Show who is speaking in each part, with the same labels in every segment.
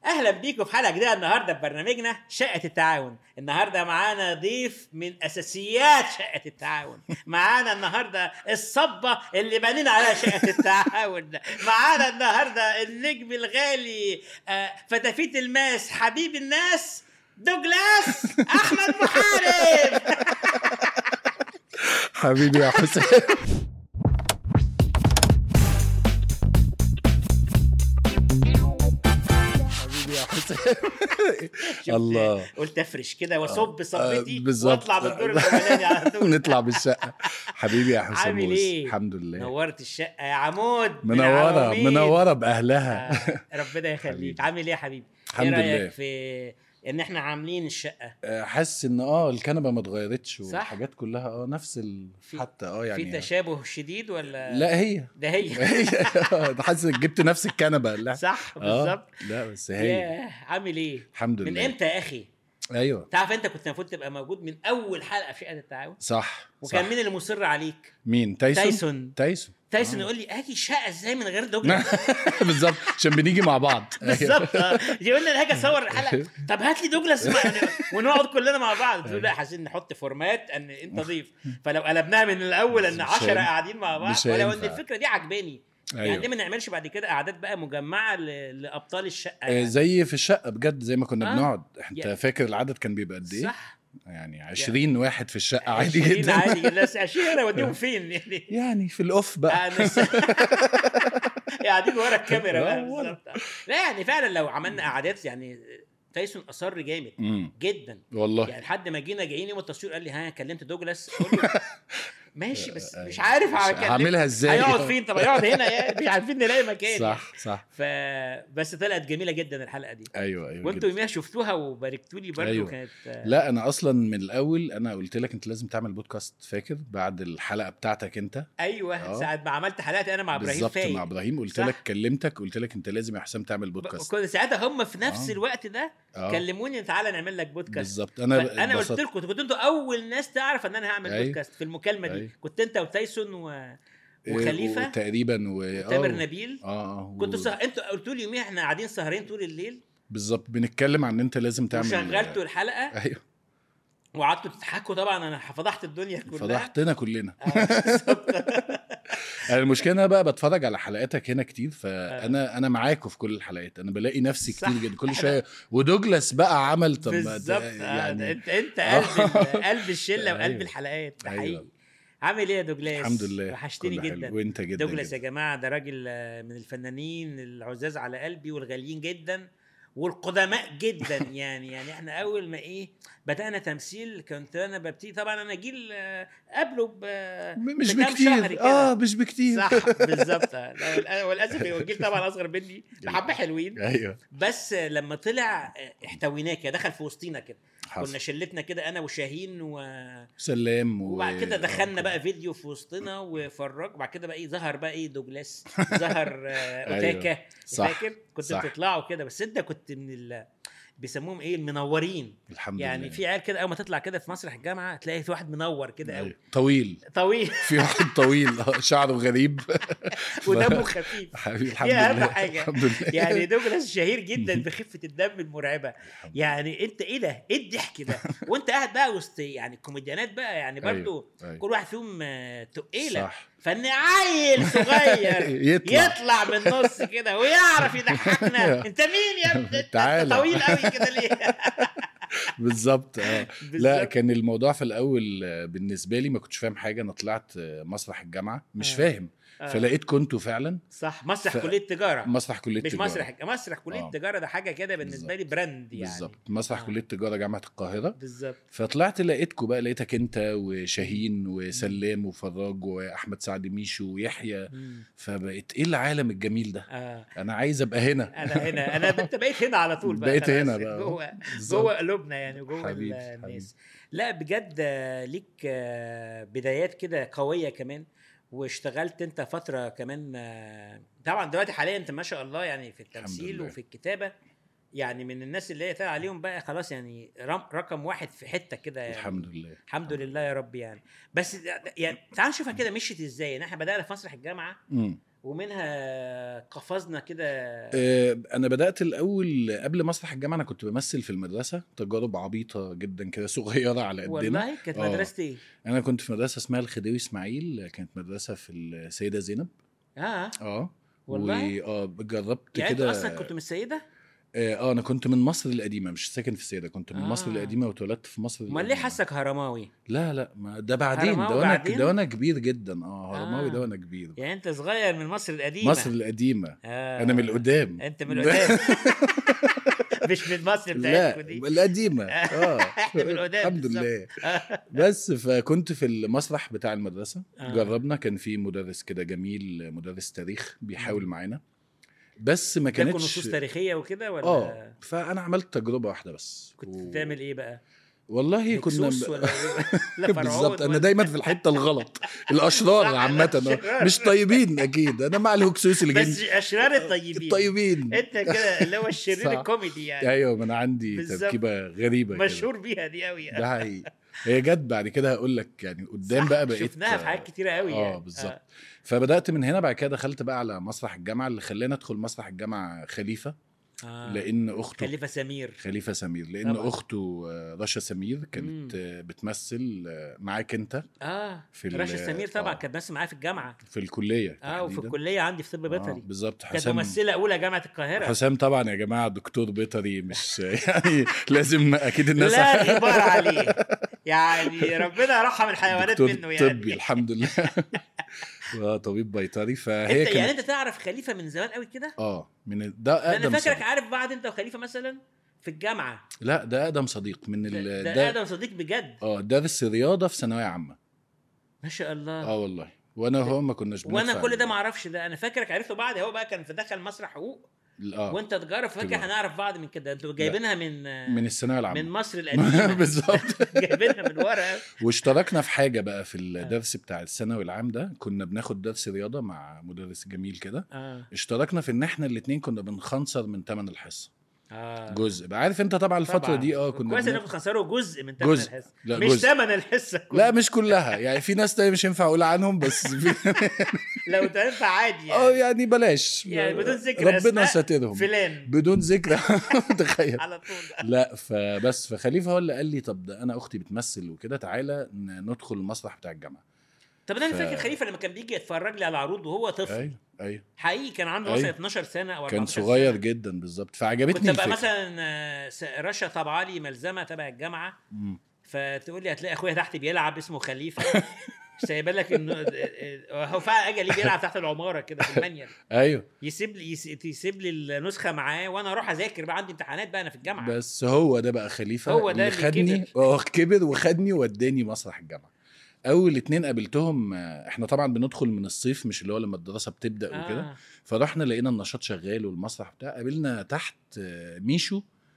Speaker 1: اهلا بيكم في حلقه جديده النهارده في برنامجنا شقه التعاون النهارده معانا ضيف من اساسيات شقه التعاون معانا النهارده الصبه اللي بنينا عليها شقه التعاون معانا النهارده النجم الغالي آه، فتافيت الماس حبيب الناس دوجلاس احمد محارب
Speaker 2: حبيبي يا حسين حبيبي يا حسين
Speaker 1: شفت؟
Speaker 2: الله
Speaker 1: قلت افرش كده واصب
Speaker 2: آه،
Speaker 1: صبتي
Speaker 2: بالظبط.
Speaker 1: واطلع بالدور الاولاني على طول
Speaker 2: نطلع بالشقه حبيبي يا حسين
Speaker 1: عامل
Speaker 2: بوس.
Speaker 1: إيه؟
Speaker 2: الحمد لله
Speaker 1: نورت الشقه يا عمود من
Speaker 2: منوره
Speaker 1: عواميد.
Speaker 2: منوره باهلها
Speaker 1: آه، ربنا يخليك
Speaker 2: حبيبي.
Speaker 1: عامل ايه يا حبيبي
Speaker 2: الحمد
Speaker 1: ايه
Speaker 2: لله.
Speaker 1: رايك في ان احنا عاملين الشقه
Speaker 2: آه، حاسس ان اه الكنبه ما اتغيرتش
Speaker 1: صح؟
Speaker 2: والحاجات كلها اه نفس ال...
Speaker 1: في-
Speaker 2: حتى اه يعني
Speaker 1: في تشابه شديد ولا
Speaker 2: لا هي
Speaker 1: ده هي
Speaker 2: هي حاسس إنك جبت نفس الكنبه لا
Speaker 1: صح
Speaker 2: آه،
Speaker 1: بالظبط
Speaker 2: لا بس هي
Speaker 1: ياه عامل ايه
Speaker 2: الحمد
Speaker 1: من
Speaker 2: لله
Speaker 1: امتى يا اخي
Speaker 2: ايوه
Speaker 1: تعرف انت كنت المفروض تبقى موجود من اول حلقه في شقه التعاون
Speaker 2: صح
Speaker 1: وكان
Speaker 2: صح.
Speaker 1: مين اللي مصر عليك
Speaker 2: مين تايسون
Speaker 1: تايسون
Speaker 2: تايسون
Speaker 1: تايسون
Speaker 2: آه.
Speaker 1: يقول لي اجي الشقه ازاي من غير دوجلاس
Speaker 2: بالظبط عشان بنيجي مع بعض
Speaker 1: بالظبط آه. يقول لي انا هاجي اصور الحلقه طب هات لي دوجلاس مع- يعني ونقعد كلنا مع بعض تقول لا عايزين نحط فورمات ان انت ضيف فلو قلبناها من الاول ان
Speaker 2: مش
Speaker 1: 10
Speaker 2: هينفع.
Speaker 1: قاعدين مع بعض
Speaker 2: مش
Speaker 1: ولو ان
Speaker 2: هينفع.
Speaker 1: الفكره دي عجباني يعني ليه
Speaker 2: ايوه
Speaker 1: ما نعملش بعد كده قعدات بقى مجمعه ل... لابطال الشقه
Speaker 2: آه،
Speaker 1: يعني.
Speaker 2: زي في الشقه بجد زي ما كنا
Speaker 1: آه.
Speaker 2: بنقعد انت
Speaker 1: يعني-
Speaker 2: فاكر العدد كان بيبقى قد ايه
Speaker 1: صح
Speaker 2: يعني 20 واحد في الشقه عادي
Speaker 1: 20
Speaker 2: جدا
Speaker 1: عادي جدا بس 20 انا اوديهم فين يعني
Speaker 2: يعني في الاوف بقى
Speaker 1: أنا س- قاعدين ورا الكاميرا بقى
Speaker 2: آه، ورا.
Speaker 1: بالظبط لا يعني فعلا لو عملنا قعدات يعني تايسون اصر جامد
Speaker 2: امم
Speaker 1: جدا
Speaker 2: والله
Speaker 1: يعني لحد ما جينا جايين يوم التصوير قال لي ها كلمت دوجلاس قلت له ماشي بس
Speaker 2: آه،
Speaker 1: مش عارف
Speaker 2: مش
Speaker 1: هكلم-
Speaker 2: هعملها ازاي
Speaker 1: هيقعد فين طب هيقعد هنا يعني مش عارفين نلاقي مكان
Speaker 2: صح صح
Speaker 1: ف بس طلعت جميله جدا الحلقه دي
Speaker 2: ايوه ايوه
Speaker 1: وانتوا
Speaker 2: جدا.
Speaker 1: يوميها شفتوها وباركتوا لي برضه
Speaker 2: أيوة.
Speaker 1: كانت آه،
Speaker 2: لا انا اصلا من الاول انا قلت لك انت لازم تعمل بودكاست فاكر بعد الحلقه بتاعتك انت
Speaker 1: ايوه
Speaker 2: آه.
Speaker 1: ساعه ما عملت حلقتي انا مع ابراهيم
Speaker 2: بالظبط
Speaker 1: فايق
Speaker 2: مع ابراهيم قلت
Speaker 1: صح.
Speaker 2: لك كلمتك قلت لك انت لازم يا حسام تعمل بودكاست
Speaker 1: كنت ساعتها هم في نفس
Speaker 2: آه.
Speaker 1: الوقت ده
Speaker 2: اه
Speaker 1: كلموني تعالى نعمل لك بودكاست
Speaker 2: بالظبط انا
Speaker 1: انا انا قلت
Speaker 2: اتبسطت.
Speaker 1: لكم كنتوا انتوا اول ناس تعرف ان انا هعمل
Speaker 2: أيوة.
Speaker 1: بودكاست في المكالمه دي
Speaker 2: أيوة.
Speaker 1: كنت انت وتايسون و...
Speaker 2: إيه،
Speaker 1: وخليفه
Speaker 2: تقريبا و
Speaker 1: تامر
Speaker 2: آه،
Speaker 1: نبيل
Speaker 2: اه اه
Speaker 1: كنتوا
Speaker 2: و-
Speaker 1: سه... انتوا قلتوا لي يوميها احنا قاعدين سهرين طول الليل
Speaker 2: بالظبط بنتكلم عن ان انت لازم تعمل
Speaker 1: وشغلتوا الحلقه
Speaker 2: ايوه
Speaker 1: وقعدتوا تضحكوا طبعا انا فضحت الدنيا كلها
Speaker 2: فضحتنا كلنا
Speaker 1: آه، بالظبط.
Speaker 2: أنا المشكله انا بقى بتفرج على حلقاتك هنا كتير فانا انا معاكوا في كل الحلقات انا بلاقي نفسي
Speaker 1: صح.
Speaker 2: كتير جدا كل شويه ودوجلاس بقى عمل طب ما ده
Speaker 1: بالظبط آه،
Speaker 2: يعني
Speaker 1: انت انت
Speaker 2: آه.
Speaker 1: قلب ال- قلب الشله وقلب
Speaker 2: أيوة.
Speaker 1: الحلقات ده
Speaker 2: أيوة.
Speaker 1: حقيقي عامل ايه يا دوجلاس
Speaker 2: الحمد لله
Speaker 1: وحشتني
Speaker 2: كله حلو.
Speaker 1: جدا
Speaker 2: وانت جدا
Speaker 1: دوجلاس يا
Speaker 2: جدا.
Speaker 1: جماعه ده راجل آه، من الفنانين العزاز على قلبي والغاليين جدا والقدماء جدا يعني يعني احنا اول ما ايه بدانا تمثيل كنت انا ببتدي طبعا انا جيل آه، قبله ب
Speaker 2: م- مش
Speaker 1: بكام شهر
Speaker 2: بكتير
Speaker 1: كده.
Speaker 2: اه مش بكتير
Speaker 1: صح بالظبط آه، لا، والأ- وللاسف هو الجيل طبعا اصغر مني بحبه حلوين
Speaker 2: ايوه
Speaker 1: بس لما طلع آه، احتويناه كده دخل في وسطينا كده كنا
Speaker 2: حصل
Speaker 1: شلتنا كده انا وشاهين و...
Speaker 2: سلام و...
Speaker 1: وبعد كده دخلنا
Speaker 2: آه،
Speaker 1: بقى فيديو في وسطنا وفرج وبعد كده بقى ايه ظهر بقى ايه دوجلاس ظهر آه،
Speaker 2: أيوة.
Speaker 1: اوتاكا
Speaker 2: صح،
Speaker 1: فاكر كنت
Speaker 2: صح.
Speaker 1: بتطلعوا كده بس انت كنت من ال... بيسموهم ايه المنورين
Speaker 2: الحمد
Speaker 1: يعني
Speaker 2: لله
Speaker 1: في عيال كده اول ما تطلع كده في مسرح الجامعه تلاقي في واحد منور كده قوي
Speaker 2: أيوة. طويل
Speaker 1: طويل
Speaker 2: في واحد طويل آه، شعره غريب
Speaker 1: ودمه خفيف
Speaker 2: حبيبي الحمد
Speaker 1: دي أهم
Speaker 2: لله
Speaker 1: حاجة.
Speaker 2: الحمد لله
Speaker 1: يعني دوجلاس شهير جدا بخفه الدم المرعبه
Speaker 2: الحمد
Speaker 1: يعني انت ايه ده ايه الضحك ده وانت قاعد بقى وسط يعني كوميديانات بقى يعني برضو
Speaker 2: أيوة.
Speaker 1: كل واحد فيهم آه، تقيله
Speaker 2: صح
Speaker 1: فان عيل صغير
Speaker 2: يطلع
Speaker 1: يطلع من النص كده ويعرف يضحكنا انت مين يا ابني انت
Speaker 2: تعالى.
Speaker 1: طويل قوي كده ليه
Speaker 2: بالظبط اه لا
Speaker 1: بالظبط.
Speaker 2: كان الموضوع في الاول آه، بالنسبه لي ما كنتش فاهم حاجه انا طلعت آه، مسرح الجامعه مش
Speaker 1: آه.
Speaker 2: فاهم
Speaker 1: آه.
Speaker 2: فلقيت كنتوا فعلا
Speaker 1: صح مسرح
Speaker 2: ف-
Speaker 1: كليه تجاره
Speaker 2: مسرح كليه
Speaker 1: مش
Speaker 2: تجارة.
Speaker 1: مسرح مسرح كليه
Speaker 2: آه.
Speaker 1: تجاره ده حاجه كده بالنسبه لي براند يعني
Speaker 2: بالظبط مسرح
Speaker 1: آه.
Speaker 2: كليه تجاره جامعه القاهره
Speaker 1: بالظبط
Speaker 2: فطلعت لقيتكوا بقى لقيتك انت وشاهين وسلام وفراج واحمد سعد ميشو ويحيى
Speaker 1: مم.
Speaker 2: فبقيت ايه العالم الجميل ده
Speaker 1: اه
Speaker 2: انا عايز ابقى هنا
Speaker 1: انا هنا انا انت بقيت هنا على طول بقى
Speaker 2: بقيت
Speaker 1: خلاص،
Speaker 2: هنا بقى.
Speaker 1: جوه
Speaker 2: بالظبط.
Speaker 1: جوه قلوبنا يعني وجوه
Speaker 2: حبيبي،
Speaker 1: الناس لا بجد آه، ليك آه، بدايات كده قويه كمان واشتغلت انت فتره كمان آه، طبعا دلوقتي حاليا انت ما شاء الله يعني في التمثيل
Speaker 2: لله.
Speaker 1: وفي الكتابه يعني من الناس اللي هي طالع عليهم بقى خلاص يعني رم- رقم واحد في حته كده يعني
Speaker 2: الحمد لله
Speaker 1: الحمد لله يا رب يعني بس يعني تعال نشوفها كده مشيت ازاي يعني احنا بدانا في مسرح الجامعه
Speaker 2: امم
Speaker 1: ومنها قفزنا كده
Speaker 2: آه، انا بدات الاول قبل مسرح الجامعه انا كنت بمثل في المدرسه تجارب عبيطه جدا كده صغيره على قدنا
Speaker 1: والله كانت
Speaker 2: آه.
Speaker 1: مدرستي ايه؟
Speaker 2: انا كنت في مدرسه اسمها الخديوي اسماعيل كانت مدرسه في السيده زينب
Speaker 1: اه
Speaker 2: اه
Speaker 1: والله؟
Speaker 2: و- اه جربت
Speaker 1: يعني انت
Speaker 2: كده
Speaker 1: اصلا كنت من السيده؟
Speaker 2: اه آه، انا كنت من مصر القديمه مش ساكن في السيده كنت من
Speaker 1: آه.
Speaker 2: مصر القديمه واتولدت في مصر
Speaker 1: امال ليه
Speaker 2: القديمة.
Speaker 1: حاسك هرماوي؟
Speaker 2: لا لا ما ده بعدين
Speaker 1: هرماوي
Speaker 2: ده وانا
Speaker 1: بعدين؟
Speaker 2: ده وانا كبير جدا اه هرماوي
Speaker 1: آه.
Speaker 2: ده وانا كبير
Speaker 1: يعني انت صغير من مصر القديمه
Speaker 2: مصر القديمه
Speaker 1: آه.
Speaker 2: انا من القدام
Speaker 1: انت من القدام مش من مصر
Speaker 2: لا
Speaker 1: بتاعتكم دي
Speaker 2: القديمه اه
Speaker 1: احنا من القدام
Speaker 2: الحمد
Speaker 1: بالظبط.
Speaker 2: لله بس فكنت في المسرح بتاع المدرسه
Speaker 1: آه.
Speaker 2: جربنا كان في مدرس كده جميل مدرس تاريخ بيحاول
Speaker 1: مم.
Speaker 2: معانا بس ما
Speaker 1: كان
Speaker 2: كانتش
Speaker 1: نصوص تاريخيه وكده ولا
Speaker 2: اه فانا عملت تجربه واحده بس
Speaker 1: كنت
Speaker 2: و-
Speaker 1: بتعمل ايه بقى؟
Speaker 2: والله كنا
Speaker 1: هكسوس ولا لا فرعون
Speaker 2: بالظبط انا
Speaker 1: ولا-
Speaker 2: دايما في الحته الغلط الاشرار
Speaker 1: صح،
Speaker 2: عامه
Speaker 1: الأشرار.
Speaker 2: آه. مش طيبين اكيد انا مع الهكسوس اللي
Speaker 1: بس
Speaker 2: جاي
Speaker 1: اشرار الطيبين
Speaker 2: الطيبين
Speaker 1: انت كده اللي هو الشرير
Speaker 2: صح.
Speaker 1: الكوميدي يعني
Speaker 2: ايوه ما انا عندي
Speaker 1: بالظبط.
Speaker 2: تركيبه غريبه كده
Speaker 1: مشهور بيها دي قوي
Speaker 2: ده حقيقي هي جت بعد كده هقول لك يعني قدام بقى بقيت
Speaker 1: شفناها في حاجات كتيره قوي
Speaker 2: اه
Speaker 1: يعني.
Speaker 2: بالظبط فبدات من هنا بعد كده دخلت بقى على مسرح الجامعه اللي خلاني ادخل مسرح الجامعه خليفه
Speaker 1: آه.
Speaker 2: لان اخته
Speaker 1: خليفه سمير
Speaker 2: خليفه سمير لان
Speaker 1: طبعا.
Speaker 2: اخته آه، رشا سمير كانت آه، بتمثل آه، معاك انت
Speaker 1: اه
Speaker 2: في ال-
Speaker 1: رشا سمير طبعا
Speaker 2: آه.
Speaker 1: كانت بس معايا في الجامعه
Speaker 2: في الكليه
Speaker 1: اه وفي
Speaker 2: تحديداً.
Speaker 1: الكليه عندي في طب
Speaker 2: آه،
Speaker 1: بيطري
Speaker 2: بالظبط
Speaker 1: كانت
Speaker 2: حسام
Speaker 1: ممثله اولى جامعه القاهره
Speaker 2: حسام طبعا يا جماعه دكتور بيطري مش يعني لازم اكيد الناس
Speaker 1: لا غبار عليه يعني ربنا رحم الحيوانات
Speaker 2: دكتور
Speaker 1: منه يعني
Speaker 2: طبي الحمد لله آه، طبيب بيطري فهي
Speaker 1: انت يعني
Speaker 2: كانت
Speaker 1: انت تعرف خليفه من زمان قوي كده
Speaker 2: اه من ال- ده
Speaker 1: ده انا
Speaker 2: اقدم
Speaker 1: فاكرك
Speaker 2: صديق.
Speaker 1: عارف بعض انت وخليفه مثلا في الجامعه
Speaker 2: لا ده اقدم صديق من
Speaker 1: ده,
Speaker 2: ال...
Speaker 1: ده
Speaker 2: ده
Speaker 1: ادم صديق بجد
Speaker 2: اه درس رياضه في ثانويه عامه
Speaker 1: ما شاء الله
Speaker 2: اه والله وانا وهو ما كناش
Speaker 1: وانا
Speaker 2: بندفع
Speaker 1: كل ده
Speaker 2: ال-
Speaker 1: ما اعرفش ده انا فاكرك عرفته بعد هو بقى كان في دخل مسرح حقوق
Speaker 2: اه
Speaker 1: وانت تجاره فاكر
Speaker 2: تجارة.
Speaker 1: هنعرف بعض من كده انتوا جايبينها من
Speaker 2: من الثانويه
Speaker 1: من
Speaker 2: العامه
Speaker 1: مصر القديمه
Speaker 2: بالظبط
Speaker 1: جايبينها من ورا
Speaker 2: واشتركنا في حاجه بقى في الدرس بتاع الثانوي العام ده كنا بناخد درس رياضه مع مدرس جميل كده
Speaker 1: اه
Speaker 2: اشتركنا في ان احنا الاثنين كنا بنخنصر من ثمن الحصه
Speaker 1: اه
Speaker 2: جزء بقى عارف انت طبعا الفتره
Speaker 1: طبعاً.
Speaker 2: دي اه كنا
Speaker 1: كويس
Speaker 2: بناخد-
Speaker 1: انكم خسروا جزء من ثمن
Speaker 2: جزء.
Speaker 1: الحصه
Speaker 2: لا،
Speaker 1: مش
Speaker 2: جزء.
Speaker 1: ثمن الحصه
Speaker 2: لا
Speaker 1: كلها.
Speaker 2: مش كلها يعني في ناس تانية مش ينفع اقول عنهم بس في-
Speaker 1: لو تنفع عادي
Speaker 2: اه
Speaker 1: يعني
Speaker 2: يعني بلاش
Speaker 1: يعني بدون ذكر
Speaker 2: ربنا
Speaker 1: أسماء،
Speaker 2: ساترهم
Speaker 1: فلان
Speaker 2: بدون ذكر تخيل
Speaker 1: على طول
Speaker 2: لا فبس فخليفه هو اللي قال لي طب ده انا اختي بتمثل وكده تعالى ن- ندخل المسرح بتاع الجامعه
Speaker 1: طب انا
Speaker 2: ف-
Speaker 1: فاكر خليفه لما كان بيجي يتفرج لي على عروض وهو طفل
Speaker 2: ايوه ايوه
Speaker 1: حقيقي كان عنده
Speaker 2: أيوة.
Speaker 1: مثلا 12 سنه او 14
Speaker 2: كان صغير
Speaker 1: سنة.
Speaker 2: جدا بالظبط
Speaker 1: كنت
Speaker 2: فعجبتني
Speaker 1: ابقى
Speaker 2: الفكره
Speaker 1: مثلا آه، س- رشا طبعا لي ملزمه تبع الجامعه
Speaker 2: مم.
Speaker 1: فتقول لي هتلاقي اخويا تحت بيلعب اسمه خليفه سايبه لك انه آه، هو فعلا اجي ليه بيلعب تحت العماره كده في المانيال
Speaker 2: ايوه
Speaker 1: يسيب لي يس- يسيب لي النسخه معاه وانا اروح اذاكر بقى عندي امتحانات بقى انا في الجامعه
Speaker 2: بس هو ده بقى خليفه
Speaker 1: هو ده اللي
Speaker 2: خدني
Speaker 1: كبر.
Speaker 2: اه كبر وخدني وداني مسرح الجامعه اول اتنين قابلتهم آه، احنا طبعا بندخل من الصيف مش اللي هو لما الدراسه بتبدا وكده
Speaker 1: آه.
Speaker 2: فرحنا لقينا النشاط شغال والمسرح بتاع قابلنا تحت آه، ميشو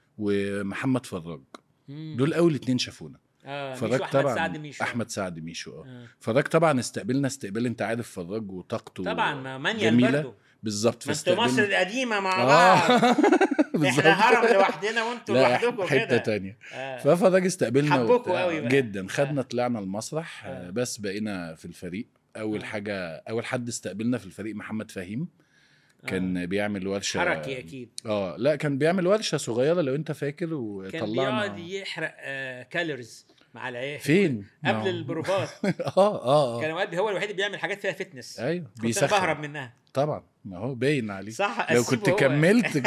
Speaker 2: ومحمد فراج
Speaker 1: مم.
Speaker 2: دول اول اتنين شافونا
Speaker 1: اه ميشو
Speaker 2: فراج
Speaker 1: احمد
Speaker 2: طبعا
Speaker 1: سعد ميشو
Speaker 2: احمد سعد ميشو اه
Speaker 1: آه.
Speaker 2: فراج طبعا استقبلنا استقبال انت عارف فراج وطاقته
Speaker 1: طبعا ما مانيال
Speaker 2: جميلة.
Speaker 1: برضه
Speaker 2: بالظبط
Speaker 1: ما انتوا مصر
Speaker 2: فاستقبلنا
Speaker 1: القديمه مع بعض
Speaker 2: اه بالظبط
Speaker 1: احنا هرم لوحدنا وانتوا
Speaker 2: لا
Speaker 1: لوحدكم
Speaker 2: إحنا حته
Speaker 1: كده
Speaker 2: تانية
Speaker 1: آه.
Speaker 2: ففراج استقبلنا
Speaker 1: حبوكوا
Speaker 2: وبتاع.
Speaker 1: قوي بقى.
Speaker 2: جدا خدنا
Speaker 1: آه.
Speaker 2: طلعنا المسرح
Speaker 1: آه.
Speaker 2: آه. بس بقينا في الفريق اول
Speaker 1: آه.
Speaker 2: حاجه اول حد استقبلنا في الفريق محمد فهيم كان بيعمل ورشه
Speaker 1: حركي اكيد
Speaker 2: اه لا كان بيعمل ورشه صغيره لو انت فاكر
Speaker 1: كان
Speaker 2: وطلعنا
Speaker 1: بيقعد يحرق آه كالوريز مع العيال
Speaker 2: فين
Speaker 1: قبل
Speaker 2: ما-
Speaker 1: البروفات
Speaker 2: اه اه
Speaker 1: كان
Speaker 2: اه
Speaker 1: اوقات هو الوحيد اللي بيعمل حاجات فيها فتنس
Speaker 2: ايوه
Speaker 1: كنت أنا
Speaker 2: بيسخن
Speaker 1: بهرب منها
Speaker 2: طبعا ما هو باين عليه
Speaker 1: صح
Speaker 2: لو
Speaker 1: أسيبه
Speaker 2: كنت
Speaker 1: هو.
Speaker 2: كملت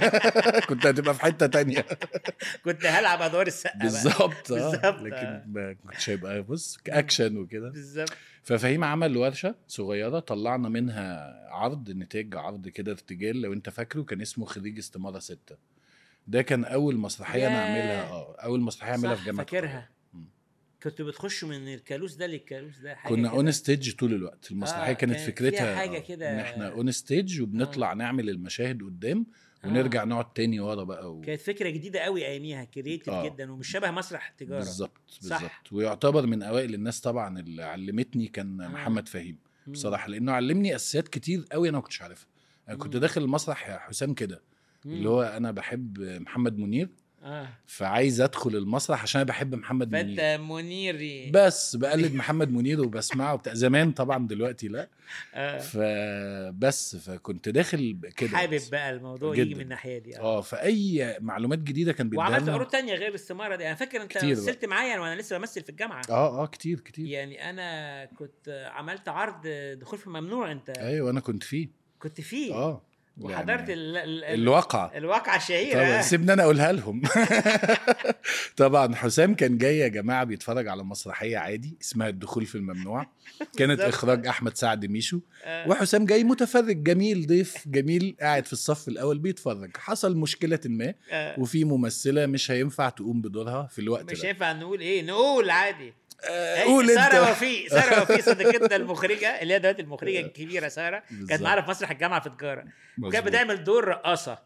Speaker 2: كنت هتبقى في حته تانية
Speaker 1: كنت هلعب ادوار السقا بقى.
Speaker 2: بالظبط اه
Speaker 1: بالظبط، آه.
Speaker 2: لكن ما كنتش هيبقى بص اكشن وكده
Speaker 1: بالظبط
Speaker 2: ففهيم عمل ورشه صغيره طلعنا منها عرض نتاج عرض كده ارتجال لو انت فاكره كان اسمه خريج استماره ستة ده كان اول مسرحيه انا
Speaker 1: ياه.
Speaker 2: اعملها اه اول مسرحيه اعملها
Speaker 1: صح،
Speaker 2: في جامعه
Speaker 1: فاكرها.
Speaker 2: القاهرة. مم.
Speaker 1: كنتوا بتخشوا من الكالوس ده للكالوس ده حاجه
Speaker 2: كنا
Speaker 1: كده.
Speaker 2: اون ستيج طول الوقت المسرحيه
Speaker 1: آه،
Speaker 2: كانت
Speaker 1: كانت
Speaker 2: فكرتها
Speaker 1: فيها حاجة
Speaker 2: آه،
Speaker 1: كده-
Speaker 2: ان احنا اون ستيج وبنطلع نعمل المشاهد قدام
Speaker 1: آه.
Speaker 2: ونرجع نقعد تاني ورا بقى و...
Speaker 1: كانت فكره جديده قوي اياميها كريتيف
Speaker 2: آه.
Speaker 1: جدا ومش شبه مسرح التجاره
Speaker 2: بالظبط
Speaker 1: صح.
Speaker 2: بالظبط ويعتبر من اوائل الناس طبعا اللي علمتني كان
Speaker 1: آه.
Speaker 2: محمد فهيم
Speaker 1: مم.
Speaker 2: بصراحه لانه علمني اساسيات كتير قوي انا ما كنتش عارفها انا كنت
Speaker 1: مم.
Speaker 2: داخل المسرح يا حسام كده
Speaker 1: مم.
Speaker 2: اللي هو انا بحب محمد منير
Speaker 1: اه
Speaker 2: فعايز ادخل المسرح عشان انا بحب محمد منير
Speaker 1: فانت منيري
Speaker 2: بس بقلد محمد منير وبسمعه بتاع زمان طبعا دلوقتي لا
Speaker 1: آه.
Speaker 2: فبس فكنت داخل كده
Speaker 1: حابب
Speaker 2: بس.
Speaker 1: بقى الموضوع يجي
Speaker 2: جداً.
Speaker 1: من الناحيه دي
Speaker 2: اه فاي معلومات جديده كان بيديها
Speaker 1: وعملت
Speaker 2: لنا
Speaker 1: عروض تانية غير الاستماره دي انا فاكر انت
Speaker 2: كتير بقى.
Speaker 1: مثلت معايا وانا لسه بمثل في الجامعه
Speaker 2: اه اه كتير كتير
Speaker 1: يعني انا كنت عملت عرض دخول في ممنوع انت
Speaker 2: ايوه انا كنت فيه
Speaker 1: كنت فيه
Speaker 2: اه
Speaker 1: وحضرت
Speaker 2: يعني
Speaker 1: ال... ال... ال...
Speaker 2: الواقعه
Speaker 1: الواقعه الشهيره
Speaker 2: طبعا سيبني انا اقولها لهم طبعا حسام كان جاي يا جماعه بيتفرج على مسرحيه عادي اسمها الدخول في الممنوع كانت
Speaker 1: بالظبط.
Speaker 2: اخراج احمد سعد ميشو
Speaker 1: آه.
Speaker 2: وحسام جاي متفرج جميل ضيف جميل قاعد في الصف الاول بيتفرج حصل مشكله ما
Speaker 1: آه.
Speaker 2: وفي ممثله مش هينفع تقوم بدورها في الوقت
Speaker 1: مش
Speaker 2: ده
Speaker 1: هينفع نقول ايه نقول عادي
Speaker 2: آه،
Speaker 1: هي
Speaker 2: قول
Speaker 1: ساره
Speaker 2: انت
Speaker 1: وفي ساره وفي صديقتنا المخرجه اللي هي دلوقتي المخرجه الكبيره ساره كانت
Speaker 2: بالظبط.
Speaker 1: معانا في مسرح الجامعه في تجاره
Speaker 2: مظبوط.
Speaker 1: وكانت بتعمل دور رقاصه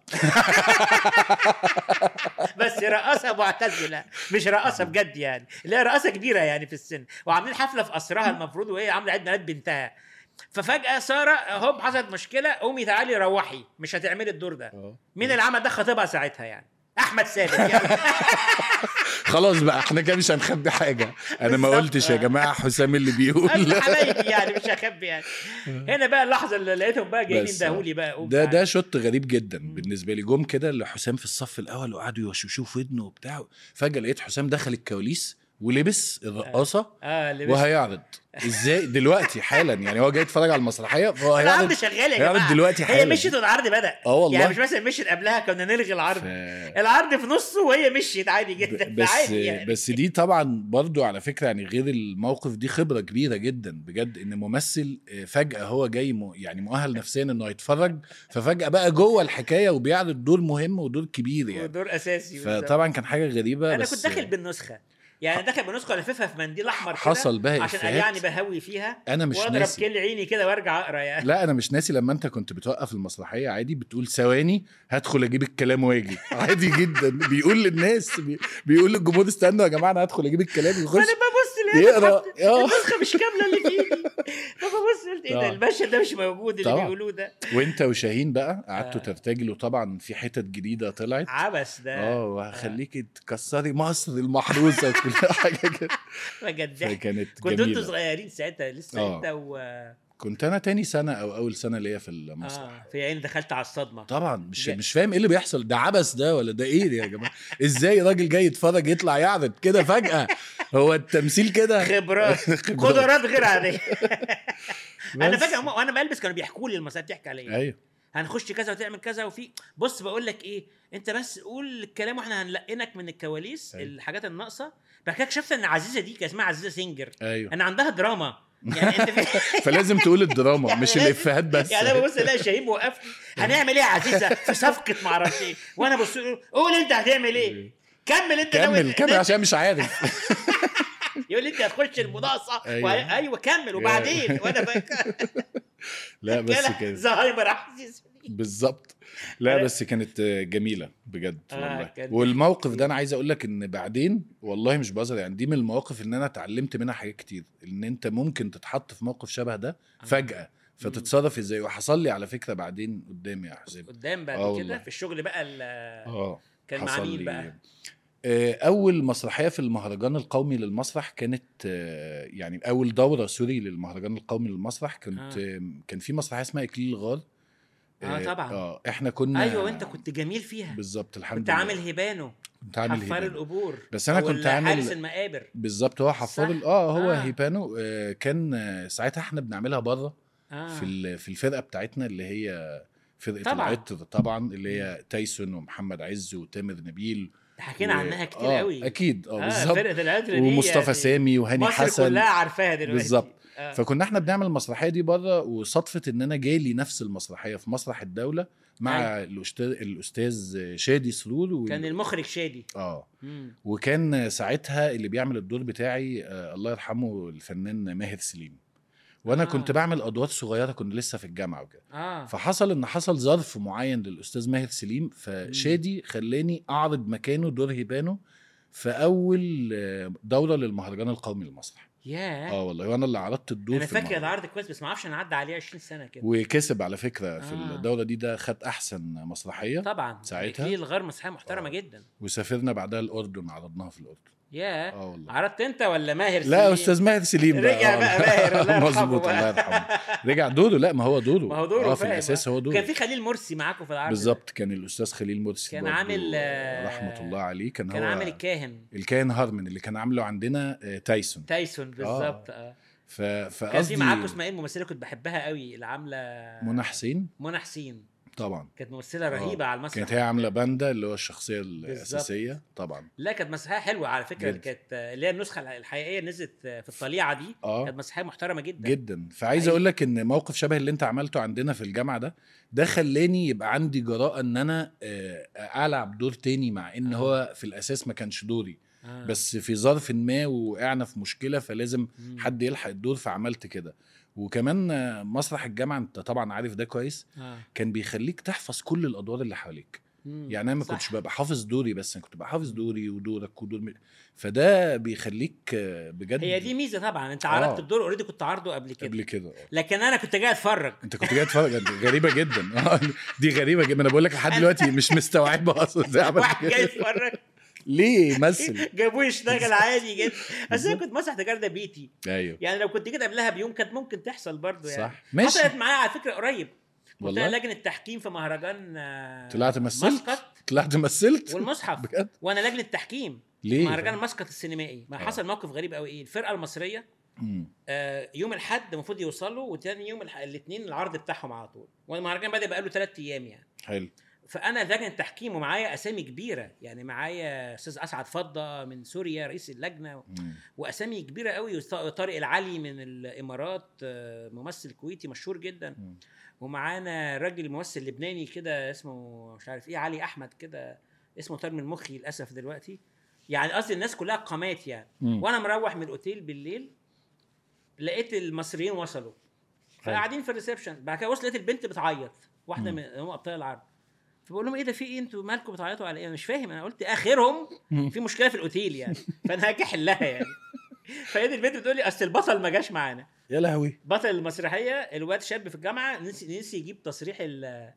Speaker 1: بس رقاصه معتزله مش رقاصه بجد يعني اللي هي رقاصه كبيره يعني في السن وعاملين حفله في قصرها المفروض وهي عامله عيد ميلاد بنتها ففجاه ساره هوب حصلت مشكله قومي تعالي روحي مش هتعملي الدور ده
Speaker 2: آه.
Speaker 1: مين اللي عمل ده خطيبها ساعتها يعني احمد ثابت يعني
Speaker 2: خلاص بقى احنا كده مش هنخبي حاجه انا ما
Speaker 1: بالظبط.
Speaker 2: قلتش يا جماعه حسام اللي بيقول
Speaker 1: قال حبايبي يعني مش هخبي يعني هنا بقى اللحظه اللي لقيتهم بقى جايين
Speaker 2: بس.
Speaker 1: يندهولي بقى قوم
Speaker 2: ده
Speaker 1: تعالى.
Speaker 2: ده شوت غريب جدا بالنسبه لي جم كده لحسام في الصف الاول وقعدوا يوشوشوه في ودنه وبتاع فجاه لقيت حسام دخل الكواليس ولبس الرقاصه
Speaker 1: اه اللي بس
Speaker 2: وهيعرض ازاي دلوقتي حالا يعني هو جاي يتفرج على المسرحيه فهو
Speaker 1: العرض
Speaker 2: هيعرض
Speaker 1: شغال يا
Speaker 2: هيعرض
Speaker 1: جماعه
Speaker 2: دلوقتي
Speaker 1: هي
Speaker 2: حالا
Speaker 1: مشيت والعرض بدا
Speaker 2: اه والله.
Speaker 1: يعني مش مثلا مشيت قبلها كنا نلغي العرض
Speaker 2: ف...
Speaker 1: العرض في نصه وهي مشيت عادي جدا
Speaker 2: ب- بس
Speaker 1: عادي يعني.
Speaker 2: بس دي طبعا برضو على فكره يعني غير الموقف دي خبره كبيره جدا بجد ان ممثل آه، فجاه هو جاي م... يعني مؤهل نفسيا انه يتفرج ففجاه بقى جوه الحكايه وبيعرض دور مهم ودور كبير يعني
Speaker 1: ودور اساسي بالظبط.
Speaker 2: فطبعا كان حاجه غريبه
Speaker 1: انا
Speaker 2: بس
Speaker 1: كنت داخل بالنسخه يعني داخل بنسخه لففها في منديل احمر كده
Speaker 2: حصل بقى
Speaker 1: عشان
Speaker 2: إفيهات.
Speaker 1: يعني بهوي فيها
Speaker 2: انا مش
Speaker 1: واضرب
Speaker 2: ناسي
Speaker 1: كل عيني كده وارجع اقرا يعني
Speaker 2: لا انا مش ناسي لما انت كنت بتوقف المسرحيه عادي بتقول ثواني هدخل اجيب الكلام واجي عادي جدا بيقول للناس بي... بيقول للجمهور استنوا يا جماعه انا هدخل اجيب الكلام يخش
Speaker 1: فانا ببص لقيت
Speaker 2: يقرا
Speaker 1: الحفظ-
Speaker 2: اه
Speaker 1: النسخه مش كامله اللي في ايدي فببص قلت ايه ده
Speaker 2: طبعا.
Speaker 1: المشهد ده مش موجود اللي
Speaker 2: طبعا.
Speaker 1: بيقولوه ده
Speaker 2: وانت وشاهين بقى قعدتوا
Speaker 1: آه.
Speaker 2: ترتجلوا طبعا في حتت جديده طلعت
Speaker 1: عبس ده
Speaker 2: اه وهخليكي تكسري مصر المحروسه وكل حاجه كده
Speaker 1: بجد ضحك
Speaker 2: فكانت
Speaker 1: كنتوا انتوا
Speaker 2: جميله
Speaker 1: صغيرين ساعتها لسه
Speaker 2: آه.
Speaker 1: انت و
Speaker 2: كنت انا تاني سنه او اول سنه ليا في المسرح
Speaker 1: اه في عيني دخلت على الصدمه
Speaker 2: طبعا مش
Speaker 1: جا-
Speaker 2: مش فاهم ايه اللي بيحصل ده عبث ده ولا ده ايه ده يا جماعه ازاي راجل جاي يتفرج يطلع يعرض كده فجاه هو التمثيل كده
Speaker 1: خبرات
Speaker 2: خبرات.
Speaker 1: قدرات غير عاديه انا
Speaker 2: بس.
Speaker 1: فاكر هم- وانا بلبس كانوا بيحكوا لي المسرحيه بتحكي على ايه
Speaker 2: ايوه
Speaker 1: هنخش كذا وتعمل كذا وفي بص بقول لك ايه انت بس قول الكلام واحنا هنلقنك من الكواليس
Speaker 2: أيوة.
Speaker 1: الحاجات الناقصه بعد كده اكتشفت ان عزيزه دي كان اسمها عزيزه سينجر
Speaker 2: ايوه
Speaker 1: انا عندها دراما يعني انت في
Speaker 2: فلازم تقول الدراما
Speaker 1: يعني
Speaker 2: مش
Speaker 1: لازم-
Speaker 2: الافيهات بس
Speaker 1: يعني انا ببص الاقي شاهين موقفني هنعمل ايه يا عزيزه في صفقه معرفش ايه وانا بص له، قول انت هتعمل ايه كمل انت
Speaker 2: كمل
Speaker 1: ناوي-
Speaker 2: كمل عشان مش عارف
Speaker 1: يقول لي انت هتخش المناقصه
Speaker 2: أيوة.
Speaker 1: ايوه, أيوة كمل وبعدين وانا فاكر
Speaker 2: لا بس كده
Speaker 1: زهايمر عزيز
Speaker 2: بالظبط لا بس كانت جميله بجد
Speaker 1: آه،
Speaker 2: والله
Speaker 1: كانت-
Speaker 2: والموقف ده انا عايز اقول لك ان بعدين والله مش بهزر يعني دي من المواقف اللي انا اتعلمت منها حاجات كتير ان انت ممكن تتحط في موقف شبه ده فجاه فتتصرف ازاي وحصل لي على فكره بعدين قدامي يا حسين
Speaker 1: قدام بعد
Speaker 2: آه
Speaker 1: كده
Speaker 2: والله.
Speaker 1: في الشغل بقى ال-
Speaker 2: اه
Speaker 1: كان مع
Speaker 2: حصل
Speaker 1: مين
Speaker 2: لي-
Speaker 1: بقى؟
Speaker 2: آه، اول مسرحيه في المهرجان القومي للمسرح كانت آه، يعني اول دوره سوري للمهرجان القومي للمسرح كنت
Speaker 1: آه.
Speaker 2: آه. كان في مسرحيه اسمها اكليل الغار
Speaker 1: آه، طبعا.
Speaker 2: اه احنا كنا
Speaker 1: ايوه وانت كنت جميل فيها
Speaker 2: بالظبط الحمد
Speaker 1: كنت
Speaker 2: لله
Speaker 1: عامل هيبانو
Speaker 2: كنت عامل
Speaker 1: حفار
Speaker 2: هيبانو
Speaker 1: القبور
Speaker 2: بس أنا
Speaker 1: أو
Speaker 2: كنت عامل-
Speaker 1: حارس المقابر
Speaker 2: بالظبط هو حفار
Speaker 1: صح؟
Speaker 2: ال- اه هو
Speaker 1: آه.
Speaker 2: آه. هيبانو آه كان آه، ساعتها احنا بنعملها بره
Speaker 1: آه.
Speaker 2: في ال- في الفرقه بتاعتنا اللي هي فرقه
Speaker 1: طبعاً.
Speaker 2: العطر طبعا اللي هي تايسون ومحمد عز وتامر نبيل
Speaker 1: حكينا
Speaker 2: و-
Speaker 1: عنها كتير
Speaker 2: آه
Speaker 1: قوي
Speaker 2: اكيد اه
Speaker 1: آه
Speaker 2: بالظبط
Speaker 1: فرقه العطر دي
Speaker 2: ومصطفى
Speaker 1: يعني
Speaker 2: سامي وهاني
Speaker 1: مصر
Speaker 2: حسن
Speaker 1: كلها عارفاها دلوقتي
Speaker 2: بالظبط.
Speaker 1: آه.
Speaker 2: فكنا احنا بنعمل المسرحيه دي بره وصدفه ان انا جالي نفس المسرحيه في مسرح الدوله مع الاستاذ الاستاذ شادي سرور و...
Speaker 1: كان المخرج شادي
Speaker 2: اه
Speaker 1: مم.
Speaker 2: وكان ساعتها اللي بيعمل الدور بتاعي آه الله يرحمه الفنان ماهر سليم وانا
Speaker 1: آه.
Speaker 2: آه. كنت بعمل ادوار صغيره كنا لسه في الجامعه وكده
Speaker 1: اه
Speaker 2: فحصل ان حصل ظرف معين للاستاذ ماهر سليم فشادي خلاني اعرض مكانه دور هيبانو في اول آه، دوره للمهرجان القومي للمسرح
Speaker 1: ياه
Speaker 2: اه والله وانا اللي عرضت الدور
Speaker 1: انا
Speaker 2: في
Speaker 1: فاكر
Speaker 2: المهرجان.
Speaker 1: العرض كويس بس ما اعرفش انا عدى عليه 20 سنه كده
Speaker 2: وكسب على فكره في
Speaker 1: آه.
Speaker 2: الدوره دي ده خد احسن مسرحيه
Speaker 1: طبعا
Speaker 2: ساعتها؟
Speaker 1: ليه الغار مسرحيه محترمه
Speaker 2: آه.
Speaker 1: جدا
Speaker 2: وسافرنا بعدها الاردن عرضناها في الاردن
Speaker 1: ياه
Speaker 2: اه والله
Speaker 1: عرضت انت ولا ماهر
Speaker 2: لا
Speaker 1: سليم؟
Speaker 2: استاذ ماهر سليم بقى
Speaker 1: رجع
Speaker 2: آه.
Speaker 1: بقى ماهر الله يرحمه
Speaker 2: مظبوط
Speaker 1: بقى.
Speaker 2: الله يرحمه رجع دوره لا ما هو دوره
Speaker 1: ما هو دوره
Speaker 2: اه في
Speaker 1: فاهم.
Speaker 2: الاساس هو دوره
Speaker 1: كان في خليل مرسي معاكم في العرض ده.
Speaker 2: بالظبط كان الاستاذ خليل مرسي
Speaker 1: كان
Speaker 2: برضه،
Speaker 1: عامل، آه،
Speaker 2: رحمه الله عليه كان,
Speaker 1: كان
Speaker 2: هو
Speaker 1: عامل الكاهن
Speaker 2: الكاهن هارمن اللي كان عامله عندنا آه، تايسون
Speaker 1: تايسون بالظبط اه
Speaker 2: ف...
Speaker 1: كان
Speaker 2: فقصدي
Speaker 1: في معاكم اسمها ايه الممثله كنت بحبها قوي اللي عامله
Speaker 2: منى حسين
Speaker 1: منى حسين
Speaker 2: طبعا
Speaker 1: كانت ممثله رهيبه على المسرح
Speaker 2: كانت هي عامله باندا اللي هو الشخصيه الاساسيه طبعا
Speaker 1: لا كانت مسرحيه حلوه على فكره اللي
Speaker 2: جدا.
Speaker 1: كانت اللي هي النسخه الحقيقيه نزلت في الطليعه دي
Speaker 2: اه
Speaker 1: كانت مسرحيه محترمه جدا
Speaker 2: جدا فعايز
Speaker 1: حقيقي.
Speaker 2: اقول لك ان موقف شبه اللي انت عملته عندنا في الجامعه ده ده خلاني يبقى عندي جراءه ان انا آه، العب دور تاني مع ان
Speaker 1: آه.
Speaker 2: هو في الاساس ما كانش دوري
Speaker 1: آه.
Speaker 2: بس في ظرف ما وقعنا في مشكله فلازم
Speaker 1: مم.
Speaker 2: حد يلحق الدور فعملت كده وكمان آه، مسرح الجامعه انت طبعا عارف ده كويس
Speaker 1: آه.
Speaker 2: كان بيخليك تحفظ كل الادوار اللي حواليك
Speaker 1: مم.
Speaker 2: يعني انا ما
Speaker 1: صح.
Speaker 2: كنتش ببقى حافظ دوري بس انا كنت ببقى حافظ دوري ودورك ودور م- فده بيخليك آه، بجد
Speaker 1: هي دي ميزه طبعا انت
Speaker 2: آه.
Speaker 1: عرضت الدور اوريدي كنت عارضه قبل كده
Speaker 2: قبل كده آه.
Speaker 1: لكن انا كنت جاي اتفرج
Speaker 2: انت كنت جاي تتفرج دي غريبه جدا آه، دي غريبه جدا انا بقول لك لحد دلوقتي مش مستوعبه اصلا ازاي عملت
Speaker 1: واحد جاي
Speaker 2: كده
Speaker 1: يتفرج
Speaker 2: ليه مثل
Speaker 1: جابوه يشتغل عادي جدا بس انا كنت مسرح تجاره ده بيتي
Speaker 2: ايوه
Speaker 1: يعني لو كنت جيت قبلها بيوم كانت ممكن تحصل برضو يعني
Speaker 2: صح ماشي
Speaker 1: حصلت معايا على فكره قريب كنت
Speaker 2: والله؟
Speaker 1: انا لجنه تحكيم في مهرجان آه،
Speaker 2: طلعت مثلت
Speaker 1: مسقط
Speaker 2: طلعت مثلت
Speaker 1: والمصحف
Speaker 2: بجد
Speaker 1: وانا لجنه تحكيم
Speaker 2: ليه
Speaker 1: مهرجان مسقط السينمائي ما
Speaker 2: آه.
Speaker 1: حصل موقف غريب قوي ايه الفرقه المصريه
Speaker 2: مم.
Speaker 1: آه، يوم الاحد المفروض يوصلوا وتاني يوم الاثنين العرض بتاعهم على طول والمهرجان بدا بقاله ثلاث ايام يعني
Speaker 2: حلو
Speaker 1: فانا لجنه تحكيم ومعايا اسامي كبيره يعني معايا استاذ اسعد فضه من سوريا رئيس اللجنه
Speaker 2: مم.
Speaker 1: واسامي كبيره قوي طارق العلي من الامارات آه، ممثل كويتي مشهور جدا
Speaker 2: مم.
Speaker 1: ومعانا راجل ممثل لبناني كده اسمه مش عارف ايه علي احمد كده اسمه طار من مخي للاسف دلوقتي يعني قصدي الناس كلها قامات يعني
Speaker 2: مم.
Speaker 1: وانا مروح من الاوتيل بالليل لقيت المصريين وصلوا فقاعدين في الريسبشن بعد كده وصلت لقيت البنت بتعيط واحده
Speaker 2: مم.
Speaker 1: من هم ابطال العرض فبقول لهم ايه ده في ايه انتوا مالكم بتعيطوا على ايه أنا مش فاهم انا قلت اخرهم
Speaker 2: مم.
Speaker 1: في مشكله في الاوتيل يعني فانا هاجي احلها يعني فهي البنت بتقول لي اصل البطل ما جاش معانا
Speaker 2: يا لهوي
Speaker 1: بطل المسرحيه الواد شاب في الجامعه نسي نسي يجيب تصريح ال-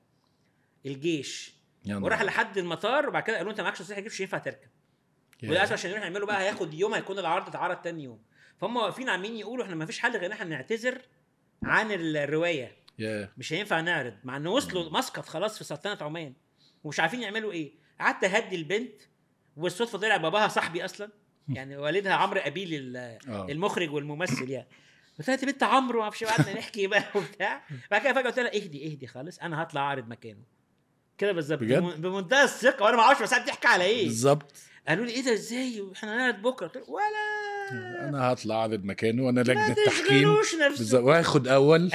Speaker 1: الجيش
Speaker 2: يا نهار
Speaker 1: وراح لحد المطار وبعد كده قالوا انت معكش تصريح الجيش مش ينفع تركب
Speaker 2: يا.
Speaker 1: وللاسف عشان يروح يعملوا بقى هياخد يوم هيكون العرض اتعرض تاني يوم فهم واقفين عاملين يقولوا احنا ما فيش حل غير ان احنا نعتذر عن الروايه
Speaker 2: يا
Speaker 1: مش هينفع نعرض مع ان وصلوا مسقط خلاص في سلطنه عمان ومش عارفين يعملوا ايه قعدت اهدي البنت والصدفه طلع باباها صاحبي اصلا يعني والدها عمرو ابيل ال-
Speaker 2: آه.
Speaker 1: المخرج والممثل يعني قلت لها دي بنت عمرو ما اعرفش قعدنا نحكي بقى وبتاع بعد كده فجاه قلت لها اهدي اهدي خالص انا هطلع اعرض مكانه كده بالظبط
Speaker 2: بجد؟
Speaker 1: بم- بمنتهى الثقه وانا ما اعرفش بس بتحكي على ايه
Speaker 2: بالظبط
Speaker 1: قالوا لي ايه ده ازاي احنا هنعرض بكره قلت له ولا
Speaker 2: انا هطلع اعرض مكانه وانا
Speaker 1: ما
Speaker 2: لجنه تحكيم
Speaker 1: تشغلوش
Speaker 2: بالظبط
Speaker 1: نفسكم
Speaker 2: واخد اول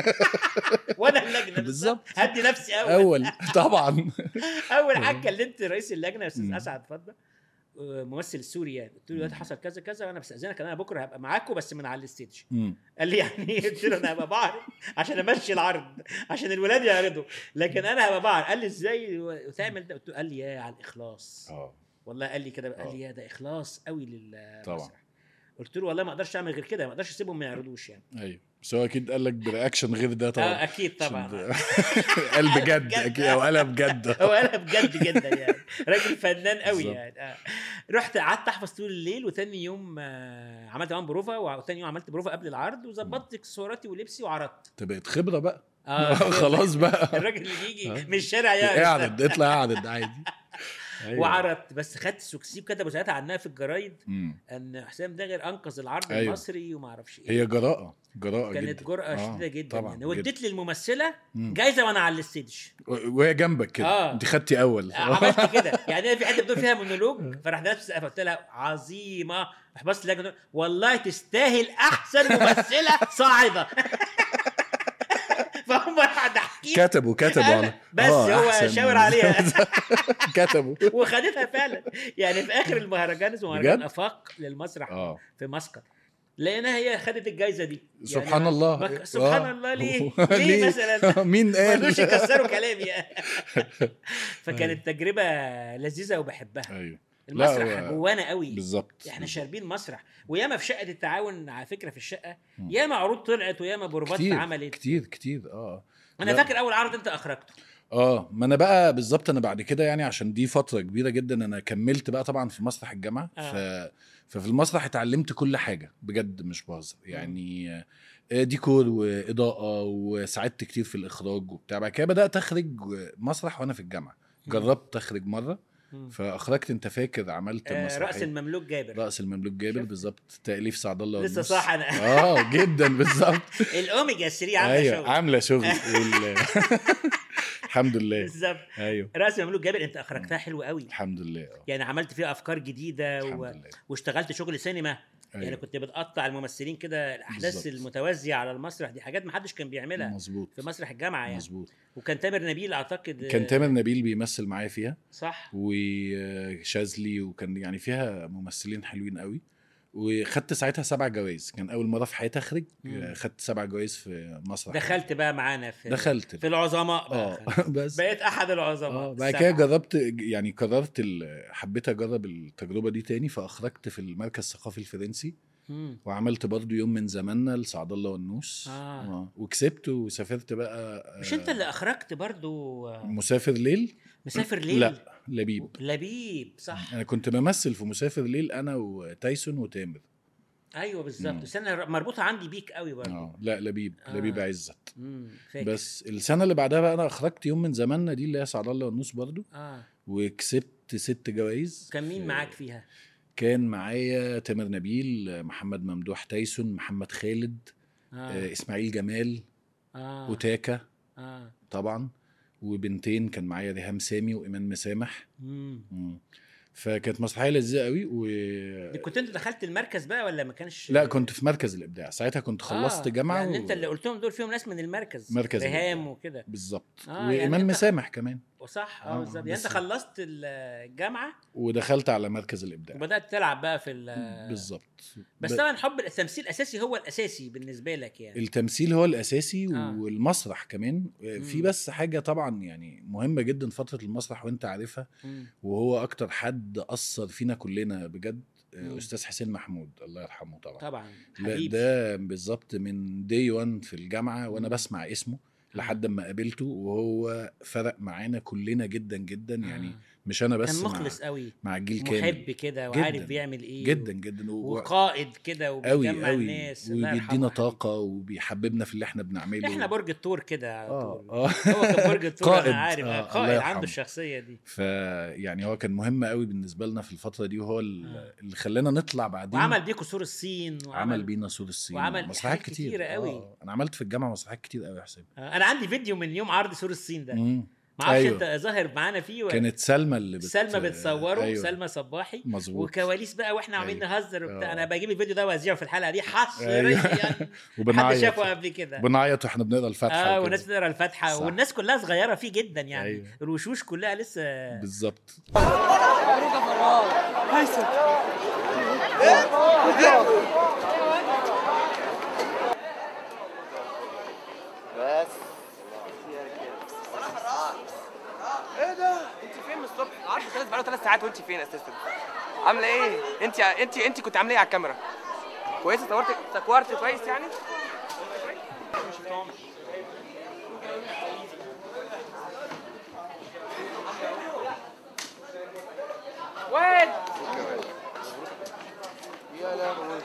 Speaker 1: وانا اللجنه
Speaker 2: بالظبط.
Speaker 1: هدي نفسي اول
Speaker 2: اول طبعا
Speaker 1: اول حاجه كلمت رئيس اللجنه يا استاذ
Speaker 2: مم.
Speaker 1: اسعد فضه آه، ممثل سوري يعني قلت له دلوقتي حصل كذا كذا وانا بستاذنك انا بكره هبقى معاكم بس من على الستيج
Speaker 2: مم.
Speaker 1: قال لي يعني إيه؟ قلت له انا هبقى بعرض عشان امشي العرض عشان الولاد يعرضوا لكن انا هبقى بعرض قال لي ازاي وتعمل ده قلت له قال لي يا على الاخلاص
Speaker 2: اه
Speaker 1: والله قال لي كده قال
Speaker 2: آه.
Speaker 1: لي يا ده اخلاص قوي للمسرح
Speaker 2: طبعا.
Speaker 1: قلت له والله ما اقدرش اعمل غير كده ما اقدرش اسيبهم ما يعرضوش يعني
Speaker 2: ايوه بس هو اكيد قال لك برياكشن غير ده
Speaker 1: آه
Speaker 2: طبعا
Speaker 1: اكيد طبعا
Speaker 2: عشان- قال بجد
Speaker 1: بجد.
Speaker 2: اكيد او قالها بجد
Speaker 1: هو قالها بجد جدا يعني راجل فنان قوي
Speaker 2: بالظبط.
Speaker 1: يعني آه. رحت قعدت احفظ طول الليل وتاني يوم آه، عملت كمان بروفا وتاني يوم عملت بروفا قبل العرض وظبطت اكسسواراتي ولبسي وعرضت
Speaker 2: انت بقت خبره بقى
Speaker 1: آه
Speaker 2: خلاص بقى
Speaker 1: الراجل اللي يجي
Speaker 2: آه.
Speaker 1: من الشارع يعني
Speaker 2: اعرض اطلع اعرض عادي أيوة.
Speaker 1: وعرضت بس خدت سكسيب كتبوا ساعتها عنها في الجرايد
Speaker 2: مم.
Speaker 1: ان حسام داغر انقذ العرض
Speaker 2: أيوة.
Speaker 1: المصري وما اعرفش ايه
Speaker 2: هي جراءه جراءه
Speaker 1: كانت
Speaker 2: جدا
Speaker 1: جرأة
Speaker 2: آه،
Speaker 1: شديدة جدا
Speaker 2: طبعا
Speaker 1: يعني
Speaker 2: جدا.
Speaker 1: واديت للممثلة
Speaker 2: مم.
Speaker 1: جايزة وانا على الستيج
Speaker 2: و- وهي جنبك كده
Speaker 1: آه.
Speaker 2: انت خدتي اول
Speaker 1: عملت كده يعني انا في حته بتقول فيها مونولوج فرحت نفسي قلت لها عظيمه راح بص لها والله تستاهل احسن ممثله صاعده فهم ضحكين
Speaker 2: كتبوا كتبوا على
Speaker 1: بس
Speaker 2: آه،
Speaker 1: هو
Speaker 2: أحسن.
Speaker 1: شاور عليها
Speaker 2: كتبوا
Speaker 1: وخدتها فعلا يعني في اخر المهرجان اسمه مهرجان
Speaker 2: بجد؟
Speaker 1: افاق للمسرح
Speaker 2: اه
Speaker 1: في مسقط لقينا هي خدت الجائزه دي يعني
Speaker 2: سبحان الله
Speaker 1: ما- سبحان
Speaker 2: آه.
Speaker 1: الله ليه ليه مثلا
Speaker 2: مين
Speaker 1: ما رضوش
Speaker 2: قال
Speaker 1: يكسروا كلامي فكانت تجربه لذيذه وبحبها
Speaker 2: ايوه
Speaker 1: المسرح
Speaker 2: هو-
Speaker 1: جوانا قوي
Speaker 2: بالظبط
Speaker 1: احنا شاربين مسرح وياما في شقه التعاون على فكره في الشقه
Speaker 2: مم.
Speaker 1: ياما عروض طلعت وياما بروفات
Speaker 2: كتير
Speaker 1: اتعملت
Speaker 2: كتير كتير اه
Speaker 1: انا
Speaker 2: لا.
Speaker 1: فاكر اول عرض انت اخرجته
Speaker 2: اه ما انا بقى بالظبط انا بعد كده يعني عشان دي فتره كبيره جدا انا كملت بقى طبعا في مسرح الجامعه
Speaker 1: آه.
Speaker 2: ف ففي المسرح اتعلمت كل حاجه بجد مش بهزر يعني آه، ديكور واضاءه وساعدت كتير في الاخراج وبتاع بعد كده بدات اخرج مسرح وانا في الجامعه
Speaker 1: مم.
Speaker 2: جربت اخرج مره
Speaker 1: مم.
Speaker 2: فاخرجت انت فاكر عملت
Speaker 1: آه،
Speaker 2: مسرحيه
Speaker 1: راس المملوك جابر
Speaker 2: راس المملوك جابر
Speaker 1: شفت؟
Speaker 2: بالظبط تاليف سعد الله
Speaker 1: لسه
Speaker 2: والنوس.
Speaker 1: صح انا
Speaker 2: اه جدا بالظبط
Speaker 1: الاوميجا 3 عامله
Speaker 2: ايوه
Speaker 1: شغل
Speaker 2: عامله شغل وال... الحمد لله
Speaker 1: بالظبط
Speaker 2: ايوه
Speaker 1: راس المملوك جابر انت اخرجتها حلو قوي
Speaker 2: الحمد لله اه
Speaker 1: يعني عملت فيها افكار جديده
Speaker 2: الحمد
Speaker 1: و...
Speaker 2: لله
Speaker 1: واشتغلت شغل سينما يعني
Speaker 2: أيوة.
Speaker 1: كنت بتقطع الممثلين كده الاحداث
Speaker 2: بالظبط.
Speaker 1: المتوازيه على المسرح دي حاجات ما حدش كان بيعملها
Speaker 2: مظبوط
Speaker 1: في مسرح الجامعه يعني
Speaker 2: مظبوط
Speaker 1: وكان تامر نبيل اعتقد
Speaker 2: كان تامر نبيل بيمثل معايا فيها
Speaker 1: صح
Speaker 2: وشاذلي وكان يعني فيها ممثلين حلوين قوي وخدت ساعتها سبع جوائز كان اول مره في حياتي اخرج
Speaker 1: مم.
Speaker 2: خدت سبع جوائز في مسرح
Speaker 1: دخلت بقى معانا في
Speaker 2: دخلت
Speaker 1: في العظماء بقى
Speaker 2: اه بس
Speaker 1: بقيت احد العظماء
Speaker 2: اه بعد كده
Speaker 1: السبعة.
Speaker 2: جربت يعني قررت ال- حبيت اجرب التجربه دي تاني فاخرجت في المركز الثقافي الفرنسي
Speaker 1: مم.
Speaker 2: وعملت برضو يوم من زماننا لسعد الله والنوس
Speaker 1: آه.
Speaker 2: وكسبت وسافرت بقى
Speaker 1: مش انت اللي اخرجت برضو آه،
Speaker 2: مسافر ليل
Speaker 1: مسافر ليل
Speaker 2: لا لبيب
Speaker 1: لبيب صح
Speaker 2: انا كنت بمثل في مسافر ليل انا وتايسون وتامر
Speaker 1: ايوه بالظبط
Speaker 2: مم.
Speaker 1: بس انا مربوطه عندي بيك قوي برضو
Speaker 2: اه لا لبيب
Speaker 1: آه.
Speaker 2: لبيب عزت
Speaker 1: مم. فاكر
Speaker 2: بس السنه اللي بعدها بقى انا اخرجت يوم من زماننا دي اللي هي سعد الله والنوس برضو
Speaker 1: اه
Speaker 2: وكسبت ست جوائز
Speaker 1: كان مين
Speaker 2: في-
Speaker 1: معاك فيها
Speaker 2: كان معايا تامر نبيل محمد ممدوح تايسون محمد خالد آه.
Speaker 1: اه
Speaker 2: اسماعيل جمال
Speaker 1: اه,
Speaker 2: وتاكا
Speaker 1: آه.
Speaker 2: طبعا وبنتين كان معايا ريهام سامي وايمان مسامح
Speaker 1: مم.
Speaker 2: مم. فكانت مسرحيه لذيذه قوي و
Speaker 1: كنت انت دخلت المركز بقى ولا ما كانش
Speaker 2: لا كنت في مركز الابداع ساعتها كنت خلصت
Speaker 1: آه.
Speaker 2: جامعه
Speaker 1: يعني
Speaker 2: و...
Speaker 1: انت اللي قلتهم دول فيهم ناس من المركز
Speaker 2: مركز
Speaker 1: ريهام
Speaker 2: الإبداع.
Speaker 1: وكده
Speaker 2: بالظبط
Speaker 1: آه،
Speaker 2: آه
Speaker 1: يعني
Speaker 2: وايمان
Speaker 1: أنت-
Speaker 2: مسامح كمان
Speaker 1: وصح اه
Speaker 2: آه،
Speaker 1: بالظبط يعني انت
Speaker 2: بس-
Speaker 1: خلصت الجامعه
Speaker 2: ودخلت على مركز الابداع
Speaker 1: وبدات تلعب بقى في ال-
Speaker 2: بالظبط
Speaker 1: بس
Speaker 2: ب-
Speaker 1: طبعا حب التمثيل الاساسي هو الاساسي بالنسبه لك يعني
Speaker 2: التمثيل هو الاساسي
Speaker 1: آه.
Speaker 2: والمسرح كمان في
Speaker 1: مم.
Speaker 2: بس حاجه طبعا يعني مهمه جدا فتره المسرح وانت عارفها
Speaker 1: مم.
Speaker 2: وهو اكتر حد اثر فينا كلنا بجد
Speaker 1: مم.
Speaker 2: استاذ حسين محمود الله يرحمه طبعا
Speaker 1: طبعا
Speaker 2: لا
Speaker 1: حبيبي
Speaker 2: ده بالظبط من دي 1 في الجامعه وانا
Speaker 1: مم.
Speaker 2: بسمع اسمه لحد ما قابلته وهو فرق معانا كلنا جدا جدا يعني
Speaker 1: آه.
Speaker 2: مش انا بس
Speaker 1: كان
Speaker 2: مع,
Speaker 1: مخلص قوي
Speaker 2: مع الجيل كامل
Speaker 1: محب كده وعارف
Speaker 2: جداً.
Speaker 1: بيعمل ايه
Speaker 2: جدا جدا و...
Speaker 1: وقائد كده
Speaker 2: قوي
Speaker 1: وبيجمع
Speaker 2: قوي
Speaker 1: الناس الله
Speaker 2: وبيدينا
Speaker 1: يرحمه
Speaker 2: طاقه وبيحببنا في اللي احنا بنعمله
Speaker 1: احنا برج الثور كده على
Speaker 2: اه
Speaker 1: طول
Speaker 2: اه
Speaker 1: هو كان برج الثور
Speaker 2: قائد.
Speaker 1: انا عارف
Speaker 2: آه،
Speaker 1: آه.
Speaker 2: الله
Speaker 1: قائد
Speaker 2: يرحمه.
Speaker 1: عنده الشخصيه دي
Speaker 2: فيعني هو كان مهم قوي بالنسبه لنا في الفتره دي وهو ال-
Speaker 1: آه.
Speaker 2: اللي خلانا نطلع بعدين
Speaker 1: وعمل بيكو سور الصين وعمل
Speaker 2: عمل بينا سور الصين
Speaker 1: وعمل
Speaker 2: مسرحيات
Speaker 1: حاجات
Speaker 2: كتير
Speaker 1: كتيرة قوي.
Speaker 2: آه. انا عملت في الجامعه مسرحيات كتير قوي يا حسين
Speaker 1: آه، انا عندي فيديو من يوم عرض سور الصين ده
Speaker 2: مم.
Speaker 1: ما اعرفش
Speaker 2: أيوة.
Speaker 1: انت ظاهر معانا فيه ولا
Speaker 2: كانت سلمى اللي بت...
Speaker 1: سلمى بتصوره
Speaker 2: أيوة.
Speaker 1: سلمى صباحي
Speaker 2: مظبوط
Speaker 1: وكواليس بقى واحنا عاملين
Speaker 2: أيوة.
Speaker 1: نهزر وبتاع
Speaker 2: آه.
Speaker 1: انا بجيب الفيديو ده واذيعه في الحلقه دي حصريا
Speaker 2: أيوة.
Speaker 1: حد
Speaker 2: وبنعيط
Speaker 1: شافه قبل كده
Speaker 2: بنعيط واحنا بنقرا الفاتحه
Speaker 1: اه
Speaker 2: وكده.
Speaker 1: والناس بتقرا الفاتحه
Speaker 2: صح.
Speaker 1: والناس كلها صغيره فيه جدا يعني
Speaker 2: أيوة.
Speaker 1: الوشوش كلها لسه
Speaker 2: بالظبط
Speaker 3: بس
Speaker 4: ايه ده؟ انت فين من الصبح؟ العرض خلص بقاله ثلاث ساعات وانت فين اساسا؟ عامله ايه؟ انت انت انت كنت عامله ايه على الكاميرا؟ كويسه صورت صورت كويس يعني؟ وين؟
Speaker 3: يا لهوي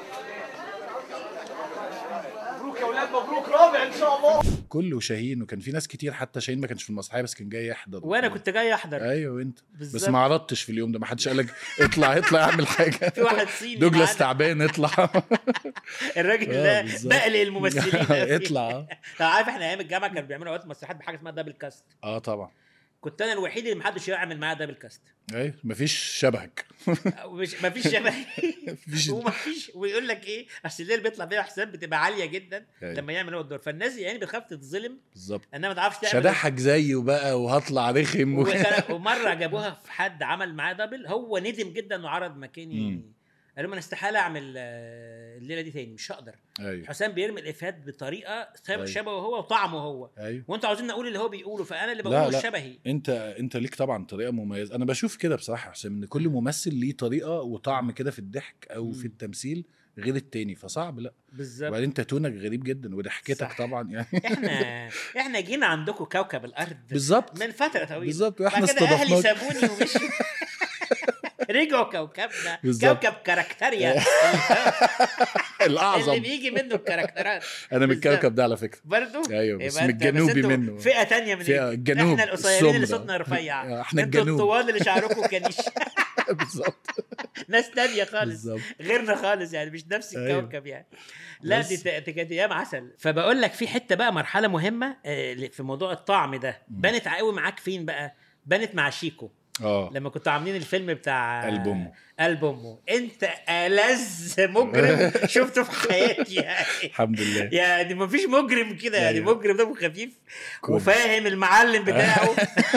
Speaker 4: مبروك يا اولاد مبروك رابع ان شاء الله
Speaker 2: كله شاهين وكان في ناس كتير حتى شاهين ما كانش في المسرحيه بس كان جاي يحضر
Speaker 1: وانا كنت جاي احضر
Speaker 2: ايوه انت بس
Speaker 1: بالظبط.
Speaker 2: ما عرضتش في اليوم ده ما حدش قال لك اطلع اطلع اعمل حاجه
Speaker 1: في واحد صيني
Speaker 2: دوجلاس
Speaker 1: معانا.
Speaker 2: تعبان اطلع
Speaker 1: الراجل
Speaker 2: آه،
Speaker 1: ده
Speaker 2: بالظبط.
Speaker 1: بقلق الممثلين
Speaker 2: اطلع
Speaker 1: طب عارف احنا ايام الجامعه كانوا بيعملوا اوقات مسرحيات بحاجه اسمها دبل كاست
Speaker 2: اه طبعا
Speaker 1: كنت انا الوحيد اللي محدش يعمل معاه دبل كاست
Speaker 2: ايوه مفيش شبهك
Speaker 1: مش مفيش شبه
Speaker 2: مفيش
Speaker 1: ومفيش ويقول لك ايه اصل الليل بيطلع فيها حساب بتبقى عاليه جدا
Speaker 2: أيوة.
Speaker 1: لما يعمل هو الدور فالناس يعني بتخاف تتظلم
Speaker 2: بالظبط
Speaker 1: انها ما تعرفش تعمل
Speaker 2: شدحك زيه بقى وهطلع رخم و...
Speaker 1: وكان- ومره جابوها في حد عمل معاه دبل هو ندم جدا انه عرض مكاني
Speaker 2: مم.
Speaker 1: قال لهم انا استحاله اعمل آه، الليله دي تاني مش هقدر
Speaker 2: ايوه
Speaker 1: حسام بيرمي الافيهات بطريقه
Speaker 2: أيوة.
Speaker 1: شبهه هو وطعمه هو
Speaker 2: ايوه
Speaker 1: وانتوا عاوزين اقول اللي هو بيقوله فانا اللي
Speaker 2: لا،
Speaker 1: بقوله
Speaker 2: لا.
Speaker 1: مش شبهي
Speaker 2: انت انت ليك طبعا طريقه مميزه انا بشوف كده بصراحه يا حسام ان كل ممثل ليه طريقه وطعم كده في الضحك او في
Speaker 1: مم.
Speaker 2: التمثيل غير التاني فصعب لا
Speaker 1: بالظبط
Speaker 2: وبعدين انت تونك غريب جدا وضحكتك
Speaker 1: صح.
Speaker 2: طبعا يعني
Speaker 1: احنا احنا جينا عندكم كوكب الارض
Speaker 2: بالظبط
Speaker 1: من فتره طويله
Speaker 2: بالظبط واحنا
Speaker 1: بعد كده اهلي
Speaker 2: استضفناك
Speaker 1: سابوني ومشوا رجعوا كوكبنا
Speaker 2: بالظبط.
Speaker 1: كوكب كاركتريا
Speaker 2: الاعظم
Speaker 1: اللي بيجي منه الكاركترات
Speaker 2: انا من
Speaker 1: بالظبط.
Speaker 2: الكوكب ده على فكره
Speaker 1: برضه
Speaker 2: ايوه بس
Speaker 1: يبقى
Speaker 2: من
Speaker 1: انت-
Speaker 2: الجنوبي
Speaker 1: انتوا
Speaker 2: منه
Speaker 1: فئه تانية من
Speaker 2: فئة
Speaker 1: ال-
Speaker 2: الجنوب،
Speaker 1: احنا القصيرين اللي
Speaker 2: السمرة.
Speaker 1: صوتنا رفيع
Speaker 2: احنا
Speaker 1: انتوا
Speaker 2: الجنوب
Speaker 1: الطوال اللي شعركم كنيش
Speaker 2: بالظبط
Speaker 1: ناس تانية خالص
Speaker 2: بالظبط
Speaker 1: غيرنا خالص يعني مش نفس
Speaker 2: أيوة.
Speaker 1: الكوكب يعني لا
Speaker 2: بس.
Speaker 1: دي ت- دي كانت ايام عسل فبقول لك في حته بقى مرحله مهمه آه، في موضوع الطعم ده
Speaker 2: مم.
Speaker 1: بانت قوي معاك فين بقى بانت مع شيكو
Speaker 2: اه
Speaker 1: لما كنتوا عاملين الفيلم بتاع
Speaker 2: قلب أمه.
Speaker 1: قلب امه انت ألذ مجرم شفته في حياتي يعني
Speaker 2: الحمد لله
Speaker 1: يعني ما فيش مجرم كده يعني
Speaker 2: أيوة.
Speaker 1: مجرم دمه خفيف
Speaker 2: كل.
Speaker 1: وفاهم المعلم بتاعه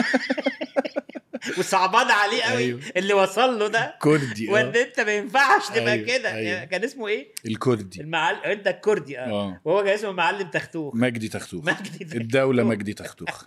Speaker 1: وصعبان عليه قوي
Speaker 2: أيوة.
Speaker 1: اللي وصل له ده
Speaker 2: كردي
Speaker 1: وان
Speaker 2: اه
Speaker 1: انت ما ينفعش تبقى
Speaker 2: أيوة،
Speaker 1: كده
Speaker 2: أيوة.
Speaker 1: كان اسمه ايه؟
Speaker 2: الكردي
Speaker 1: المعلم انت الكردي اه
Speaker 2: اه
Speaker 1: وهو كان اسمه معلم تختوخ
Speaker 2: مجدي تختوخ
Speaker 1: مجدي تختوخ.
Speaker 2: الدولة مجدي تختوخ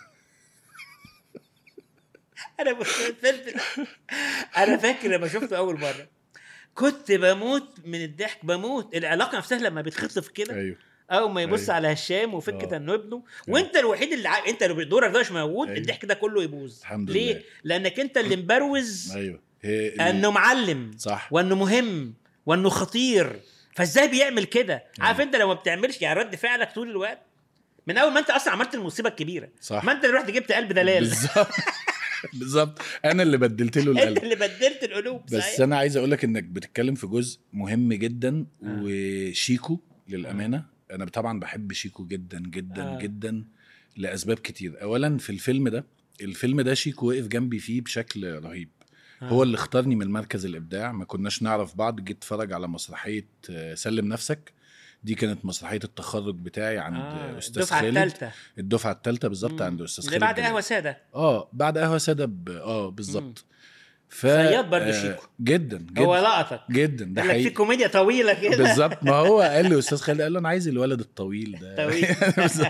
Speaker 1: انا بص- الفيلم ده- انا فاكر لما شفته اول مره كنت بموت من الضحك بموت العلاقه نفسها لما بتخطف كده
Speaker 2: ايوه
Speaker 1: اول ما يبص
Speaker 2: أيوة.
Speaker 1: على هشام وفكره
Speaker 2: آه.
Speaker 1: انه ابنه وانت الوحيد اللي ع... انت اللي دورك ده مش موجود
Speaker 2: أيوة.
Speaker 1: الضحك ده كله يبوظ
Speaker 2: الحمد
Speaker 1: ليه؟
Speaker 2: لله.
Speaker 1: لانك انت اللي مبروز
Speaker 2: ايوه هي ال-
Speaker 1: انه معلم
Speaker 2: صح
Speaker 1: وانه مهم وانه خطير فازاي بيعمل كده عارف انت لو ما بتعملش يعني رد فعلك طول الوقت من اول ما انت اصلا عملت المصيبه الكبيره
Speaker 2: صح
Speaker 1: ما انت اللي رحت جبت قلب دلال
Speaker 2: بالظبط بالظبط انا اللي بدلت له
Speaker 1: انت
Speaker 2: القلب
Speaker 1: اللي بدلت القلوب
Speaker 2: بس
Speaker 1: صحيح.
Speaker 2: انا عايز اقول لك انك بتتكلم في جزء مهم جدا
Speaker 1: آه.
Speaker 2: وشيكو للامانه انا طبعا بحب شيكو جدا جدا
Speaker 1: آه.
Speaker 2: جدا لاسباب كتير اولا في الفيلم ده الفيلم ده شيكو وقف جنبي فيه بشكل رهيب
Speaker 1: آه.
Speaker 2: هو اللي اختارني من مركز الابداع ما كناش نعرف بعض جيت اتفرج على مسرحيه آه، سلم نفسك دي كانت مسرحيه التخرج بتاعي عند
Speaker 1: آه،
Speaker 2: استاذ
Speaker 1: الدفعه
Speaker 2: خالد
Speaker 1: الثالثه
Speaker 2: الدفعه الثالثه بالظبط عند استاذ
Speaker 1: اللي
Speaker 2: خالد
Speaker 1: بعد
Speaker 2: جلال.
Speaker 1: قهوه ساده
Speaker 2: اه بعد قهوه ساده ب... اه بالظبط ف
Speaker 1: صياد برضه
Speaker 2: آه،
Speaker 1: شيكو.
Speaker 2: جدا جدا
Speaker 1: هو لقطك
Speaker 2: جدا ده
Speaker 1: قال لك في
Speaker 2: حقيقي
Speaker 1: كوميديا طويله كده
Speaker 2: بالظبط ما هو قال لي استاذ خالد قال له انا عايز الولد الطويل ده
Speaker 1: طويل
Speaker 2: بالظبط.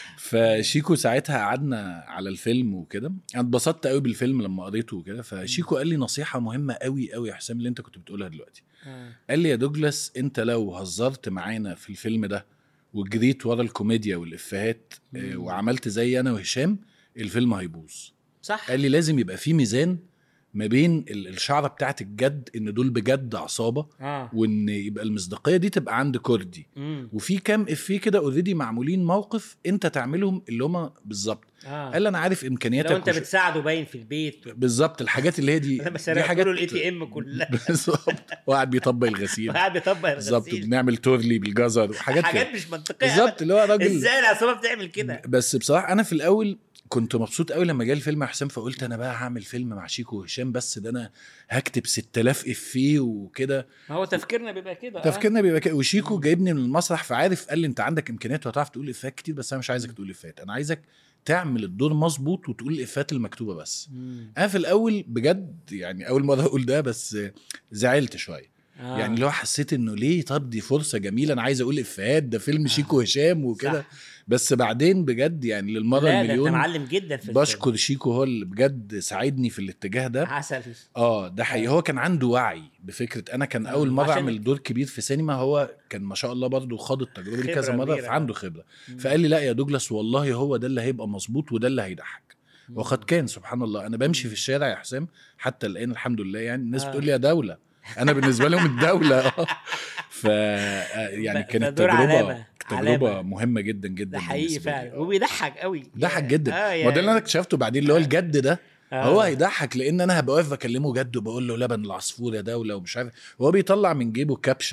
Speaker 2: فشيكو ساعتها قعدنا على الفيلم وكده انا اتبسطت قوي بالفيلم لما قريته وكده فشيكو قال لي نصيحه مهمه قوي قوي يا حسام اللي انت كنت بتقولها دلوقتي
Speaker 1: آه.
Speaker 2: قال لي يا دوجلاس انت لو هزرت معانا في الفيلم ده وجريت ورا الكوميديا والافيهات آه،
Speaker 1: مم.
Speaker 2: وعملت زي انا وهشام الفيلم هيبوظ
Speaker 1: صح
Speaker 2: قال لي لازم يبقى في ميزان ما بين ال- الشعره بتاعت الجد ان دول بجد عصابه
Speaker 1: اه
Speaker 2: وان يبقى المصداقيه دي تبقى عند كردي
Speaker 1: امم
Speaker 2: وفي كام افيه كده اوريدي معمولين موقف انت تعملهم اللي هما بالظبط
Speaker 1: اه
Speaker 2: قال لي انا عارف امكانياتك
Speaker 1: لو انت
Speaker 2: وش-
Speaker 1: بتساعده باين في البيت
Speaker 2: بالظبط الحاجات اللي هي دي
Speaker 1: انا
Speaker 2: دي
Speaker 1: بسرقت
Speaker 2: حاجات
Speaker 1: له الاي تي ام كلها
Speaker 2: بالظبط وقاعد بيطبق الغسيل
Speaker 1: وقاعد بيطبق
Speaker 2: بالظبط
Speaker 1: الغسيل
Speaker 2: بنعمل تورلي بالجزر وحاجات
Speaker 1: حاجات
Speaker 2: كده
Speaker 1: مش منطقيه
Speaker 2: بالظبط
Speaker 1: أبداً.
Speaker 2: اللي هو راجل
Speaker 1: ازاي العصابه بتعمل كده
Speaker 2: بس بصراحه انا في الاول كنت مبسوط قوي لما جالي الفيلم يا حسام فقلت انا بقى هعمل فيلم مع شيكو وهشام بس ده انا هكتب 6000 افيه وكده
Speaker 1: ما هو تفكيرنا بيبقى كده آه.
Speaker 2: تفكيرنا بيبقى كده وشيكو جايبني من المسرح فعارف قال لي انت عندك امكانيات وهتعرف تقول افيهات كتير بس انا مش عايزك تقول افيهات انا عايزك تعمل الدور مظبوط وتقول الافيهات المكتوبه بس
Speaker 1: مم.
Speaker 2: انا في الاول بجد يعني اول مره اقول ده بس زعلت شويه
Speaker 1: آه.
Speaker 2: يعني اللي هو حسيت انه ليه طب دي فرصه جميله انا عايز اقول افيهات ده فيلم شيكو وهشام وكده
Speaker 1: صح.
Speaker 2: بس بعدين بجد يعني للمره
Speaker 1: لا ده انت
Speaker 2: المليون
Speaker 1: معلم جدا في الفيلم.
Speaker 2: بشكر شيكو هو اللي بجد ساعدني في الاتجاه ده
Speaker 1: عسل
Speaker 2: اه ده حقيقي هو كان عنده وعي بفكره انا كان
Speaker 1: آه،
Speaker 2: اول مره
Speaker 1: عشان-
Speaker 2: اعمل دور كبير في سينما هو كان ما شاء الله برضه خاض التجربه دي
Speaker 1: خبرة
Speaker 2: كذا مره
Speaker 1: كبيرة.
Speaker 2: فعنده خبره
Speaker 1: مم.
Speaker 2: فقال لي لا يا دوجلاس والله هو ده اللي هيبقى مظبوط وده اللي هيضحك وقد كان سبحان الله انا بمشي في الشارع يا حسام حتى الان الحمد لله يعني الناس
Speaker 1: آه.
Speaker 2: بتقول لي يا دوله انا بالنسبه لهم الدوله اه ف آه، يعني
Speaker 1: ف-
Speaker 2: كانت
Speaker 1: فدور
Speaker 2: تجربه
Speaker 1: علامة.
Speaker 2: تجربه
Speaker 1: علامة.
Speaker 2: مهمه جدا جدا
Speaker 1: ده حقيقي
Speaker 2: بالنسبة لي.
Speaker 1: فعلا
Speaker 2: آه.
Speaker 1: وبيضحك قوي
Speaker 2: ضحك جدا
Speaker 1: اه
Speaker 2: ما ده اللي انا اكتشفته بعدين اللي هو الجد ده
Speaker 1: آه.
Speaker 2: هو هيضحك لان انا هبقى واقف بكلمه جد وبقول له لبن العصفور يا دوله ومش عارف وهو بيطلع من جيبه كبشه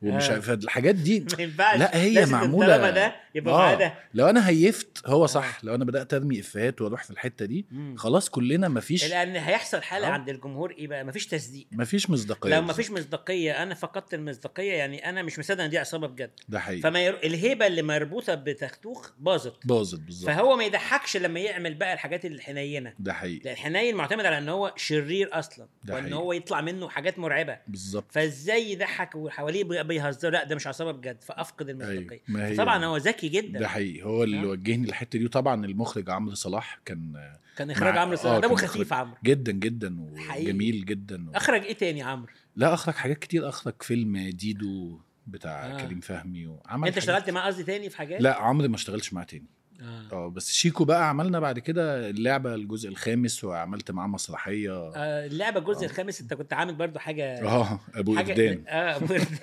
Speaker 2: ومش
Speaker 1: آه.
Speaker 2: عارف الحاجات دي
Speaker 1: ما ينفعش
Speaker 2: لا هي
Speaker 1: لازم
Speaker 2: معمولة-
Speaker 1: الدراما ده يبقى معاه
Speaker 2: آه.
Speaker 1: ده
Speaker 2: لو انا هيفت هو صح لو انا بدات ارمي افيهات واروح في الحته دي
Speaker 1: مم.
Speaker 2: خلاص كلنا مفيش
Speaker 1: لان هيحصل حاله
Speaker 2: آه.
Speaker 1: عند الجمهور ايه بقى مفيش تصديق
Speaker 2: مفيش مصداقيه
Speaker 1: لو
Speaker 2: بالظبط.
Speaker 1: مفيش مصداقيه انا فقدت المصداقيه يعني انا مش مصدق ان دي عصابه بجد
Speaker 2: ده حقيقي
Speaker 1: فما ير... الهيبه اللي مربوطه بتختوخ باظت
Speaker 2: باظت بالظبط
Speaker 1: فهو ما يضحكش لما يعمل بقى الحاجات الحنينه
Speaker 2: ده حقيقي
Speaker 1: لان الحنين معتمد على ان هو شرير اصلا
Speaker 2: ده
Speaker 1: وان
Speaker 2: حقيقي.
Speaker 1: هو يطلع منه حاجات مرعبه
Speaker 2: بالظبط
Speaker 1: فازاي يضحك وحواليه بي- بيهزروا لا ده مش عصابه بجد فافقد المصداقيه
Speaker 2: أيوة. ما هي
Speaker 1: طبعا هو ذكي جدا
Speaker 2: ده حقيقي هو اللي
Speaker 1: آه.
Speaker 2: وجهني الحته دي وطبعا المخرج عمرو صلاح كان
Speaker 1: كان اخراج
Speaker 2: مع-
Speaker 1: عمرو
Speaker 2: آه،
Speaker 1: صلاح دمه
Speaker 2: كان
Speaker 1: خفيف
Speaker 2: إخراج.
Speaker 1: عمرو
Speaker 2: جدا جدا
Speaker 1: حقيقي.
Speaker 2: وجميل جدا و...
Speaker 1: اخرج ايه تاني عمرو
Speaker 2: لا اخرج حاجات كتير اخرج فيلم ديدو بتاع
Speaker 1: آه.
Speaker 2: آه. كريم فهمي وعمل
Speaker 1: انت
Speaker 2: حاجات-
Speaker 1: اشتغلت معاه قصدي تاني في حاجات
Speaker 2: لا عمري ما اشتغلتش معاه تاني
Speaker 1: آه.
Speaker 2: اه بس شيكو بقى عملنا بعد كده اللعبه الجزء الخامس وعملت معاه مسرحيه
Speaker 1: آه، اللعبه الجزء الخامس انت كنت عامل برضو حاجه
Speaker 2: اه ابو
Speaker 1: حاجه
Speaker 2: وردان
Speaker 1: اه ابو وردان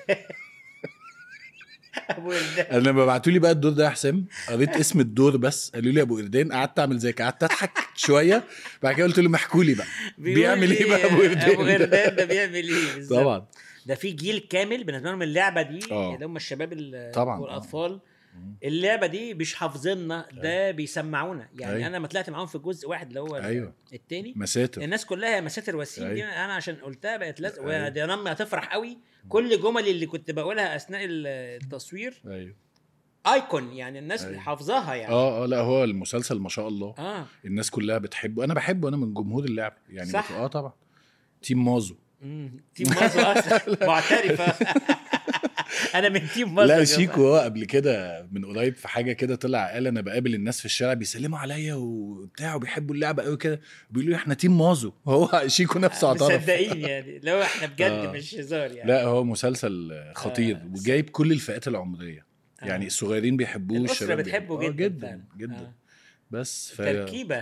Speaker 1: ابو وردان
Speaker 2: انا لما بعتوا لي بقى الدور ده يا حسام قريت اسم الدور بس قالوا لي ابو قردان قعدت اعمل زي قعدت اضحك شويه بعد كده قلت لهم احكوا لي بقى
Speaker 1: بيقول
Speaker 2: بيعمل ايه
Speaker 1: لي
Speaker 2: بقى ابو قردان
Speaker 1: ابو
Speaker 2: ده؟
Speaker 1: قردان ده بيعمل ايه بالظبط
Speaker 2: طبعا
Speaker 1: ده في جيل كامل بالنسبه لهم اللعبه دي
Speaker 2: آه.
Speaker 1: اللي هم الشباب ال-
Speaker 2: طبعاً،
Speaker 1: والاطفال
Speaker 2: مم.
Speaker 1: اللعبه دي مش حافظيننا ده بيسمعونا يعني
Speaker 2: أيوة.
Speaker 1: انا لما طلعت معاهم في جزء واحد اللي هو
Speaker 2: أيوة.
Speaker 1: التاني
Speaker 2: مساتر
Speaker 1: الناس كلها مساتر وسيم دي
Speaker 2: أيوة.
Speaker 1: انا عشان قلتها بقت لازم
Speaker 2: أيوة.
Speaker 1: ودي انا امي هتفرح قوي كل جملي اللي كنت بقولها اثناء التصوير
Speaker 2: ايوه
Speaker 1: ايكون يعني الناس
Speaker 2: أيوة.
Speaker 1: حافظاها يعني
Speaker 2: اه اه لا هو المسلسل ما شاء الله
Speaker 1: اه
Speaker 2: الناس كلها بتحبه انا بحبه انا من جمهور اللعبه يعني
Speaker 1: صح.
Speaker 2: بت- اه طبعا تيم مازو
Speaker 1: مم. تيم مازو اصلا معترفه انا من تيم مازو
Speaker 2: لا
Speaker 1: يا
Speaker 2: شيكو
Speaker 1: جماعة.
Speaker 2: هو قبل كده من قريب في حاجه كده طلع قال انا بقابل الناس في الشارع بيسلموا عليا وبتاع وبيحبوا اللعبه قوي كده بيقولوا لي احنا تيم مازو هو شيكو نفسه اعترف
Speaker 1: مصدقين يعني لو احنا بجد
Speaker 2: آه.
Speaker 1: مش هزار يعني
Speaker 2: لا هو مسلسل خطير
Speaker 1: آه.
Speaker 2: وجايب كل الفئات العمريه
Speaker 1: آه.
Speaker 2: يعني الصغيرين بيحبوه
Speaker 1: الاسره
Speaker 2: الشباب
Speaker 1: بتحبه
Speaker 2: بيحبوه.
Speaker 1: جدا
Speaker 2: آه جدا
Speaker 1: فعلا.
Speaker 2: جدا
Speaker 1: آه.
Speaker 2: بس ف
Speaker 1: تركيبه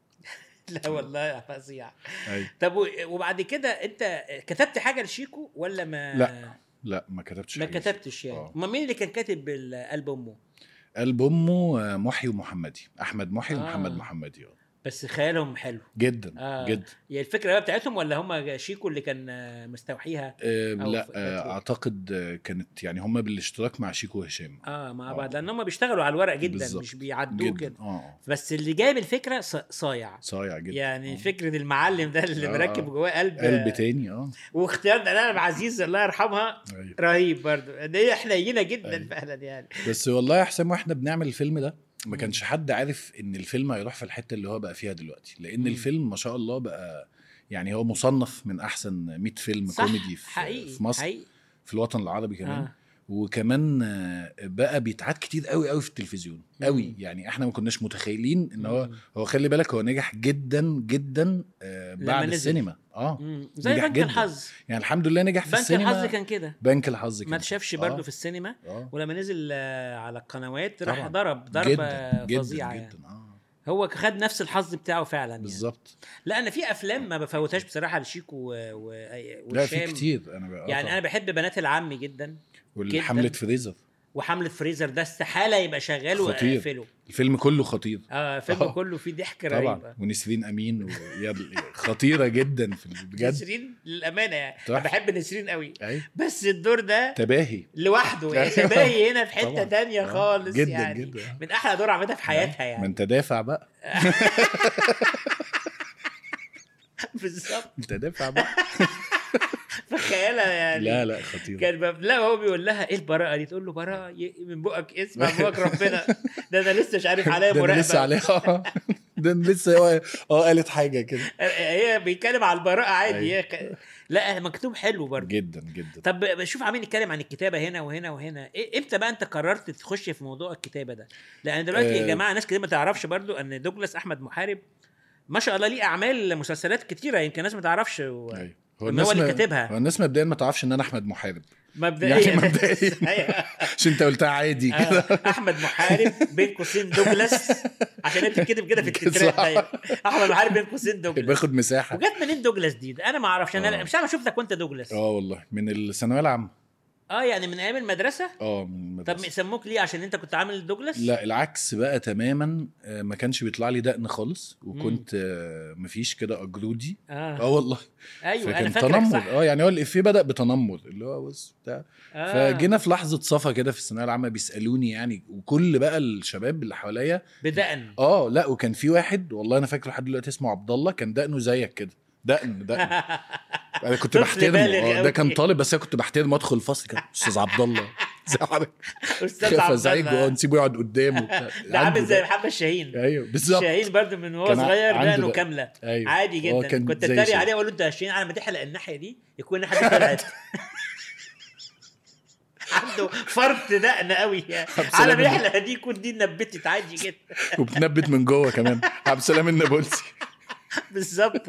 Speaker 1: لا والله فظيع
Speaker 2: أيوة.
Speaker 1: طب و- وبعد كده انت كتبت حاجه لشيكو ولا ما
Speaker 2: لا، لا ما كتبتش
Speaker 1: ما
Speaker 2: حاجة.
Speaker 1: كتبتش يعني
Speaker 2: آه.
Speaker 1: ما مين اللي كان كاتب قلب امه
Speaker 2: قلب امه آه، محي ومحمدي احمد محي
Speaker 1: آه.
Speaker 2: ومحمد محمدي آه.
Speaker 1: بس خيالهم حلو
Speaker 2: جدا
Speaker 1: آه.
Speaker 2: جدا
Speaker 1: هي الفكره بقى بتاعتهم ولا هم شيكو اللي كان آه، مستوحيها
Speaker 2: آه
Speaker 1: أو
Speaker 2: لا
Speaker 1: ف-
Speaker 2: آه
Speaker 1: كانت-
Speaker 2: اعتقد آه، كانت يعني هم بالاشتراك مع شيكو وهشام
Speaker 1: اه مع
Speaker 2: آه.
Speaker 1: بعض لان هم بيشتغلوا على الورق جدا
Speaker 2: بالظبط.
Speaker 1: مش بيعدوه
Speaker 2: جدا
Speaker 1: كده
Speaker 2: اه آه.
Speaker 1: بس اللي جايب الفكره ص- صايع
Speaker 2: صايع جدا
Speaker 1: يعني
Speaker 2: آه.
Speaker 1: فكره المعلم ده اللي
Speaker 2: آه،
Speaker 1: مركب
Speaker 2: آه.
Speaker 1: جواه قلب
Speaker 2: قلب تاني اه
Speaker 1: واختيار دلال عبد العزيز الله يرحمها
Speaker 2: أيوة.
Speaker 1: رهيب برضو دي حنينه جدا
Speaker 2: أيوة.
Speaker 1: فعلا يعني
Speaker 2: بس والله يا حسام واحنا بنعمل الفيلم ده ما كانش حد عارف ان الفيلم هيروح في الحته اللي هو بقى فيها دلوقتي لان
Speaker 1: مم.
Speaker 2: الفيلم ما شاء الله بقى يعني هو مصنف من احسن 100 فيلم
Speaker 1: صح
Speaker 2: كوميدي في,
Speaker 1: حقيقي
Speaker 2: في مصر
Speaker 1: حقيقي
Speaker 2: في الوطن العربي كمان
Speaker 1: آه.
Speaker 2: وكمان آه، بقى بيتعاد كتير قوي قوي في التلفزيون قوي
Speaker 1: مم.
Speaker 2: يعني احنا ما كناش متخيلين ان هو
Speaker 1: مم.
Speaker 2: هو خلي بالك هو نجح جدا جدا آه،
Speaker 1: لما
Speaker 2: بعد
Speaker 1: نزل.
Speaker 2: السينما اه
Speaker 1: مم. زي
Speaker 2: نجح
Speaker 1: بنك
Speaker 2: جدا.
Speaker 1: الحظ
Speaker 2: يعني الحمد لله نجح في
Speaker 1: بنك
Speaker 2: السينما
Speaker 1: الحظ كان كده
Speaker 2: بنك الحظ
Speaker 1: ما
Speaker 2: كان
Speaker 1: تشافش
Speaker 2: آه.
Speaker 1: برضه في السينما
Speaker 2: اه
Speaker 1: ولما نزل آه، على القنوات راح
Speaker 2: طبعاً.
Speaker 1: ضرب ضربه
Speaker 2: جدا جدا
Speaker 1: فظيعه يعني
Speaker 2: جدا اه
Speaker 1: هو خد نفس الحظ بتاعه فعلا يعني
Speaker 2: بالظبط
Speaker 1: لا انا في افلام ما بفوتهاش بصراحه لشيكو و... و...
Speaker 2: لا في
Speaker 1: والشام.
Speaker 2: كتير انا بقى
Speaker 1: يعني انا بحب بنات العم جدا
Speaker 2: والحملة
Speaker 1: جداً.
Speaker 2: فريزر
Speaker 1: وحمله فريزر ده استحاله يبقى شغال
Speaker 2: خطير.
Speaker 1: واقفله
Speaker 2: الفيلم كله خطير
Speaker 1: اه فيلم
Speaker 2: آه.
Speaker 1: كله فيه ضحك رهيب
Speaker 2: طبعا ونسرين امين ويا- خطيره جدا في ال- بجد
Speaker 1: نسرين للامانه يعني
Speaker 2: تحفة.
Speaker 1: انا بحب نسرين قوي
Speaker 2: اي
Speaker 1: بس الدور ده
Speaker 2: تباهي
Speaker 1: لوحده يعني
Speaker 2: أيوة.
Speaker 1: تباهي هنا في حته
Speaker 2: طبعاً.
Speaker 1: تانية
Speaker 2: آه.
Speaker 1: خالص
Speaker 2: جدا
Speaker 1: يعني
Speaker 2: جدا
Speaker 1: من احلى دور عملتها في حياتها
Speaker 2: ما
Speaker 1: يعني
Speaker 2: انت دافع بقى
Speaker 1: بالظبط
Speaker 2: انت دافع بقى
Speaker 1: فخيالها يعني
Speaker 2: لا لا خطير
Speaker 1: كان بب... لا هو بيقول لها ايه البراءه دي تقول له براءه ي- من بقك اسمع من بقك ربنا ده انا لسه مش عارف عليا
Speaker 2: ده أنا لسه
Speaker 1: مراقبه
Speaker 2: عليه اه ده أنا لسه هو اه قالت حاجه كده
Speaker 1: هي بيتكلم على البراءه عادي
Speaker 2: أيوة.
Speaker 1: هي ك... لا مكتوب حلو برضه
Speaker 2: جدا جدا
Speaker 1: طب بشوف عمالين نتكلم عن الكتابه هنا وهنا وهنا إيه امتى بقى انت قررت تخش في موضوع الكتابه ده لان دلوقتي يا
Speaker 2: آه.
Speaker 1: جماعه ناس كتير ما تعرفش برضو ان دوجلاس احمد محارب ما شاء الله ليه اعمال مسلسلات كتيره يمكن الناس ما تعرفش و...
Speaker 2: ايوه
Speaker 1: إن هو اللي
Speaker 2: ما-
Speaker 1: كاتبها.
Speaker 2: هو الناس مبدئيا ما تعرفش ان انا احمد محارب
Speaker 1: مبدئيا
Speaker 2: يعني مبدئيا.
Speaker 1: أيوة.
Speaker 2: عشان انت قلتها عادي كده
Speaker 1: آه، احمد محارب بين قوسين دوجلاس عشان انت بتكتب كده في التترات
Speaker 2: صح.
Speaker 1: دايما احمد محارب بين قوسين دوجلاس
Speaker 2: باخد مساحه
Speaker 1: وجت منين دوجلاس دي؟ ده انا ما اعرفش انا
Speaker 2: آه.
Speaker 1: مش عارف شفتك وانت دوجلاس
Speaker 2: اه والله من الثانويه العامه
Speaker 1: اه يعني من ايام المدرسه
Speaker 2: اه من
Speaker 1: طب
Speaker 2: المدرسة.
Speaker 1: سموك ليه عشان انت كنت عامل دوجلاس
Speaker 2: لا العكس بقى تماما آه، ما كانش بيطلع لي دقن خالص وكنت آه، مفيش كده اجرودي اه
Speaker 1: اه
Speaker 2: والله
Speaker 1: ايوه انا
Speaker 2: فكان
Speaker 1: فاكرك
Speaker 2: تنمر
Speaker 1: صح
Speaker 2: اه يعني هو الافيه بدا بتنمر اللي هو بص بتاع
Speaker 1: آه.
Speaker 2: فجينا في لحظه صفا كده في الثانويه العامه بيسالوني يعني وكل بقى الشباب اللي حواليا
Speaker 1: بدقن
Speaker 2: اه لا وكان في واحد والله انا فاكره لحد دلوقتي اسمه عبد الله كان دقنه زيك كده دقن دقن انا كنت
Speaker 1: طفل
Speaker 2: بحترمه
Speaker 1: بالغ
Speaker 2: آه،
Speaker 1: أوي.
Speaker 2: ده كان طالب بس انا كنت بحترمه ادخل الفصل كده استاذ عبد الله زي حضرتك
Speaker 1: استاذ عبد
Speaker 2: فزعج اه
Speaker 1: الله
Speaker 2: نسيبه يقعد قدامه وبتاع.
Speaker 1: ده
Speaker 2: عنده
Speaker 1: عامل زي
Speaker 2: ده.
Speaker 1: محمد شاهين
Speaker 2: ايوه بالظبط
Speaker 1: شاهين برضه من وهو
Speaker 2: كان ع-
Speaker 1: صغير
Speaker 2: عنده
Speaker 1: دقنه
Speaker 2: ده.
Speaker 1: كامله
Speaker 2: ايوه
Speaker 1: عادي
Speaker 2: هو
Speaker 1: جدا
Speaker 2: كان
Speaker 1: كنت
Speaker 2: زي
Speaker 1: اتريق
Speaker 2: شاهين.
Speaker 1: عليه اقول له انت يا شاهين على ما تحلق الناحيه دي يكون الناحيه دي طلعت عنده فرط دقن قوي على ما يحلق دي يكون دي نبتت عادي جدا
Speaker 2: وبتنبت من جوه كمان عبد السلام النابلسي
Speaker 1: بالظبط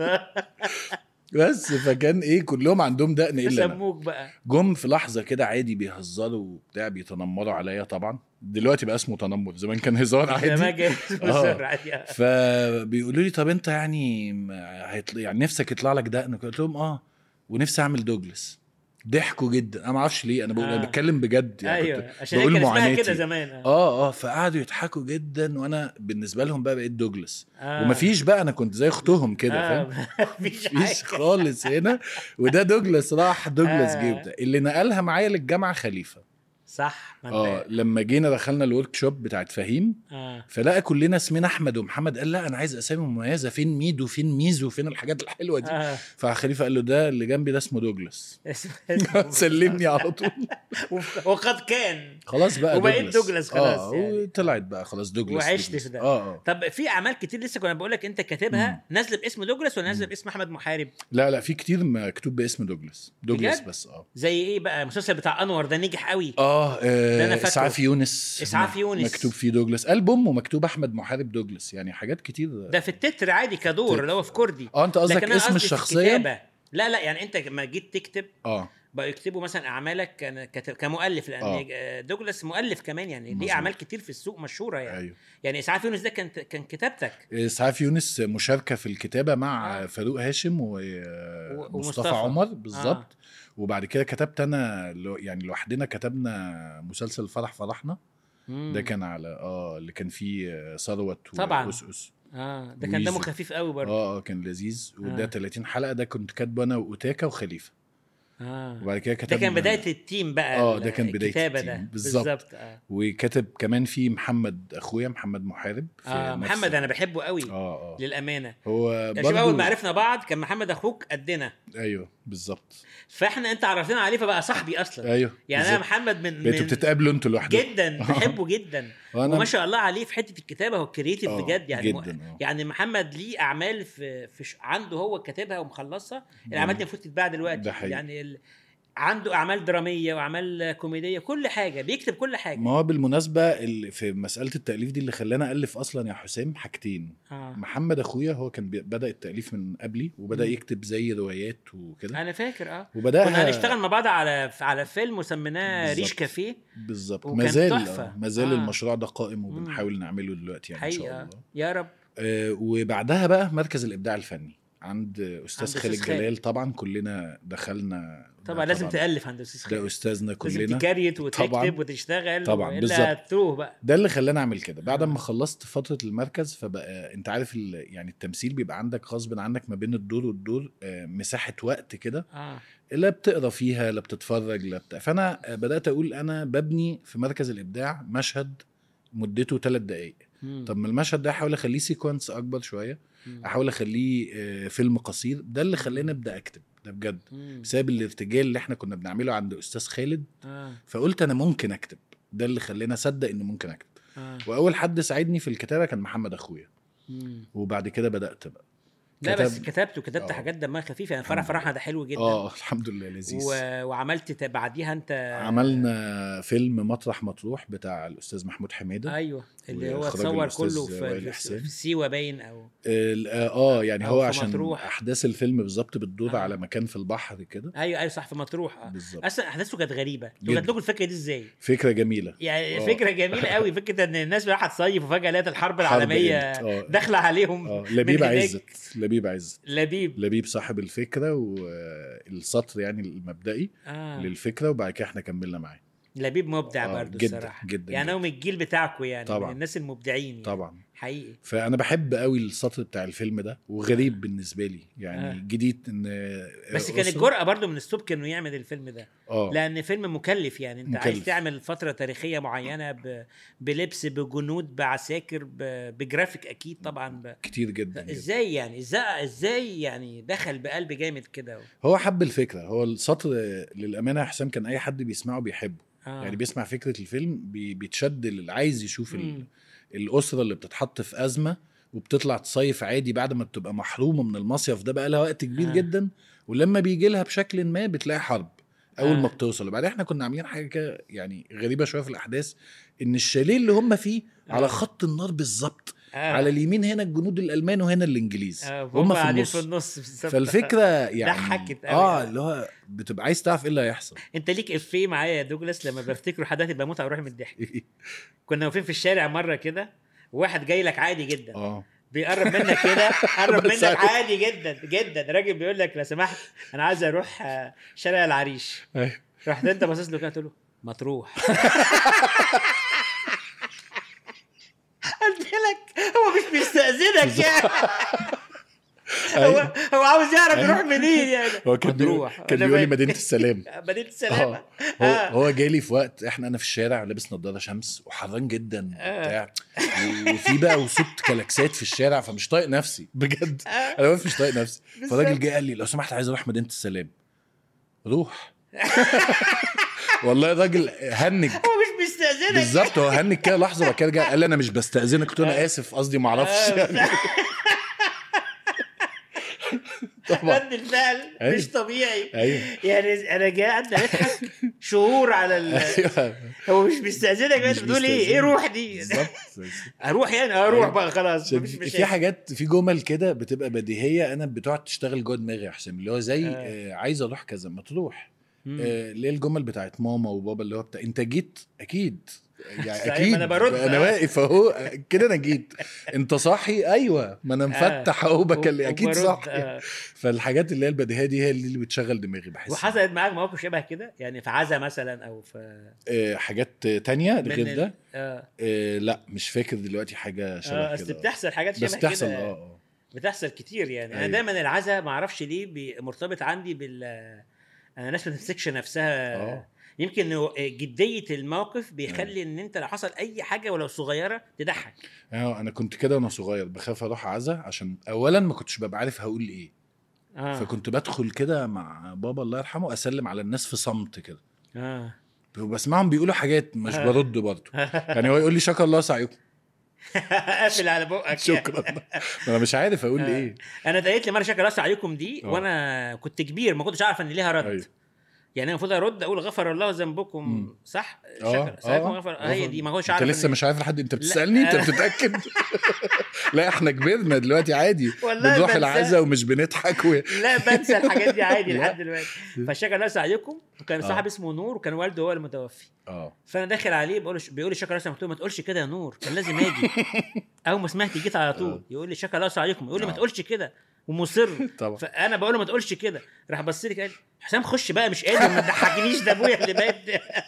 Speaker 2: بس فكان ايه كلهم عندهم دقن الا انا
Speaker 1: سموك بقى
Speaker 2: جم في لحظه كده عادي بيهزروا وبتاع بيتنمروا عليا طبعا دلوقتي بقى اسمه تنمر زمان كان هزار
Speaker 1: زمان
Speaker 2: عادي
Speaker 1: جاي
Speaker 2: آه.
Speaker 1: عادي
Speaker 2: فبيقولوا لي طب انت يعني ما- هيطل... يعني نفسك يطلع لك دقن قلت لهم اه ونفسي اعمل دوجلس ضحكوا جدا انا ما اعرفش ليه انا بقول
Speaker 1: آه.
Speaker 2: انا بتكلم بجد يعني
Speaker 1: ايوه
Speaker 2: كنت
Speaker 1: عشان هي
Speaker 2: بقول
Speaker 1: كان اسمها
Speaker 2: معاناتي.
Speaker 1: كده زمان اه
Speaker 2: اه اه فقعدوا يضحكوا جدا وانا بالنسبه لهم بقى بقيت دوجلس
Speaker 1: آه.
Speaker 2: ومفيش بقى انا كنت زي اختهم كده
Speaker 1: آه،
Speaker 2: فاهم
Speaker 1: مفيش
Speaker 2: مفيش
Speaker 1: حاجه
Speaker 2: خالص هنا وده دوجلاس راح دوجلاس
Speaker 1: آه.
Speaker 2: جه وبتاع. اللي نقلها معايا للجامعه خليفه
Speaker 1: صح ما
Speaker 2: اه
Speaker 1: انت
Speaker 2: لما جينا دخلنا الورك شوب بتاعت فهيم
Speaker 1: اه
Speaker 2: فلقى كلنا اسمنا احمد ومحمد قال لا انا عايز اسامي مميزه فين ميدو فين ميزو فين الحاجات الحلوه دي
Speaker 1: اه
Speaker 2: فخليفه قال له ده اللي جنبي ده اسمه دوجلاس
Speaker 1: اسمه-
Speaker 2: سلمني على طول
Speaker 1: وف- وقد كان
Speaker 2: خلاص بقى
Speaker 1: وبقيت
Speaker 2: دوجلاس
Speaker 1: دوجلاس خلاص
Speaker 2: اه
Speaker 1: يعني.
Speaker 2: وطلعت بقى خلاص دوجلاس
Speaker 1: وعشت
Speaker 2: دوجلاس.
Speaker 1: في ده.
Speaker 2: اه اه
Speaker 1: طب في اعمال كتير لسه كنا بقول لك انت كاتبها نازله باسم دوجلاس ولا نازله باسم احمد محارب
Speaker 2: لا لا في كتير مكتوب باسم دوجلاس دوجلاس
Speaker 1: بجد؟
Speaker 2: بس اه
Speaker 1: زي ايه بقى المسلسل بتاع انور ده نجح قوي
Speaker 2: اه,
Speaker 1: ده أنا
Speaker 2: آه
Speaker 1: فاكره.
Speaker 2: اسعاف يونس
Speaker 1: إسعاف يونس.
Speaker 2: مكتوب فيه دوجلاس البوم ومكتوب احمد محارب دوجلاس يعني حاجات كتير
Speaker 1: ده في التتر عادي كدور
Speaker 2: تتر.
Speaker 1: اللي هو في كردي
Speaker 2: اه انت قصدك
Speaker 1: لكن أنا
Speaker 2: اسم
Speaker 1: قصدي في
Speaker 2: الشخصيه
Speaker 1: الكتابة. لا لا يعني انت لما جيت تكتب
Speaker 2: اه
Speaker 1: بقوا يكتبوا مثلا اعمالك كان- كت- كمؤلف لان آه. دوجلاس مؤلف كمان يعني
Speaker 2: مظبوط.
Speaker 1: ليه اعمال كتير في السوق مشهوره يعني
Speaker 2: ايوه
Speaker 1: يعني اسعاف يونس ده كان كان كتابتك
Speaker 2: اسعاف يونس مشاركه في الكتابه مع
Speaker 1: آه.
Speaker 2: آه. فاروق هاشم
Speaker 1: و-
Speaker 2: ومصطفى
Speaker 1: ومصطفى.
Speaker 2: عمر بالظبط
Speaker 1: آه.
Speaker 2: آه. وبعد كده كتبت انا لو- يعني لوحدنا كتبنا مسلسل فرح فرحنا
Speaker 1: مم.
Speaker 2: ده كان على اه اللي كان فيه آه، ثروت
Speaker 1: طبعاً.
Speaker 2: وأسقس
Speaker 1: اه ده كان
Speaker 2: ويزو.
Speaker 1: دمه خفيف قوي برضه
Speaker 2: اه اه كان لذيذ وده
Speaker 1: آه.
Speaker 2: 30 حلقه ده كنت كاتبه انا واوتاكا وخليفه
Speaker 1: اه
Speaker 2: وبعد كده كتبنا
Speaker 1: ده كان بدايه التيم بقى
Speaker 2: آه،
Speaker 1: ال-
Speaker 2: ده كان بداية
Speaker 1: الكتابه ده
Speaker 2: التيم. بالظبط.
Speaker 1: بالظبط اه,
Speaker 2: وكاتب كمان في محمد اخويا محمد محارب في
Speaker 1: آه
Speaker 2: نفس-
Speaker 1: محمد انا بحبه قوي
Speaker 2: اه اه
Speaker 1: للامانه
Speaker 2: هو
Speaker 1: يعني شوف
Speaker 2: برضو
Speaker 1: اول ما عرفنا بعض كان محمد اخوك قدنا
Speaker 2: ايوه بالظبط
Speaker 1: فاحنا انت عرفتنا عليه فبقى صاحبي اصلا
Speaker 2: ايوه
Speaker 1: يعني انا
Speaker 2: بالظبط.
Speaker 1: محمد من
Speaker 2: بقيتوا
Speaker 1: من
Speaker 2: بتتقابلوا انتوا لوحدكم
Speaker 1: جدا بحبه جدا
Speaker 2: وانا
Speaker 1: وما شاء الله عليه في حته الكتابه هو كريتيف
Speaker 2: آه،
Speaker 1: بجد يعني
Speaker 2: جدا آه.
Speaker 1: يعني محمد ليه اعمال في, في ش... عنده هو كاتبها ومخلصها الاعمال دي المفروض تتباع دلوقتي
Speaker 2: ده حقيقي.
Speaker 1: يعني ال... عنده اعمال دراميه واعمال كوميديه كل حاجه بيكتب كل حاجه
Speaker 2: ما هو بالمناسبه اللي في مساله التاليف دي اللي خلاني الف اصلا يا حسام حاجتين
Speaker 1: آه.
Speaker 2: محمد اخويا هو كان بي- بدا التاليف من قبلي وبدا
Speaker 1: مم.
Speaker 2: يكتب زي روايات وكده
Speaker 1: انا فاكر اه
Speaker 2: وبداها
Speaker 1: كنا هنشتغل مع بعض على على فيلم وسميناه
Speaker 2: بالظبط.
Speaker 1: ريش كافيه
Speaker 2: بالظبط
Speaker 1: وكان
Speaker 2: ما زال
Speaker 1: تحفة.
Speaker 2: آه، ما زال
Speaker 1: آه.
Speaker 2: المشروع ده قائم وبنحاول نعمله دلوقتي يعني ان شاء
Speaker 1: حقيقه
Speaker 2: الله
Speaker 1: يا رب
Speaker 2: آه، وبعدها بقى مركز الابداع الفني عند استاذ
Speaker 1: عند
Speaker 2: خالد
Speaker 1: أستاذ خالد.
Speaker 2: جلال طبعا كلنا دخلنا
Speaker 1: طبعا لازم تالف عند استاذ
Speaker 2: ده
Speaker 1: خالد
Speaker 2: استاذنا
Speaker 1: لازم
Speaker 2: كلنا
Speaker 1: تكريت وتكتب
Speaker 2: طبعاً.
Speaker 1: وتشتغل
Speaker 2: طبعاً،
Speaker 1: وإلا
Speaker 2: بالظبط.
Speaker 1: هتروه بقى
Speaker 2: ده اللي خلاني اعمل كده بعد
Speaker 1: آه.
Speaker 2: ما خلصت فتره المركز فبقى انت عارف ال... يعني التمثيل بيبقى عندك غصب عنك ما بين الدور والدور آه، مساحه وقت كده
Speaker 1: اه
Speaker 2: لا بتقرا فيها لا بتتفرج لا بتاع فانا آه، بدات اقول انا ببني في مركز الابداع مشهد مدته ثلاث دقائق
Speaker 1: مم.
Speaker 2: طب ما المشهد ده احاول اخليه سيكونس اكبر شويه
Speaker 1: مم.
Speaker 2: احاول اخليه آه، فيلم قصير ده اللي خلاني ابدا اكتب ده بجد
Speaker 1: مم.
Speaker 2: بسبب الارتجال اللي احنا كنا بنعمله عند استاذ خالد
Speaker 1: اه
Speaker 2: فقلت انا ممكن اكتب ده اللي خلاني اصدق انه ممكن اكتب
Speaker 1: اه
Speaker 2: واول حد ساعدني في الكتابه كان محمد اخويا
Speaker 1: مم.
Speaker 2: وبعد كده بدات بقى
Speaker 1: لا
Speaker 2: كتب-
Speaker 1: بس كتبت وكتبت
Speaker 2: آه.
Speaker 1: حاجات دمها خفيفه يعني فرح
Speaker 2: الحمد
Speaker 1: فرحنا ده حلو جدا
Speaker 2: اه الحمد لله لذيذ
Speaker 1: و... وعملت ت- بعديها انت
Speaker 2: عملنا فيلم مطرح مطروح بتاع الاستاذ محمود حميده
Speaker 1: ايوه اللي هو
Speaker 2: وإخراج
Speaker 1: اتصور
Speaker 2: الأستاذ
Speaker 1: كله
Speaker 2: وائل
Speaker 1: في,
Speaker 2: إحسان.
Speaker 1: في, في سيوه باين او
Speaker 2: ال- اه يعني
Speaker 1: أو
Speaker 2: هو
Speaker 1: في
Speaker 2: عشان
Speaker 1: مطروح.
Speaker 2: احداث الفيلم بالظبط بتدور
Speaker 1: آه.
Speaker 2: على مكان في البحر كده
Speaker 1: ايوه ايوه صح في مطروح اه
Speaker 2: بالظبط
Speaker 1: اصلا احداثه كانت غريبه انتوا
Speaker 2: جدا.
Speaker 1: جات لكم الفكره دي ازاي؟
Speaker 2: فكره جميله
Speaker 1: يعني
Speaker 2: آه.
Speaker 1: فكره جميله قوي فكره ان الناس رايحه تصيف وفجاه لقت الحرب
Speaker 2: حرب
Speaker 1: العالميه
Speaker 2: قامت. آه.
Speaker 1: داخله عليهم
Speaker 2: اه
Speaker 1: من
Speaker 2: لبيب
Speaker 1: هناك.
Speaker 2: عزت لبيب لبيب عزت
Speaker 1: لبيب
Speaker 2: لبيب صاحب الفكره والسطر يعني المبدئي
Speaker 1: آه.
Speaker 2: للفكره وبعد كده احنا كملنا معاه
Speaker 1: لبيب مبدع
Speaker 2: آه،
Speaker 1: برضه
Speaker 2: جداً،
Speaker 1: الصراحه
Speaker 2: جداً،
Speaker 1: يعني
Speaker 2: جداً.
Speaker 1: هو من الجيل بتاعكم يعني
Speaker 2: طبعاً.
Speaker 1: من الناس المبدعين يعني.
Speaker 2: طبعا
Speaker 1: حقيقي
Speaker 2: فانا بحب قوي السطر بتاع الفيلم ده وغريب بالنسبه لي يعني
Speaker 1: آه.
Speaker 2: آه. جديد ان
Speaker 1: بس كان
Speaker 2: أسرة-
Speaker 1: الجرأة برضه من ستوبك انه يعمل الفيلم ده
Speaker 2: اه
Speaker 1: لان فيلم مكلف يعني انت
Speaker 2: مكلف.
Speaker 1: عايز تعمل فتره تاريخيه معينه ب... بلبس بجنود بعساكر ب... بجرافيك اكيد طبعا ب...
Speaker 2: كتير جدا, جداً.
Speaker 1: ازاي يعني ازاي ازاي يعني دخل بقلب جامد كده
Speaker 2: هو حب الفكره هو السطر للامانه يا حسام كان اي حد بيسمعه بيحبه
Speaker 1: آه.
Speaker 2: يعني بيسمع فكره الفيلم بي بيتشد اللي عايز يشوف ال-
Speaker 1: مم.
Speaker 2: الاسره اللي بتتحط في ازمه وبتطلع تصيف عادي بعد ما بتبقى محرومه من المصيف ده بقى لها وقت كبير
Speaker 1: آه.
Speaker 2: آه. جدا ولما بيجي لها بشكل ما بتلاقي حرب اول
Speaker 1: آه.
Speaker 2: آه. ما بتوصل وبعدين احنا كنا عاملين حاجه كده يعني غريبه شويه في الاحداث ان الشاليه اللي هم فيه
Speaker 1: آه.
Speaker 2: آه. على خط النار بالظبط
Speaker 1: آه.
Speaker 2: آه. على اليمين هنا الجنود الالمان وهنا الانجليز
Speaker 1: آه.
Speaker 2: هم
Speaker 1: هم
Speaker 2: في
Speaker 1: قاعدين
Speaker 2: النص
Speaker 1: في النص بالظبط.
Speaker 2: فالفكره يعني
Speaker 1: ضحكت أوي.
Speaker 2: اه اللي هو بتبقى عايز تعرف ايه اللي هيحصل
Speaker 1: انت ليك افيه معايا يا دوجلاس لما بفتكره حدث بموت او روح من الضحك كنا واقفين في الشارع مره كده وواحد جاي لك عادي جدا
Speaker 2: اه
Speaker 1: بيقرب منك كده قرب
Speaker 2: بس
Speaker 1: منك
Speaker 2: عادي.
Speaker 1: عادي جدا جدا راجل بيقول لك لو سمحت انا عايز اروح آه، شارع العريش
Speaker 2: أيوة.
Speaker 1: رحت انت باصص له كده قلت له ما تروح قلت لك هو مش بيستأذنك يعني هو
Speaker 2: أيوة.
Speaker 1: هو عاوز يعرف
Speaker 2: أيوة.
Speaker 1: يروح منين يعني
Speaker 2: هو كان بيقول
Speaker 1: مطروح.
Speaker 2: كان
Speaker 1: أنا
Speaker 2: بيقول لي
Speaker 1: فاهم.
Speaker 2: مدينه السلام
Speaker 1: مدينة السلامة
Speaker 2: اه هو
Speaker 1: آه.
Speaker 2: هو جالي في وقت احنا انا في الشارع لابس نظاره شمس وحران جدا
Speaker 1: آه.
Speaker 2: وبتاع وفي بقى وصوت كلاكسات في الشارع فمش طايق نفسي بجد
Speaker 1: آه.
Speaker 2: انا واقف مش طايق نفسي
Speaker 1: بالظبط.
Speaker 2: فالراجل جه قال لي لو سمحت عايز اروح مدينه السلام روح والله الراجل هنج
Speaker 1: هو مش بيستأذنك
Speaker 2: بالظبط هو هنج كده لحظه وبعد كده رجع قال لي انا مش بستاذنك قلت له انا اسف قصدي ما اعرفش
Speaker 1: آه.
Speaker 2: طبعا
Speaker 1: رد الفعل
Speaker 2: أيوة.
Speaker 1: مش طبيعي
Speaker 2: ايوه
Speaker 1: يعني انا قاعد نضحك شهور على ال...
Speaker 2: ايوه
Speaker 1: هو مش بيستأذنك بقى
Speaker 2: مش
Speaker 1: انت بتقول ايه
Speaker 2: بيستأذنك.
Speaker 1: ايه روح دي
Speaker 2: بالظبط
Speaker 1: اروح يعني اروح
Speaker 2: أيوة.
Speaker 1: بقى خلاص
Speaker 2: عشان
Speaker 1: مفيش
Speaker 2: في
Speaker 1: مشاكل
Speaker 2: حاجات في جمل كده بتبقى بديهيه انا بتقعد تشتغل جوه دماغي يا حسام اللي هو زي
Speaker 1: آه.
Speaker 2: آه. عايز اروح كذا ما تروح
Speaker 1: مم.
Speaker 2: آه، اللي هي الجمل بتاعت ماما وبابا اللي هو بتاع انت جيت اكيد يعني
Speaker 1: صحيح،
Speaker 2: اكيد
Speaker 1: ما أنا برد.
Speaker 2: انا واقف اهو كده انا جيت انت صاحي ايوه ما انا مفتح اهو بكلم اكيد
Speaker 1: وبرد،
Speaker 2: صاحي
Speaker 1: آه.
Speaker 2: فالحاجات اللي هي البديهيه دي هي اللي بتشغل دماغي بحس
Speaker 1: وحصلت معاك مواقف شبه كده يعني في عزا مثلا او في
Speaker 2: آه، حاجات تانية
Speaker 1: من
Speaker 2: غير
Speaker 1: ال-
Speaker 2: ده
Speaker 1: اه
Speaker 2: آه، لا مش فاكر دلوقتي حاجه شبه
Speaker 1: اه اصل
Speaker 2: كده
Speaker 1: بتحصل حاجات شبه
Speaker 2: بس بتحصل
Speaker 1: كده
Speaker 2: اه اه
Speaker 1: بتحصل كتير يعني انا
Speaker 2: أيوة.
Speaker 1: دايما العزا ما اعرفش ليه بي- مرتبط عندي بال انا ناس ما تمسكش نفسها
Speaker 2: آه.
Speaker 1: يمكن إنه جديه الموقف بيخلي ان انت لو حصل اي حاجه ولو صغيره تضحك
Speaker 2: اه انا كنت كده وانا صغير بخاف اروح عزا عشان اولا ما كنتش ببقى عارف هقول ايه
Speaker 1: اه
Speaker 2: فكنت بدخل كده مع بابا الله يرحمه اسلم على الناس في صمت كده
Speaker 1: اه
Speaker 2: وبسمعهم بيقولوا حاجات مش
Speaker 1: آه.
Speaker 2: برد برضه يعني هو يقول لي شكر الله سعيكم
Speaker 1: قافل على بقك
Speaker 2: شكرا انا مش عارف اقول
Speaker 1: آه.
Speaker 2: ايه
Speaker 1: انا اتقالت لي مره شكر الله عليكم دي
Speaker 2: آه.
Speaker 1: وانا كنت كبير ما كنتش اعرف ان ليها رد
Speaker 2: أيوة.
Speaker 1: يعني انا المفروض ارد اقول غفر الله ذنبكم
Speaker 2: مم.
Speaker 1: صح
Speaker 2: اه
Speaker 1: شكر ساعتكم غفر هي دي ما كنتش عارف
Speaker 2: انت لسه
Speaker 1: إن-
Speaker 2: مش عارف لحد انت بتسالني انت
Speaker 1: لا.
Speaker 2: بتتاكد لا احنا كبرنا دلوقتي عادي
Speaker 1: والله
Speaker 2: بنروح
Speaker 1: بنسى.
Speaker 2: العزا ومش بنضحك و...
Speaker 1: لا بنسى الحاجات دي عادي
Speaker 2: لا.
Speaker 1: لحد دلوقتي فشكر الله عليكم وكان
Speaker 2: آه.
Speaker 1: صاحب اسمه نور وكان والده هو المتوفي
Speaker 2: اه
Speaker 1: فانا داخل عليه بقول له بيقول لي شكر الله قلت له ما تقولش كده يا نور كان لازم اجي اول ما سمعت جيت على طول
Speaker 2: آه.
Speaker 1: يقول لي شكر الله عليكم يقول لي ما
Speaker 2: آه.
Speaker 1: تقولش كده ومصر
Speaker 2: طبعا
Speaker 1: فانا بقول له ما تقولش كده راح بص لي قال لي حسام خش بقى مش قادر ما تضحكنيش ده ابويا اللي مات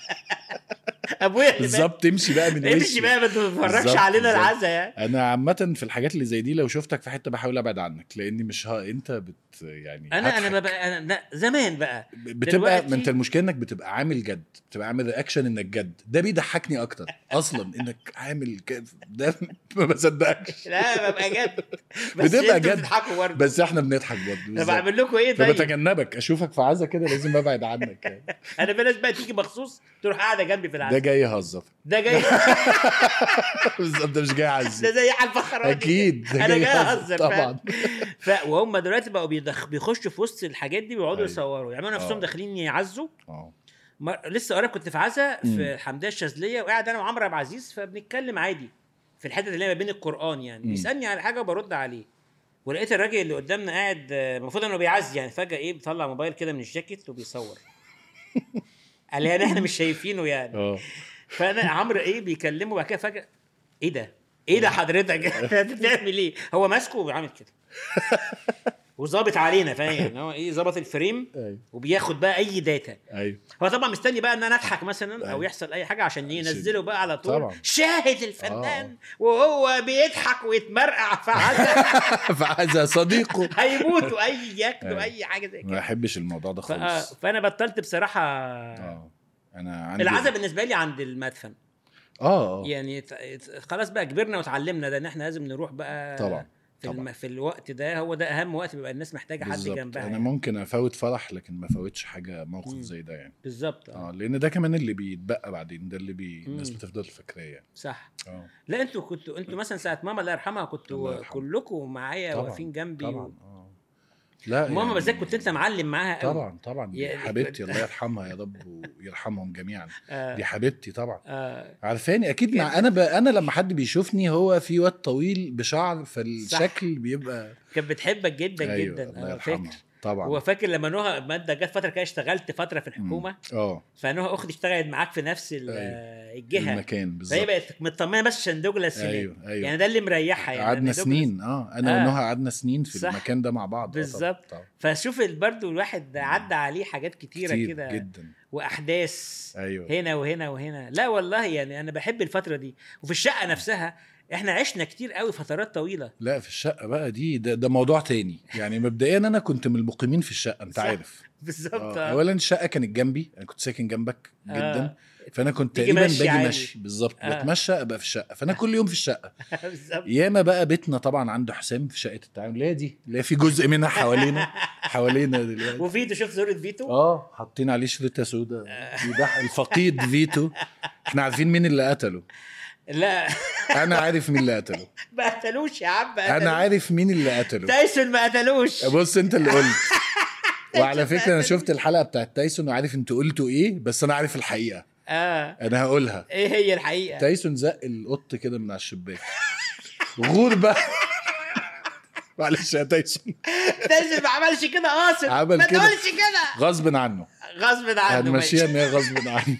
Speaker 1: ابويا اللي مات
Speaker 2: بالظبط تمشي بقى من
Speaker 1: امشي
Speaker 2: وشي
Speaker 1: بقى ما تتفرجش
Speaker 2: بالظبط،
Speaker 1: علينا
Speaker 2: بالظبط.
Speaker 1: العزا يعني
Speaker 2: انا عامه في الحاجات اللي زي دي لو شفتك في حته بحاول ابعد عنك لاني مش ها انت بت يعني
Speaker 1: انا
Speaker 2: هضحك.
Speaker 1: انا ببقى أنا لا زمان بقى
Speaker 2: بتبقى
Speaker 1: دلوقتي-
Speaker 2: ما انت المشكله انك بتبقى عامل جد بتبقى عامل رياكشن انك جد ده بيضحكني اكتر اصلا انك عامل كده ده ما بصدقكش
Speaker 1: لا ببقى جد بس
Speaker 2: بتبقى
Speaker 1: انتوا
Speaker 2: جد.
Speaker 1: بتضحكوا برضه
Speaker 2: بس احنا بنضحك برضه
Speaker 1: طب
Speaker 2: بالظبط.
Speaker 1: اعمل لكم ايه طيب؟
Speaker 2: فبتجنبك اشوفك في عزا كده لازم ابعد عنك يعني.
Speaker 1: انا في ناس بقى تيجي مخصوص تروح قاعده جنبي في
Speaker 2: ده
Speaker 1: العزا
Speaker 2: جاي يهزر
Speaker 1: ده جاي
Speaker 2: بالظبط ده مش جاي
Speaker 1: ده
Speaker 2: يعزي
Speaker 1: زي حال فخراني
Speaker 2: اكيد ده
Speaker 1: انا
Speaker 2: جاي
Speaker 1: جاي
Speaker 2: يهزر
Speaker 1: اهزر
Speaker 2: طبعا
Speaker 1: ف... وهم دلوقتي بقوا بيدخ... بيخشوا في وسط الحاجات دي بيقعدوا
Speaker 2: أيوة.
Speaker 1: يصوروا يعملوا نفسهم
Speaker 2: آه.
Speaker 1: داخلين يعزوا
Speaker 2: اه
Speaker 1: مر... لسه قريب كنت في عزا
Speaker 2: مم.
Speaker 1: في الحمديه الشاذليه وقاعد انا وعمرو عبد العزيز فبنتكلم عادي في الحته اللي هي ما بين القران يعني
Speaker 2: مم.
Speaker 1: بيسالني على حاجه وبرد عليه ولقيت الراجل اللي قدامنا قاعد آه، المفروض انه بيعزي يعني فجاه ايه بيطلع موبايل كده من الجاكيت وبيصور قال لي يعني احنا مش شايفينه يعني
Speaker 2: اه
Speaker 1: فانا عمرو ايه بيكلمه وبعد كده فجاه ايه ده ايه ده حضرتك انت بتعمل ايه هو ماسكه وعامل كده وظابط علينا فاهم يعني هو ايه ظبط الفريم
Speaker 2: ايوه
Speaker 1: وبياخد بقى اي داتا
Speaker 2: ايوه
Speaker 1: هو طبعا مستني بقى ان انا اضحك مثلا او
Speaker 2: أيوة.
Speaker 1: يحصل اي حاجه عشان ينزله بقى على طول
Speaker 2: طبعا.
Speaker 1: شاهد الفنان وهو بيضحك ويتمرقع فعلا
Speaker 2: فهذا صديقه
Speaker 1: هيموتوا اي ياكلوا
Speaker 2: أيوة.
Speaker 1: اي حاجه زي
Speaker 2: ما
Speaker 1: كده
Speaker 2: بحبش الموضوع ده
Speaker 1: ف-
Speaker 2: خالص
Speaker 1: فانا بطلت بصراحه
Speaker 2: اه انا عندي
Speaker 1: العزا بالنسبه لي عند المدفن
Speaker 2: اه اه
Speaker 1: يعني ت- ت- خلاص بقى كبرنا وتعلمنا ده ان احنا لازم نروح بقى
Speaker 2: طبعا
Speaker 1: في,
Speaker 2: طبعا.
Speaker 1: الم... في الوقت ده هو ده اهم وقت بيبقى الناس محتاجه حد
Speaker 2: بالظبط
Speaker 1: جنبها
Speaker 2: انا
Speaker 1: يعني.
Speaker 2: ممكن افوت فرح لكن ما افوتش حاجه موقف
Speaker 1: مم.
Speaker 2: زي ده يعني
Speaker 1: بالظبط اه
Speaker 2: اه لان ده كمان اللي بيتبقى بعدين ده اللي بي... الناس
Speaker 1: مم.
Speaker 2: بتفضل فاكراه يعني
Speaker 1: صح
Speaker 2: اه
Speaker 1: لا انتوا كنتوا انتوا مثلا ساعه ماما الله يرحمها
Speaker 2: الله
Speaker 1: كنتوا
Speaker 2: يرحمها.
Speaker 1: كلكم معايا
Speaker 2: طبعا
Speaker 1: واقفين جنبي
Speaker 2: طبعا
Speaker 1: و...
Speaker 2: اه لا
Speaker 1: ماما
Speaker 2: يعني-
Speaker 1: بالذات كنت انت معلم معاها قوي
Speaker 2: طبعا طبعا دي
Speaker 1: يعني
Speaker 2: حبيبتي
Speaker 1: كنت-
Speaker 2: الله يرحمها يا رب ويرحمهم جميعا
Speaker 1: آه
Speaker 2: دي حبيبتي طبعا
Speaker 1: آه
Speaker 2: عارفاني اكيد مع انا ب... انا لما حد بيشوفني هو في واد طويل بشعر فالشكل بيبقى
Speaker 1: كانت بتحبك جدا
Speaker 2: ايوه
Speaker 1: جدا
Speaker 2: الله
Speaker 1: آه
Speaker 2: يرحمها
Speaker 1: فاكر
Speaker 2: طبعا
Speaker 1: هو فاكر لما نهى مادة جت فتره كده اشتغلت فتره في الحكومه
Speaker 2: مم. اه
Speaker 1: فنهى اختي اشتغلت معاك في نفس ال-
Speaker 2: أيوة.
Speaker 1: الجهه
Speaker 2: المكان
Speaker 1: فهي
Speaker 2: بالظبط
Speaker 1: بقت مطمنه بس عشان دوجلاس هناك
Speaker 2: ايوه ايوه
Speaker 1: يعني ده اللي مريحها يعني
Speaker 2: قعدنا
Speaker 1: إن دوجلاس-
Speaker 2: سنين اه انا
Speaker 1: آه.
Speaker 2: ونهى قعدنا سنين في
Speaker 1: صح.
Speaker 2: المكان ده مع بعض آه، طبعاً،
Speaker 1: بالظبط.
Speaker 2: طبعاً.
Speaker 1: فشوف برضه الواحد عدى عليه حاجات كتيره
Speaker 2: كتير
Speaker 1: كده
Speaker 2: جدا
Speaker 1: واحداث
Speaker 2: ايوه
Speaker 1: هنا وهنا وهنا لا والله يعني انا بحب الفتره دي وفي الشقه نفسها احنا عشنا كتير قوي فترات طويله
Speaker 2: لا في الشقه بقى دي ده, ده موضوع تاني يعني مبدئيا انا كنت من المقيمين في الشقه انت
Speaker 1: صح.
Speaker 2: عارف
Speaker 1: بالظبط
Speaker 2: آه.
Speaker 1: آه.
Speaker 2: اولا الشقه كانت جنبي انا كنت ساكن جنبك جدا
Speaker 1: آه.
Speaker 2: فانا كنت
Speaker 1: تيجي
Speaker 2: تقريبا
Speaker 1: مشي
Speaker 2: باجي
Speaker 1: عادي.
Speaker 2: مشي بالظبط
Speaker 1: آه.
Speaker 2: بتمشى ابقى في الشقه فانا كل يوم في الشقه
Speaker 1: بالظبط
Speaker 2: ياما بقى بيتنا طبعا عنده حسام في شقه التعاون اللي هي دي اللي هي في جزء منها حوالينا حوالينا دلوقتي
Speaker 1: وفيتو شفت صوره فيتو
Speaker 2: اه حاطين عليه شريطه سودا بيضحك الفقيد فيتو احنا عارفين مين اللي قتله
Speaker 1: لا
Speaker 2: انا عارف مين اللي قتله
Speaker 1: ما قتلوش يا عم ما
Speaker 2: انا
Speaker 1: قتلوش.
Speaker 2: عارف مين اللي قتله
Speaker 1: تايسون ما قتلوش
Speaker 2: بص انت اللي قلت وعلى فكره انا شفت الحلقه بتاعت تايسون وعارف انتوا قلتوا ايه بس انا عارف الحقيقه
Speaker 1: اه
Speaker 2: انا هقولها
Speaker 1: ايه هي الحقيقه
Speaker 2: تايسون زق القط كده من على الشباك غور بقى معلش يا تايسون
Speaker 1: تايسون ما عملش كده قاصد
Speaker 2: عمل
Speaker 1: ما
Speaker 2: كده.
Speaker 1: تقولش كده
Speaker 2: غصب عنه
Speaker 1: غصب عنه
Speaker 2: هنمشيها ان
Speaker 1: ماشي.
Speaker 2: هي غصب عنه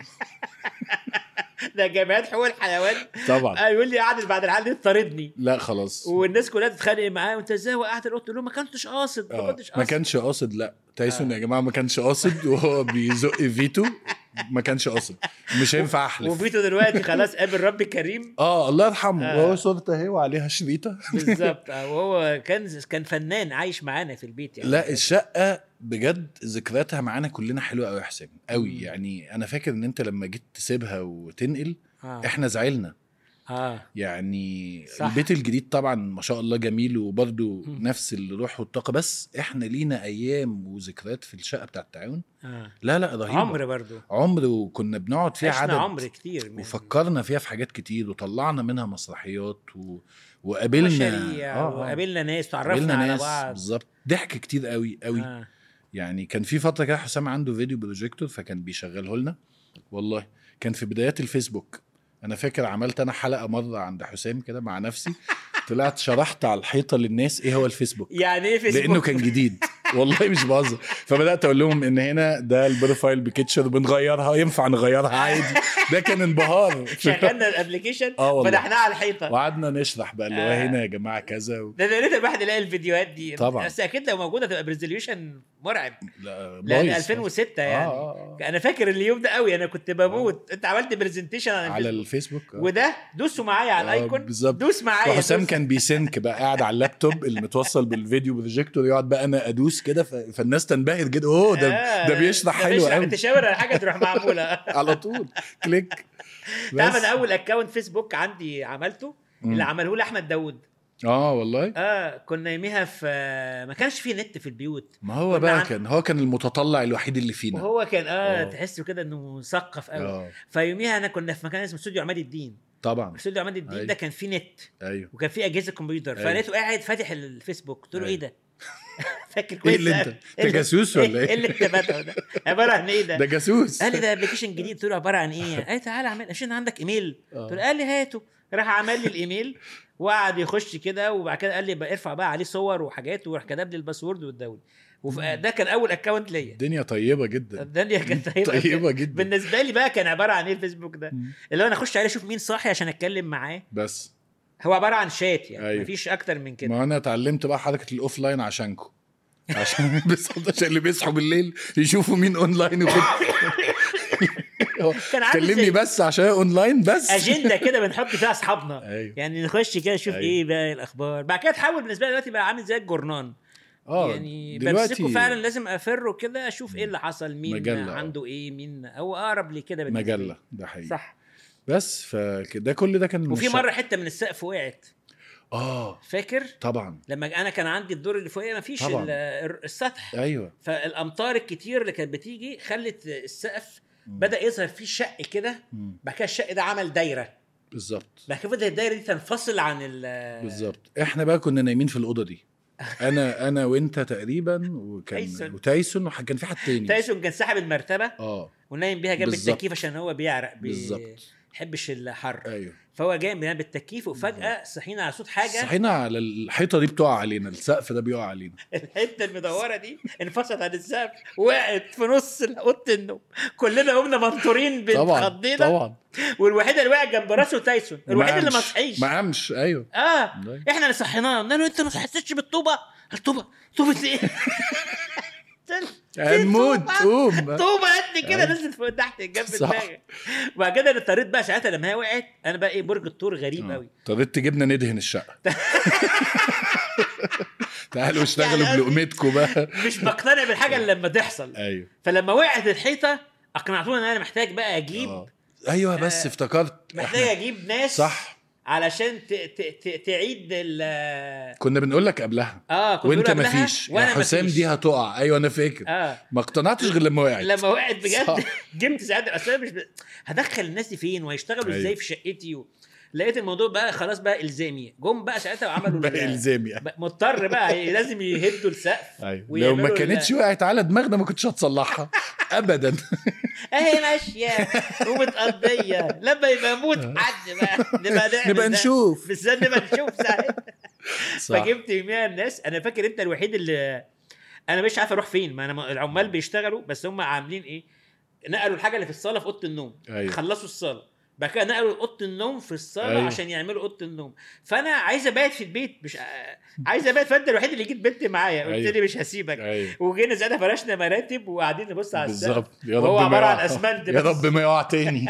Speaker 1: ده جمعيات حقوق الحيوان
Speaker 2: طبعا
Speaker 1: آه يقول لي قعدت بعد الحلقه دي تطاردني
Speaker 2: لا خلاص
Speaker 1: والناس كلها تتخانق معاه وانت ازاي وقعت القط تقول له ما كنتش قاصد ما
Speaker 2: آه.
Speaker 1: كنتش
Speaker 2: ما
Speaker 1: قاصد
Speaker 2: كانش قاصد لا تايسون يا جماعه ما كانش قاصد وهو بيزق فيتو ما كانش قاصد مش هينفع احلف
Speaker 1: وفيتو دلوقتي خلاص قابل رب كريم
Speaker 2: اه الله يرحمه
Speaker 1: آه.
Speaker 2: وهو صورته اهي وعليها شريطه
Speaker 1: بالظبط آه، وهو كان كان فنان عايش معانا في البيت يعني
Speaker 2: لا الشقه بجد ذكرياتها معانا كلنا حلوه قوي يا حسين قوي
Speaker 1: مم.
Speaker 2: يعني انا فاكر ان انت لما جيت تسيبها وتنقل
Speaker 1: آه.
Speaker 2: احنا زعلنا
Speaker 1: اه
Speaker 2: يعني
Speaker 1: صح.
Speaker 2: البيت الجديد طبعا ما شاء الله جميل وبرده
Speaker 1: مم.
Speaker 2: نفس الروح والطاقه بس احنا لينا ايام وذكريات في الشقه بتاع التعاون
Speaker 1: اه
Speaker 2: لا لا رهيبه
Speaker 1: عمر برضو
Speaker 2: عمر وكنا بنقعد فيها
Speaker 1: عشنا
Speaker 2: عدد
Speaker 1: عمر كتير من
Speaker 2: وفكرنا فيها في حاجات كتير وطلعنا منها مسرحيات و... وقابلنا
Speaker 1: مشاريع
Speaker 2: آه، آه.
Speaker 1: وقابلنا ناس تعرفنا
Speaker 2: قابلنا
Speaker 1: على
Speaker 2: ناس
Speaker 1: بعض
Speaker 2: بالظبط ضحك كتير قوي قوي
Speaker 1: آه.
Speaker 2: يعني كان في فتره كده حسام عنده فيديو بروجيكتور فكان بيشغله لنا والله كان في بدايات الفيسبوك انا فاكر عملت انا حلقه مره عند حسام كده مع نفسي طلعت شرحت على الحيطه للناس ايه هو الفيسبوك
Speaker 1: يعني ايه فيسبوك
Speaker 2: لانه كان جديد والله مش بهزر فبدات اقول لهم ان هنا ده البروفايل بكيتشر بنغيرها ينفع نغيرها عادي ده كان انبهار
Speaker 1: شغلنا الابلكيشن
Speaker 2: آه والله.
Speaker 1: فتحناه على الحيطه
Speaker 2: وقعدنا نشرح بقى اللي هو
Speaker 1: آه.
Speaker 2: هنا يا جماعه كذا و...
Speaker 1: ده يا ريت الواحد يلاقي الفيديوهات دي
Speaker 2: طبعا.
Speaker 1: بس اكيد لو موجوده تبقى بريزوليوشن مرعب
Speaker 2: لا
Speaker 1: لان
Speaker 2: بايظ.
Speaker 1: 2006
Speaker 2: آه،
Speaker 1: يعني
Speaker 2: آه، آه.
Speaker 1: انا فاكر اليوم ده قوي انا كنت بموت انت عملت برزنتيشن على
Speaker 2: على
Speaker 1: الفيسبوك
Speaker 2: الفيسبوك آه.
Speaker 1: وده دوسوا معايا على
Speaker 2: آه،
Speaker 1: الايكون
Speaker 2: بالظبط.
Speaker 1: دوس معايا
Speaker 2: وحسام
Speaker 1: دوس.
Speaker 2: كان بيسنك بقى قاعد على اللابتوب اللي متوصل بالفيديو بروجيكتور يقعد بقى انا ادوس كده ف... فالناس تنبهر جدا اوه ده
Speaker 1: آه،
Speaker 2: ده بيشرح حلو
Speaker 1: بيشرح،
Speaker 2: قوي
Speaker 1: تشاور على حاجه تروح معموله
Speaker 2: على طول كليك
Speaker 1: تعرف
Speaker 2: بس.
Speaker 1: انا اول اكونت فيسبوك عندي عملته
Speaker 2: مم.
Speaker 1: اللي عمله لي احمد داوود
Speaker 2: اه والله
Speaker 1: اه كنا يوميها في ما كانش في نت في البيوت
Speaker 2: ما هو
Speaker 1: كنا
Speaker 2: بقى
Speaker 1: عن-
Speaker 2: كان هو كان المتطلع الوحيد اللي فينا
Speaker 1: وهو كان اه
Speaker 2: آه.
Speaker 1: تحسه كده انه مثقف قوي
Speaker 2: اه
Speaker 1: فيوميها انا كنا في مكان اسمه استوديو عماد الدين
Speaker 2: طبعا
Speaker 1: استوديو عماد الدين
Speaker 2: أيوة.
Speaker 1: ده كان فيه نت
Speaker 2: ايوه
Speaker 1: وكان فيه اجهزه كمبيوتر
Speaker 2: أيوة.
Speaker 1: فلقيته قاعد فاتح الفيسبوك قلت له ايه
Speaker 2: أيوة.
Speaker 1: ده فاكر
Speaker 2: ايه
Speaker 1: كويس
Speaker 2: اللي انت انت جاسوس ولا
Speaker 1: ايه
Speaker 2: ايه
Speaker 1: اللي انت فاتحه ده عباره عن ايه ده
Speaker 2: ده جاسوس
Speaker 1: قال لي ده ابلكيشن جديد قلت له عباره عن ايه قال لي تعالى اعمل مش انت عندك ايميل
Speaker 2: آه.
Speaker 1: قلت له قال لي هاته راح عمل لي الايميل وقعد يخش كده وبعد كده قال لي بقى ارفع بقى عليه صور وحاجات وراح كتب لي الباسورد والدولي وده كان اول اكونت ليا
Speaker 2: الدنيا طيبه جدا
Speaker 1: الدنيا كانت طيبه
Speaker 2: طيبه جدا
Speaker 1: بالنسبه لي بقى كان عباره عن ايه الفيسبوك ده
Speaker 2: مم.
Speaker 1: اللي هو انا اخش عليه اشوف مين صاحي عشان اتكلم معاه
Speaker 2: بس
Speaker 1: هو عباره عن شات يعني
Speaker 2: أيوة.
Speaker 1: مفيش اكتر من كده
Speaker 2: ما انا اتعلمت بقى حركه الاوف لاين عشانكم عشان بالظبط عشان اللي بيصحوا بالليل يشوفوا مين اونلاين وكده
Speaker 1: كان عامل
Speaker 2: كلمني
Speaker 1: زي
Speaker 2: بس عشان اونلاين بس
Speaker 1: اجنده كده بنحط فيها اصحابنا
Speaker 2: ايوه
Speaker 1: يعني نخش كده نشوف
Speaker 2: أيوة.
Speaker 1: ايه بقى الاخبار بعد كده تحول بالنسبه لي دلوقتي بقى عامل زي الجورنان
Speaker 2: اه
Speaker 1: يعني
Speaker 2: دلوقتي
Speaker 1: بمسكه فعلا لازم افره كده اشوف ايه اللي حصل مين
Speaker 2: مجلة، آه.
Speaker 1: عنده ايه مين هو اقرب لي كده بالنسبة لي.
Speaker 2: مجله ده حقيقي
Speaker 1: صح
Speaker 2: بس فده كل ده كان من
Speaker 1: وفي
Speaker 2: الشق-
Speaker 1: مره حته من السقف وقعت
Speaker 2: اه
Speaker 1: فاكر
Speaker 2: طبعا
Speaker 1: لما انا كان عندي الدور اللي فوقيه ما فيش
Speaker 2: طبعاً.
Speaker 1: السطح
Speaker 2: ايوه
Speaker 1: فالامطار الكتير اللي كانت بتيجي خلت السقف
Speaker 2: مم.
Speaker 1: بدا يظهر فيه شق كده
Speaker 2: مم.
Speaker 1: بعد كده الشق ده عمل دايره
Speaker 2: بالظبط
Speaker 1: بعد كده بدات الدايره دي تنفصل عن ال
Speaker 2: بالظبط احنا بقى كنا نايمين في الاوضه دي انا انا وانت تقريبا وكان
Speaker 1: تايسون.
Speaker 2: وتايسون وكان في حد تاني
Speaker 1: تايسون كان ساحب المرتبه
Speaker 2: اه
Speaker 1: ونايم بيها جنب
Speaker 2: بالظبط.
Speaker 1: التكييف عشان هو بيعرق بي...
Speaker 2: بالظبط
Speaker 1: يحبش الحر
Speaker 2: ايوه
Speaker 1: فهو جاي بينام بالتكييف وفجاه صحينا على صوت حاجه
Speaker 2: صحينا على الحيطه دي بتقع علينا السقف ده بيقع علينا
Speaker 1: الحته المدوره دي انفصلت عن السقف وقعت في نص اوضه النوم كلنا قمنا منطورين
Speaker 2: طبعا
Speaker 1: بنخضينا
Speaker 2: طبعا
Speaker 1: والوحيده اللي وقعت جنب راسه تايسون الوحيد اللي ما
Speaker 2: قامش.
Speaker 1: صحيش
Speaker 2: ما قامش ايوه
Speaker 1: اه
Speaker 2: أيوة.
Speaker 1: احنا اللي صحيناه قلنا له انت ما حسيتش بالطوبه الطوبه طوبه ايه
Speaker 2: هنموت
Speaker 1: طوبة.
Speaker 2: قوم
Speaker 1: طوبه قد كده
Speaker 2: أيوة.
Speaker 1: نزلت فوق تحت جنب
Speaker 2: صح.
Speaker 1: دماغي وبعد كده انا اضطريت بقى ساعتها لما هي وقعت انا بقى ايه برج الطور غريب
Speaker 2: آه.
Speaker 1: قوي
Speaker 2: اضطريت جبنا ندهن الشقه تعالوا اشتغلوا
Speaker 1: يعني
Speaker 2: بلقمتكم بقى
Speaker 1: مش بقتنع بالحاجه الا لما تحصل
Speaker 2: ايوه
Speaker 1: فلما وقعت الحيطه اقنعتوني ان انا محتاج بقى اجيب
Speaker 2: آه. ايوه بس
Speaker 1: آه،
Speaker 2: افتكرت
Speaker 1: محتاج
Speaker 2: إحنا-
Speaker 1: اجيب ناس
Speaker 2: صح
Speaker 1: علشان ت... ت... ت... تعيد ال
Speaker 2: كنا بنقول لك قبلها
Speaker 1: اه كنت
Speaker 2: وانت
Speaker 1: بقول قبلها
Speaker 2: مفيش يا
Speaker 1: وانا
Speaker 2: حسام
Speaker 1: مفيش.
Speaker 2: دي هتقع ايوه انا فاكر
Speaker 1: اه
Speaker 2: ما اقتنعتش غير لما وقعت
Speaker 1: لما وقعت بجد
Speaker 2: صح.
Speaker 1: جبت ساعتها اصل أنا مش ب... هدخل الناس دي فين وهيشتغلوا
Speaker 2: أيوة.
Speaker 1: ازاي في شقتي و... لقيت الموضوع بقى خلاص بقى الزامي جم بقى ساعتها وعملوا
Speaker 2: بقى
Speaker 1: ال-
Speaker 2: الزام يعني
Speaker 1: بقى مضطر بقى لازم يهدوا السقف
Speaker 2: ايوه لو
Speaker 1: ويعملوا
Speaker 2: ما
Speaker 1: ال-
Speaker 2: كانتش وقعت على دماغنا ما كنتش هتصلحها ابدا
Speaker 1: اهي ماشيه ومتقضيه لما يبقى يموت حد بقى نبقى نعمل
Speaker 2: نبقى
Speaker 1: ده.
Speaker 2: نشوف
Speaker 1: بالذات نبقى نشوف ساعتها
Speaker 2: صح
Speaker 1: فجبت يوميها الناس انا فاكر انت الوحيد اللي انا مش عارف اروح فين ما انا العمال بيشتغلوا بس هم عاملين ايه نقلوا الحاجه اللي في الصاله في اوضه النوم
Speaker 2: أيوة.
Speaker 1: خلصوا الصاله بعد كده نقلوا اوضه النوم في الصاله
Speaker 2: أيوة.
Speaker 1: أيوه. عشان يعملوا اوضه النوم فانا عايز ابات في البيت مش عايز ابات فانت الوحيد اللي جيت بنت معايا قلت
Speaker 2: أيوة.
Speaker 1: لي مش هسيبك
Speaker 2: ايوه
Speaker 1: وجينا ساعتها فرشنا مراتب وقاعدين نبص على السقف
Speaker 2: بالظبط يا رب
Speaker 1: وهو
Speaker 2: ما
Speaker 1: عبارة عن
Speaker 2: يقع.
Speaker 1: أسمنت
Speaker 2: يا
Speaker 1: بس.
Speaker 2: رب ما يقع تاني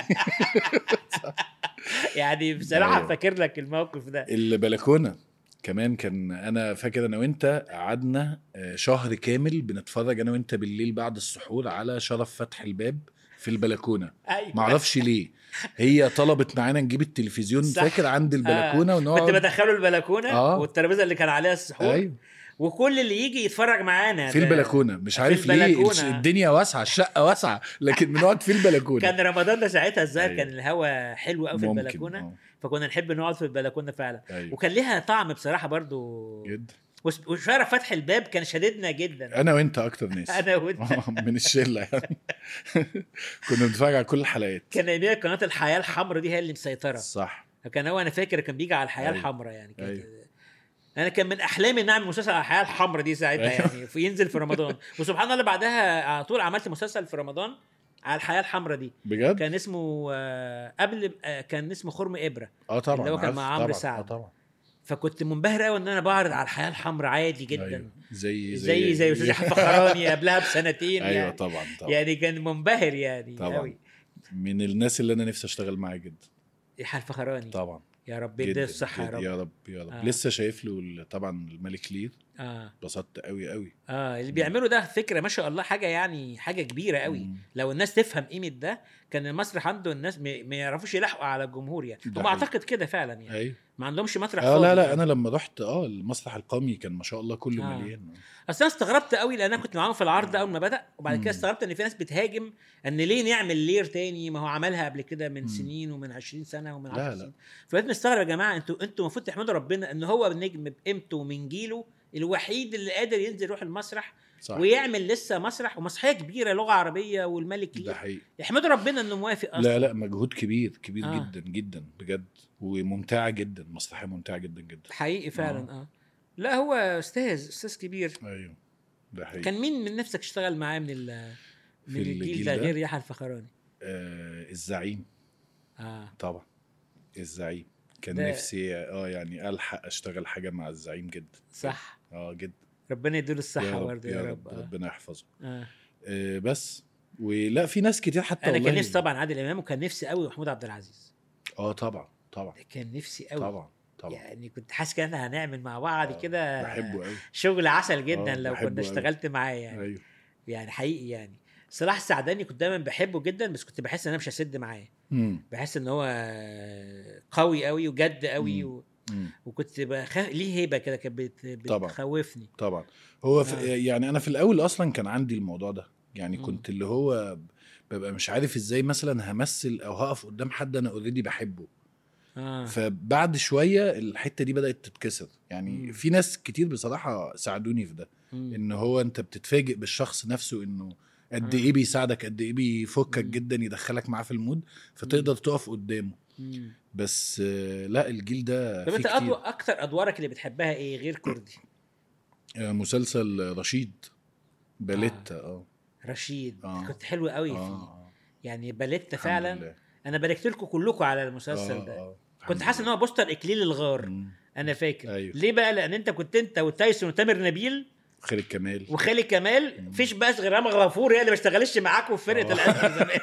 Speaker 1: يعني بصراحه
Speaker 2: أيوة.
Speaker 1: فاكر لك الموقف ده
Speaker 2: البلكونه كمان كان انا فاكر انا وانت قعدنا آه، شهر كامل بنتفرج انا وانت بالليل بعد السحور على شرف فتح الباب في البلكونه
Speaker 1: ايوه
Speaker 2: معرفش ليه هي طلبت معانا نجيب التلفزيون
Speaker 1: صح.
Speaker 2: فاكر عند البلكونه
Speaker 1: آه. كنت
Speaker 2: ونقعد
Speaker 1: بدخله البلكونه
Speaker 2: آه.
Speaker 1: والترابيزه اللي كان عليها السحور
Speaker 2: ايوه
Speaker 1: وكل اللي يجي يتفرج معانا
Speaker 2: في
Speaker 1: ده-
Speaker 2: البلكونه مش
Speaker 1: في
Speaker 2: عارف ليه
Speaker 1: البلكونة.
Speaker 2: الش- الدنيا واسعه الشقه واسعه لكن بنقعد في البلكونه
Speaker 1: كان رمضان ده ساعتها الظاهر
Speaker 2: أيوة.
Speaker 1: كان الهواء حلو قوي في
Speaker 2: ممكن،
Speaker 1: البلكونه
Speaker 2: آه.
Speaker 1: فكنا نحب نقعد في البلكونه فعلا
Speaker 2: ايوه
Speaker 1: وكان ليها طعم بصراحه برضو
Speaker 2: جدا
Speaker 1: وس- وشرف فتح الباب كان شددنا جدا
Speaker 2: انا وانت اكتر ناس
Speaker 1: انا وانت
Speaker 2: من الشله يعني كنا بنتفرج على كل الحلقات
Speaker 1: كان اياميها قناه الحياه الحمراء دي هي اللي مسيطره
Speaker 2: صح
Speaker 1: كان هو انا فاكر كان بيجي على الحياه
Speaker 2: أيوة.
Speaker 1: الحمراء يعني كانت
Speaker 2: أيوة.
Speaker 1: انا كان من احلامي ان اعمل مسلسل على الحياه الحمراء دي ساعتها
Speaker 2: أيوة.
Speaker 1: يعني في ينزل في رمضان وسبحان الله بعدها على طول عملت مسلسل في رمضان على الحياه الحمراء دي
Speaker 2: بجد
Speaker 1: كان اسمه آه، قبل آه، كان اسمه خرم ابره
Speaker 2: اه طبعا
Speaker 1: اللي هو كان
Speaker 2: عارف،
Speaker 1: مع عمرو
Speaker 2: طبعاً،
Speaker 1: سعد.
Speaker 2: آه طبعا
Speaker 1: فكنت منبهر قوي ان انا بعرض على الحياه الحمراء عادي جدا
Speaker 2: أيوة. زي
Speaker 1: زي زي استاذ احمد فخراني قبلها بسنتين
Speaker 2: ايوه
Speaker 1: يعني.
Speaker 2: طبعا طبعا
Speaker 1: يعني كان منبهر يعني
Speaker 2: طبعاً.
Speaker 1: قوي
Speaker 2: من الناس اللي انا نفسي اشتغل معاه جدا
Speaker 1: يحيى الفخراني
Speaker 2: طبعا
Speaker 1: يا رب
Speaker 2: جدا
Speaker 1: يديه الصحه يا
Speaker 2: جداً.
Speaker 1: رب
Speaker 2: يا رب يا رب
Speaker 1: آه.
Speaker 2: لسه شايف له ال- طبعا الملك لير
Speaker 1: اه
Speaker 2: اتبسطت قوي قوي
Speaker 1: اه اللي بيعملوا ده فكره ما شاء الله حاجه يعني حاجه كبيره قوي
Speaker 2: مم.
Speaker 1: لو الناس تفهم قيمه ده كان المسرح عنده الناس ما ما يعرفوش يلحقوا على الجمهور يعني
Speaker 2: ده
Speaker 1: هم
Speaker 2: حقيقي.
Speaker 1: اعتقد كده فعلا يعني
Speaker 2: ايوه
Speaker 1: ما عندهمش مسرح
Speaker 2: اه لا
Speaker 1: فاضي
Speaker 2: لا
Speaker 1: يعني.
Speaker 2: انا لما رحت اه المسرح القومي كان ما شاء الله كله
Speaker 1: آه.
Speaker 2: مليان
Speaker 1: اصل انا استغربت قوي لان انا كنت معاهم في العرض اول ما بدا وبعد كده
Speaker 2: مم.
Speaker 1: استغربت ان في ناس بتهاجم ان ليه نعمل لير تاني ما هو عملها قبل كده من
Speaker 2: مم.
Speaker 1: سنين ومن 20 سنه ومن 10
Speaker 2: لا، لا.
Speaker 1: سنين فبقيت مستغرب يا جماعه انتوا انتوا المفروض تحمدوا ربنا ان هو النجم بقيمته ومن جيله الوحيد اللي قادر ينزل يروح المسرح
Speaker 2: صح
Speaker 1: ويعمل لسه مسرح ومسرحيه كبيره لغه عربيه والملك
Speaker 2: ده
Speaker 1: ليه
Speaker 2: حقيقي
Speaker 1: احمدوا ربنا انه موافق اصلا
Speaker 2: لا لا مجهود كبير كبير
Speaker 1: آه.
Speaker 2: آه. جدا جدا بجد وممتعه جدا مسرحيه ممتعه جدا جدا
Speaker 1: حقيقي فعلا اه لا هو استاذ استاذ كبير
Speaker 2: ايوه ده حقيقي
Speaker 1: كان مين من نفسك اشتغل معاه من ال من
Speaker 2: في
Speaker 1: الجيل
Speaker 2: الجيل
Speaker 1: ده
Speaker 2: ده؟
Speaker 1: غير يحيى الفخراني
Speaker 2: آه الزعيم
Speaker 1: اه
Speaker 2: طبعا الزعيم كان
Speaker 1: ده-
Speaker 2: نفسي اه يعني الحق اشتغل حاجه مع الزعيم جدا
Speaker 1: صح
Speaker 2: اه جدا
Speaker 1: ربنا يديله
Speaker 2: يا
Speaker 1: الصحه
Speaker 2: رب
Speaker 1: برضه
Speaker 2: يا
Speaker 1: يا
Speaker 2: رب
Speaker 1: رب آه.
Speaker 2: ربنا يحفظه
Speaker 1: آه.
Speaker 2: آه بس ولا في ناس كتير حتى
Speaker 1: انا كان
Speaker 2: والله-
Speaker 1: نفسي طبعا عادل امام وكان نفسي قوي محمود عبد العزيز
Speaker 2: اه طبعا طبعا
Speaker 1: كان نفسي قوي
Speaker 2: طبعا طبعا
Speaker 1: يعني كنت حاسس كده احنا هنعمل مع بعض
Speaker 2: آه،
Speaker 1: كده
Speaker 2: بحبه قوي
Speaker 1: شغل عسل جدا
Speaker 2: آه،
Speaker 1: لو
Speaker 2: بحبه
Speaker 1: كنا
Speaker 2: أوي.
Speaker 1: اشتغلت معاه يعني
Speaker 2: ايوه
Speaker 1: يعني حقيقي يعني صلاح السعداني كنت دايما بحبه جدا بس كنت بحس ان انا مش هسد معاه
Speaker 2: مم.
Speaker 1: بحس ان هو قوي قوي وجد قوي
Speaker 2: مم.
Speaker 1: و...
Speaker 2: مم.
Speaker 1: وكنت بخاف ليه هيبه كده كانت بت...
Speaker 2: طبعا.
Speaker 1: بتخوفني
Speaker 2: طبعا هو في
Speaker 1: آه.
Speaker 2: يعني انا في الاول اصلا كان عندي الموضوع ده يعني
Speaker 1: مم.
Speaker 2: كنت اللي هو ببقى مش عارف ازاي مثلا همثل او هقف قدام حد انا اوريدي بحبه
Speaker 1: اه
Speaker 2: فبعد شويه الحته دي بدات تتكسر يعني
Speaker 1: مم.
Speaker 2: في ناس كتير بصراحه ساعدوني في ده
Speaker 1: مم.
Speaker 2: ان هو انت بتتفاجئ بالشخص نفسه انه قد
Speaker 1: آه.
Speaker 2: ايه بيساعدك قد ايه بيفكك
Speaker 1: مم.
Speaker 2: جدا يدخلك معاه في المود فتقدر تقف قدامه
Speaker 1: مم.
Speaker 2: بس آه، لا الجيل ده
Speaker 1: طب
Speaker 2: فيه
Speaker 1: انت
Speaker 2: كتير
Speaker 1: أدو... اكتر ادوارك اللي بتحبها ايه غير كردي
Speaker 2: آه، مسلسل رشيد باليتا اه
Speaker 1: رشيد
Speaker 2: آه.
Speaker 1: كنت حلو قوي
Speaker 2: اه
Speaker 1: فيه
Speaker 2: آه.
Speaker 1: يعني باليتا
Speaker 2: الحمد
Speaker 1: فعلا
Speaker 2: لله.
Speaker 1: انا باركت لكم كلكم على المسلسل
Speaker 2: آه،
Speaker 1: ده
Speaker 2: آه.
Speaker 1: كنت
Speaker 2: الحمد
Speaker 1: حاسس ان
Speaker 2: لله.
Speaker 1: هو بوستر اكليل الغار
Speaker 2: مم.
Speaker 1: انا فاكر
Speaker 2: أيوه.
Speaker 1: ليه بقى لان انت كنت انت وتايسون وتامر نبيل
Speaker 2: خالد كمال
Speaker 1: وخالد كمال مفيش بس غير رامي غفور هي اللي ما اشتغلتش معاكم في فرقه
Speaker 2: آه.
Speaker 1: الازمه زمان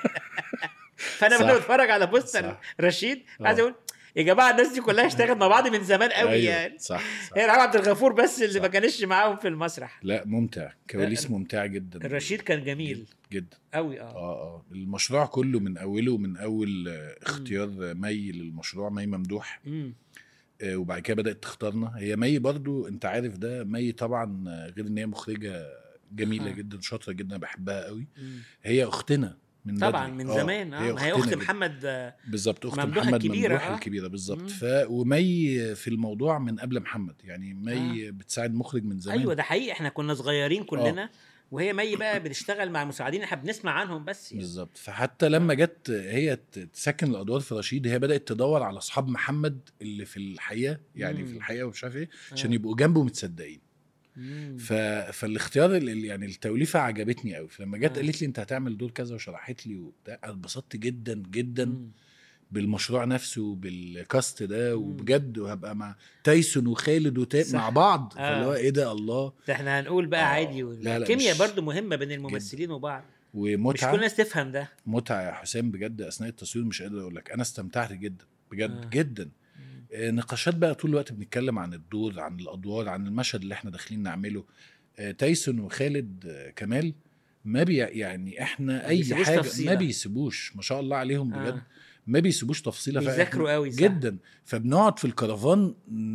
Speaker 1: فانا
Speaker 2: صح.
Speaker 1: وانا بتفرج على بوستر
Speaker 2: صح.
Speaker 1: رشيد
Speaker 2: آه.
Speaker 1: عايز اقول يا جماعه الناس دي كلها اشتغلت مع بعض من زمان قوي
Speaker 2: أيوه.
Speaker 1: يعني
Speaker 2: صح صح
Speaker 1: هي رامي عبد الغفور بس اللي
Speaker 2: صح.
Speaker 1: ما كانش معاهم في المسرح
Speaker 2: لا ممتع كواليس ممتعه جدا
Speaker 1: الرشيد كان جميل
Speaker 2: جدا
Speaker 1: قوي اه
Speaker 2: اه اه المشروع كله من اوله من اول آه، اختيار مي للمشروع مي ممدوح
Speaker 1: مم.
Speaker 2: آه، وبعد كده بدات تختارنا هي مي برضو انت عارف ده مي طبعا آه، غير ان هي مخرجه جميله
Speaker 1: آه.
Speaker 2: جدا شاطره جدا بحبها قوي
Speaker 1: مم.
Speaker 2: هي اختنا من
Speaker 1: طبعا
Speaker 2: بدري.
Speaker 1: من
Speaker 2: آه،
Speaker 1: زمان اه ما هي
Speaker 2: أختنا
Speaker 1: اخت
Speaker 2: جداً.
Speaker 1: محمد آه،
Speaker 2: بالظبط اخت
Speaker 1: ممدوح
Speaker 2: محمد
Speaker 1: الكبيرة،
Speaker 2: ممدوح
Speaker 1: آه.
Speaker 2: الكبيره بالظبط
Speaker 1: مم.
Speaker 2: ف ومي في الموضوع من قبل محمد يعني مي بتساعد مخرج من زمان
Speaker 1: ايوه ده حقيقي احنا كنا صغيرين كلنا وهي مي بقى بتشتغل مع مساعدين احنا بنسمع عنهم بس يعني.
Speaker 2: بالظبط فحتى لما جت هي ت- تسكن الادوار في رشيد هي بدات تدور على اصحاب محمد اللي في الحقيقه يعني
Speaker 1: مم.
Speaker 2: في الحقيقه ومش عارف ايه
Speaker 1: آه.
Speaker 2: عشان يبقوا جنبه متصدقين
Speaker 1: مم.
Speaker 2: ف... فالاختيار اللي يعني التوليفه عجبتني قوي فلما جت
Speaker 1: آه.
Speaker 2: قالت لي انت هتعمل دور كذا وشرحت لي وبتاع أنا اتبسطت جدا جدا
Speaker 1: مم.
Speaker 2: بالمشروع نفسه بالكاست ده
Speaker 1: مم.
Speaker 2: وبجد وهبقى مع تايسون وخالد وتاب
Speaker 1: صح.
Speaker 2: مع بعض
Speaker 1: آه.
Speaker 2: فاللي هو ايه ده الله
Speaker 1: ده احنا هنقول بقى
Speaker 2: آه.
Speaker 1: عادي
Speaker 2: لا، لا،
Speaker 1: الكيمياء
Speaker 2: مش-
Speaker 1: برضو مهمه بين الممثلين وبعض مش كل
Speaker 2: ومتعه
Speaker 1: الناس تفهم ده
Speaker 2: متعه يا حسام بجد اثناء التصوير مش قادر اقول لك انا استمتعت جدا بجد
Speaker 1: آه.
Speaker 2: آه. جدا آه، نقاشات بقى طول الوقت بنتكلم عن الدور عن الادوار عن المشهد اللي احنا داخلين نعمله آه، تايسون وخالد آه، كمال ما بي يعني احنا اي
Speaker 1: بيسيبوش
Speaker 2: حاجه
Speaker 1: تفصيلة.
Speaker 2: ما بيسيبوش ما شاء الله عليهم بجد
Speaker 1: آه.
Speaker 2: آه. ما بيسيبوش تفصيله فإحنا-
Speaker 1: بيذاكروا قوي، صح.
Speaker 2: جدا فبنقعد في الكرفان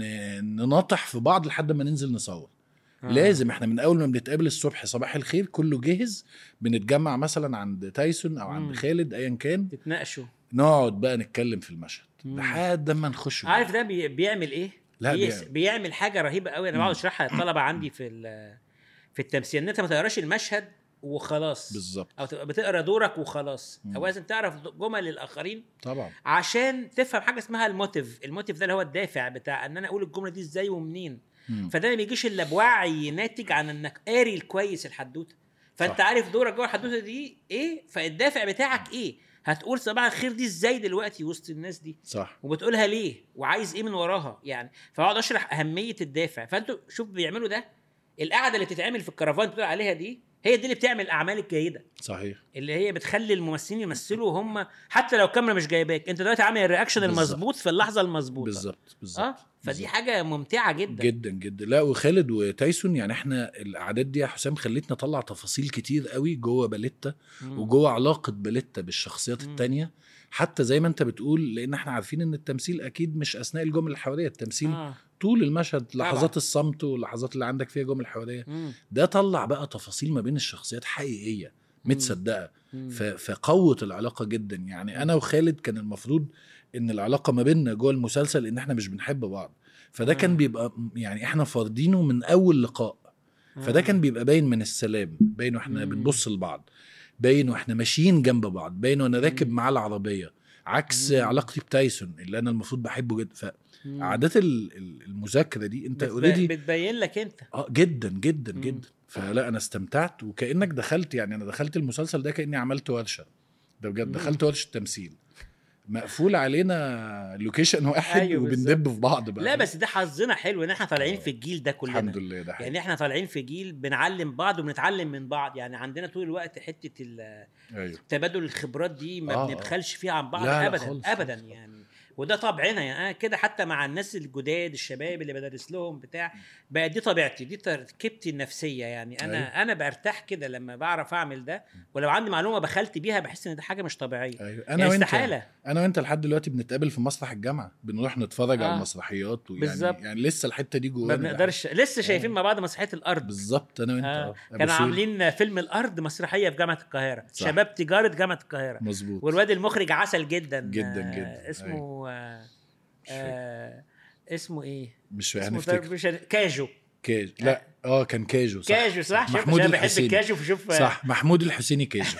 Speaker 2: ن- نناطح في بعض لحد ما ننزل نصور
Speaker 1: آه.
Speaker 2: آه. لازم احنا من اول ما بنتقابل الصبح صباح الخير كله جاهز بنتجمع مثلا عند تايسون او
Speaker 1: مم.
Speaker 2: عند خالد ايا كان
Speaker 1: تتناقشوا
Speaker 2: نقعد بقى نتكلم في المشهد
Speaker 1: مم.
Speaker 2: لحد ما نخش
Speaker 1: عارف ده بي... بيعمل ايه؟
Speaker 2: لا،
Speaker 1: بيس...
Speaker 2: بيعمل.
Speaker 1: بيعمل حاجه رهيبه قوي انا
Speaker 2: مم.
Speaker 1: بقعد اشرحها للطلبه عندي في ال... في التمثيل ان انت ما تقراش المشهد وخلاص
Speaker 2: بالظبط
Speaker 1: او تبقى بتقرا دورك وخلاص
Speaker 2: مم.
Speaker 1: او لازم تعرف جمل الاخرين
Speaker 2: طبعا
Speaker 1: عشان تفهم حاجه اسمها الموتيف الموتيف ده اللي هو الدافع بتاع ان انا اقول الجمله دي ازاي ومنين
Speaker 2: مم.
Speaker 1: فده ما بيجيش الا بوعي ناتج عن انك قاري الكويس الحدوته فانت
Speaker 2: صح.
Speaker 1: عارف دورك جوه الحدوته دي ايه فالدافع بتاعك ايه هتقول صباح الخير دي ازاي دلوقتي وسط الناس دي
Speaker 2: صح
Speaker 1: وبتقولها ليه وعايز ايه من وراها يعني فبقعد اشرح اهميه الدافع فانتوا شوف بيعملوا ده القعده اللي بتتعمل في الكرفان بتقول عليها دي هي دي اللي بتعمل الاعمال الجيده
Speaker 2: صحيح
Speaker 1: اللي هي بتخلي الممثلين يمثلوا وهم حتى لو الكاميرا مش جايباك انت دلوقتي عامل الرياكشن
Speaker 2: بالظبط.
Speaker 1: المظبوط في اللحظه المظبوطه
Speaker 2: بالظبط بالظبط
Speaker 1: اه فدي
Speaker 2: بالظبط.
Speaker 1: حاجه ممتعه جدا
Speaker 2: جدا جدا لا وخالد وتايسون يعني احنا الاعداد دي يا حسام خلتنا نطلع تفاصيل كتير قوي جوه باليتا
Speaker 1: مم.
Speaker 2: وجوه علاقه باليتا بالشخصيات
Speaker 1: مم.
Speaker 2: التانية حتى زي ما انت بتقول لان احنا عارفين ان التمثيل اكيد مش اثناء الجمل الحواريه التمثيل آه.
Speaker 1: آه.
Speaker 2: طول المشهد
Speaker 1: طبعاً.
Speaker 2: لحظات الصمت واللحظات اللي عندك فيها جمل حواريه
Speaker 1: مم.
Speaker 2: ده طلع بقى تفاصيل ما بين الشخصيات حقيقيه متصدقه
Speaker 1: مم.
Speaker 2: ف- فقوت العلاقه جدا يعني انا وخالد كان المفروض ان العلاقه ما بيننا جوه المسلسل ان احنا مش بنحب بعض فده
Speaker 1: آه.
Speaker 2: كان بيبقى يعني احنا فارضينه من اول لقاء فده
Speaker 1: آه.
Speaker 2: كان بيبقى باين من السلام باين واحنا
Speaker 1: مم.
Speaker 2: بنبص لبعض باين واحنا ماشيين جنب بعض باين وانا راكب
Speaker 1: مم.
Speaker 2: معاه العربيه عكس
Speaker 1: مم.
Speaker 2: علاقتي بتايسون اللي انا المفروض بحبه جدا
Speaker 1: مم.
Speaker 2: فعادات ال- ال- المذاكره دي انت
Speaker 1: بتب-
Speaker 2: اوريدي
Speaker 1: بتبين لك انت
Speaker 2: اه جدا جدا
Speaker 1: مم.
Speaker 2: جدا فلا انا استمتعت وكانك دخلت يعني انا دخلت المسلسل ده كاني عملت ورشه ده بجد
Speaker 1: مم.
Speaker 2: دخلت ورشه تمثيل مقفول علينا لوكيشن واحد
Speaker 1: أيوة
Speaker 2: وبندب في بعض بقى
Speaker 1: لا بس ده حظنا حلو ان احنا طالعين في الجيل ده كلنا
Speaker 2: الحمد لله ده حقيقي.
Speaker 1: يعني احنا طالعين في جيل بنعلم بعض وبنتعلم من بعض يعني عندنا طول الوقت حته ال-
Speaker 2: ايوه
Speaker 1: تبادل الخبرات دي ما
Speaker 2: آه،
Speaker 1: بنبخلش فيها عن بعض
Speaker 2: لا، لا
Speaker 1: ابدا
Speaker 2: خالص،
Speaker 1: ابدا
Speaker 2: خالص.
Speaker 1: يعني وده طبعنا يعني انا كده حتى مع الناس الجداد الشباب اللي بدرس لهم بتاع بقت دي طبيعتي دي تركيبتي النفسيه يعني انا
Speaker 2: أيوة.
Speaker 1: انا برتاح كده لما بعرف اعمل ده ولو عندي معلومه بخلت بيها بحس ان ده حاجه مش طبيعيه
Speaker 2: ايوه
Speaker 1: يعني
Speaker 2: انا وانت
Speaker 1: استحاله
Speaker 2: انا وانت لحد دلوقتي بنتقابل في مسرح الجامعه بنروح نتفرج على
Speaker 1: آه.
Speaker 2: المسرحيات ويعني
Speaker 1: بالظبط.
Speaker 2: يعني لسه الحته دي
Speaker 1: ما
Speaker 2: جوانا
Speaker 1: بنقدرش لسه شايفين مع بعض مسرحيه الارض
Speaker 2: بالظبط انا وانت
Speaker 1: آه.
Speaker 2: آه. أبو
Speaker 1: كانوا
Speaker 2: سويل.
Speaker 1: عاملين فيلم الارض مسرحيه في جامعه القاهره
Speaker 2: صح.
Speaker 1: شباب تجاره جامعه القاهره
Speaker 2: مظبوط
Speaker 1: والواد المخرج عسل جدا
Speaker 2: جداً
Speaker 1: آه،
Speaker 2: جداً.
Speaker 1: اسمه آه آه اسمه ايه
Speaker 2: مش فاهم
Speaker 1: اسمه
Speaker 2: هنفتكر
Speaker 1: طارق مش هن- كاجو
Speaker 2: كاجو لا اه كان كاجو صح
Speaker 1: كاجو صح شوف
Speaker 2: محمود
Speaker 1: عشان بحب
Speaker 2: الحسيني.
Speaker 1: الكاجو فشوف
Speaker 2: صح محمود الحسيني كاجو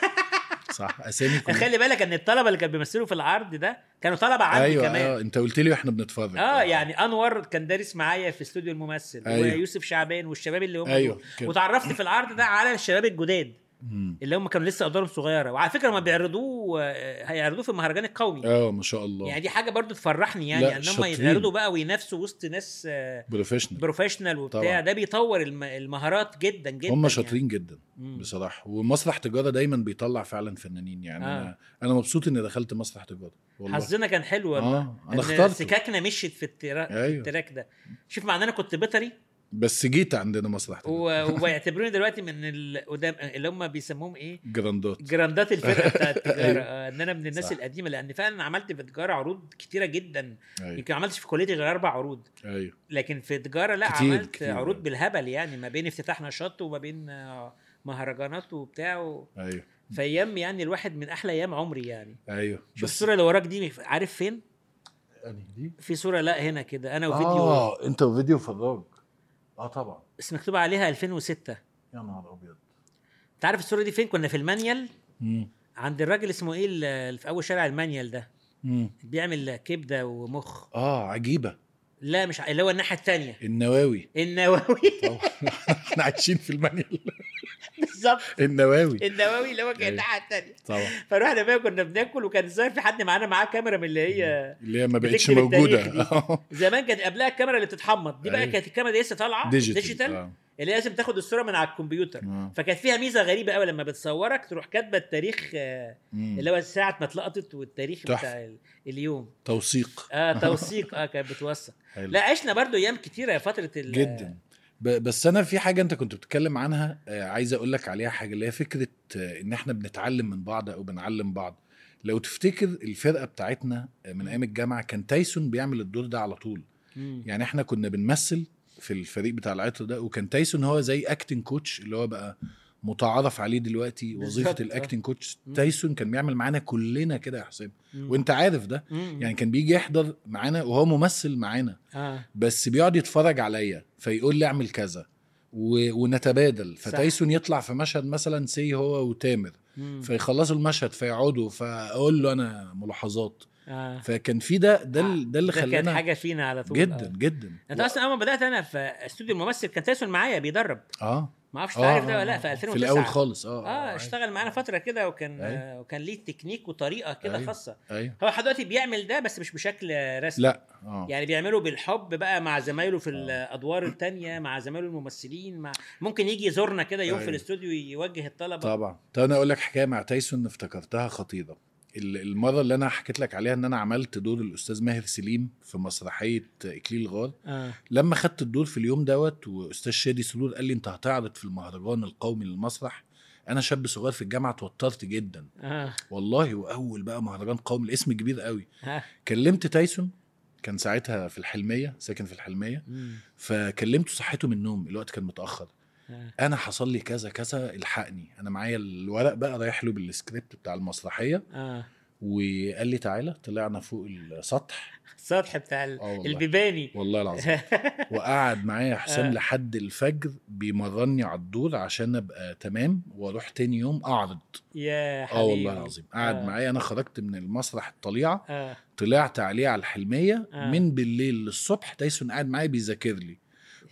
Speaker 2: صح اسامي كلها.
Speaker 1: خلي بالك ان الطلبه اللي كانوا بيمثلوا في العرض ده كانوا طلبه عندي
Speaker 2: ايوه
Speaker 1: كمان
Speaker 2: اه انت قلت لي واحنا بنتفرج
Speaker 1: اه يعني انور كان دارس معايا في استوديو الممثل
Speaker 2: أيوة.
Speaker 1: ويوسف شعبان والشباب اللي هم
Speaker 2: أيوة،
Speaker 1: دول.
Speaker 2: كده.
Speaker 1: وتعرفت في العرض ده على الشباب الجداد
Speaker 2: مم.
Speaker 1: اللي هم كانوا لسه ادوارهم صغيره وعلى فكره لما بيعرضوه آه، هيعرضوه في المهرجان القومي
Speaker 2: اه ما شاء الله
Speaker 1: يعني دي حاجه برضو تفرحني
Speaker 2: لا،
Speaker 1: يعني ان هم
Speaker 2: شاطرين.
Speaker 1: يتعرضوا بقى وينافسوا وسط ناس آه،
Speaker 2: بروفيشنال
Speaker 1: بروفيشنال وبتاع
Speaker 2: طبعا.
Speaker 1: ده بيطور الم- المهارات جدا جدا
Speaker 2: هم
Speaker 1: يعني.
Speaker 2: شاطرين جدا
Speaker 1: مم.
Speaker 2: بصراحه ومسرح تجاره دايما بيطلع فعلا فنانين يعني
Speaker 1: آه.
Speaker 2: انا انا مبسوط اني دخلت مسرح تجاره والله
Speaker 1: حظنا كان حلو والله
Speaker 2: اه
Speaker 1: إن
Speaker 2: انا اخترت
Speaker 1: سكاكنا مشيت في الترا... في
Speaker 2: أيوة.
Speaker 1: التراك ده شوف مع ان انا كنت بيطري
Speaker 2: بس جيت عندنا مسرح تجاره
Speaker 1: و... وبيعتبروني دلوقتي من القدام اللي هم بيسموهم ايه
Speaker 2: جراندات
Speaker 1: جراندات الفرقه بتاعت التجاره
Speaker 2: أيوة.
Speaker 1: آه، ان انا من الناس
Speaker 2: صح.
Speaker 1: القديمه لان فعلا عملت في تجاره عروض كتيره جدا
Speaker 2: ايوه
Speaker 1: يمكن ما عملتش في كليتي غير اربع عروض
Speaker 2: ايوه
Speaker 1: لكن في تجاره لا
Speaker 2: كتير،
Speaker 1: عملت
Speaker 2: كتير.
Speaker 1: عروض بالهبل يعني ما بين افتتاح نشاط وما بين آه، مهرجانات وبتاع و...
Speaker 2: ايوه
Speaker 1: في ايام يعني الواحد من احلى ايام عمري يعني
Speaker 2: ايوه
Speaker 1: شوف
Speaker 2: بس
Speaker 1: الصوره اللي وراك دي عارف فين
Speaker 2: أنهي دي
Speaker 1: في صوره لا هنا كده انا وفيديو
Speaker 2: اه انت وفيديو فراج اه طبعا
Speaker 1: بس مكتوب عليها 2006
Speaker 2: يا نهار ابيض
Speaker 1: انت عارف الصوره دي فين كنا في المانيال
Speaker 2: مم.
Speaker 1: عند الراجل اسمه ايه اللي في اول شارع المانيال ده
Speaker 2: مم.
Speaker 1: بيعمل كبده ومخ
Speaker 2: اه عجيبه
Speaker 1: لا مش ع- اللي هو الناحيه الثانيه
Speaker 2: النواوي
Speaker 1: النووي
Speaker 2: طبعا احنا عايشين في المانيال
Speaker 1: بالظبط
Speaker 2: النواوي
Speaker 1: النووي اللي هو كان
Speaker 2: أيوة.
Speaker 1: الناحيه الثانيه
Speaker 2: طبعا
Speaker 1: فروحنا بقى كنا بناكل وكان الظاهر في حد معانا معاه كاميرا من اللي هي
Speaker 2: اللي هي ما بقتش
Speaker 1: بتكتب التاريخ
Speaker 2: موجوده
Speaker 1: زمان كانت قبلها الكاميرا اللي بتتحمض دي بقى
Speaker 2: أيوة.
Speaker 1: كانت الكاميرا دي لسه طالعه
Speaker 2: ديجيتال
Speaker 1: ديجيتال
Speaker 2: آه.
Speaker 1: اللي لازم تاخد الصوره من على الكمبيوتر
Speaker 2: آه.
Speaker 1: فكانت فيها ميزه غريبه قوي لما بتصورك تروح كاتبه التاريخ آه،
Speaker 2: مم.
Speaker 1: اللي هو ساعه ما اتلقطت والتاريخ
Speaker 2: تحفة.
Speaker 1: بتاع ال- اليوم
Speaker 2: توثيق
Speaker 1: اه توثيق اه كانت بتوثق
Speaker 2: حلو.
Speaker 1: لا عشنا برضو ايام كتيره فتره ال-
Speaker 2: جدا ب- بس انا في حاجه انت كنت بتتكلم عنها آه، عايز اقول لك عليها حاجه اللي هي فكره آه، ان احنا بنتعلم من بعض او بنعلم بعض لو تفتكر الفرقه بتاعتنا آه، من ايام الجامعه كان تايسون بيعمل الدور ده على طول
Speaker 1: مم.
Speaker 2: يعني احنا كنا بنمثل في الفريق بتاع العطر ده وكان تايسون هو زي اكتنج كوتش اللي هو بقى متعارف عليه دلوقتي وظيفه
Speaker 1: بالظبط، آه.
Speaker 2: الاكتنج كوتش
Speaker 1: مم.
Speaker 2: تايسون كان بيعمل معانا كلنا كده يا حسام
Speaker 1: مم.
Speaker 2: وانت عارف ده
Speaker 1: مم.
Speaker 2: يعني كان بيجي يحضر معانا وهو ممثل معانا
Speaker 1: اه
Speaker 2: بس بيقعد يتفرج عليا فيقول لي اعمل كذا و... ونتبادل
Speaker 1: صح.
Speaker 2: فتايسون يطلع في مشهد مثلا سي هو وتامر
Speaker 1: مم.
Speaker 2: فيخلصوا المشهد فيقعدوا فاقول له انا ملاحظات
Speaker 1: اه
Speaker 2: فكان في ده ده, ال- ده اللي
Speaker 1: ده كانت
Speaker 2: خلانا
Speaker 1: حاجه فينا على طول
Speaker 2: جدا
Speaker 1: آه.
Speaker 2: جدا
Speaker 1: انت اصلا اول ما بدات انا في استوديو الممثل كان تايسون معايا بيدرب
Speaker 2: اه
Speaker 1: ما اعرفش
Speaker 2: آه،
Speaker 1: تعرف ده
Speaker 2: آه،
Speaker 1: ولا لا
Speaker 2: آه.
Speaker 1: في 2009
Speaker 2: في الاول خالص اه
Speaker 1: اه اشتغل معانا فتره كده وكان
Speaker 2: أيوة.
Speaker 1: آه وكان ليه تكنيك وطريقه كده
Speaker 2: أيوة.
Speaker 1: خاصه
Speaker 2: ايوه
Speaker 1: هو لحد دلوقتي بيعمل ده بس مش بشكل رسمي
Speaker 2: لا اه
Speaker 1: يعني بيعمله بالحب بقى مع زمايله في الادوار التانية مع زمايله الممثلين مع ممكن يجي يزورنا كده يوم في
Speaker 2: أيوة.
Speaker 1: الاستوديو يوجه الطلبه
Speaker 2: طبعا طب انا اقول لك حكايه مع تايسون افتكرتها خطيره ال- المره اللي انا حكيت لك عليها ان انا عملت دور الاستاذ ماهر سليم في مسرحيه اكليل الغار
Speaker 1: اه
Speaker 2: لما خدت الدور في اليوم دوت واستاذ شادي سرور قال لي انت هتعرض في المهرجان القومي للمسرح انا شاب صغير في الجامعه اتوترت جدا
Speaker 1: اه
Speaker 2: والله واول بقى مهرجان قومي الاسم كبير قوي
Speaker 1: ها
Speaker 2: كلمت تايسون كان ساعتها في الحلميه ساكن في الحلميه
Speaker 1: مم.
Speaker 2: فكلمته صحيته من النوم الوقت كان متاخر
Speaker 1: آه.
Speaker 2: انا حصل لي كذا كذا الحقني انا معايا الورق بقى رايح له بالسكريبت بتاع المسرحيه
Speaker 1: اه
Speaker 2: وقال لي تعالى طلعنا فوق السطح
Speaker 1: السطح بتاع ال-
Speaker 2: آه والله.
Speaker 1: البيباني
Speaker 2: والله العظيم وقعد معايا يا حسام
Speaker 1: آه.
Speaker 2: لحد الفجر بيمرني على الدور عشان ابقى تمام واروح تاني يوم اعرض
Speaker 1: يا حبيبي
Speaker 2: اه والله العظيم قعد
Speaker 1: آه.
Speaker 2: معايا انا خرجت من المسرح الطليعه
Speaker 1: اه
Speaker 2: طلعت عليه على الحلميه
Speaker 1: آه.
Speaker 2: من بالليل للصبح تايسون قاعد معايا بيذاكر لي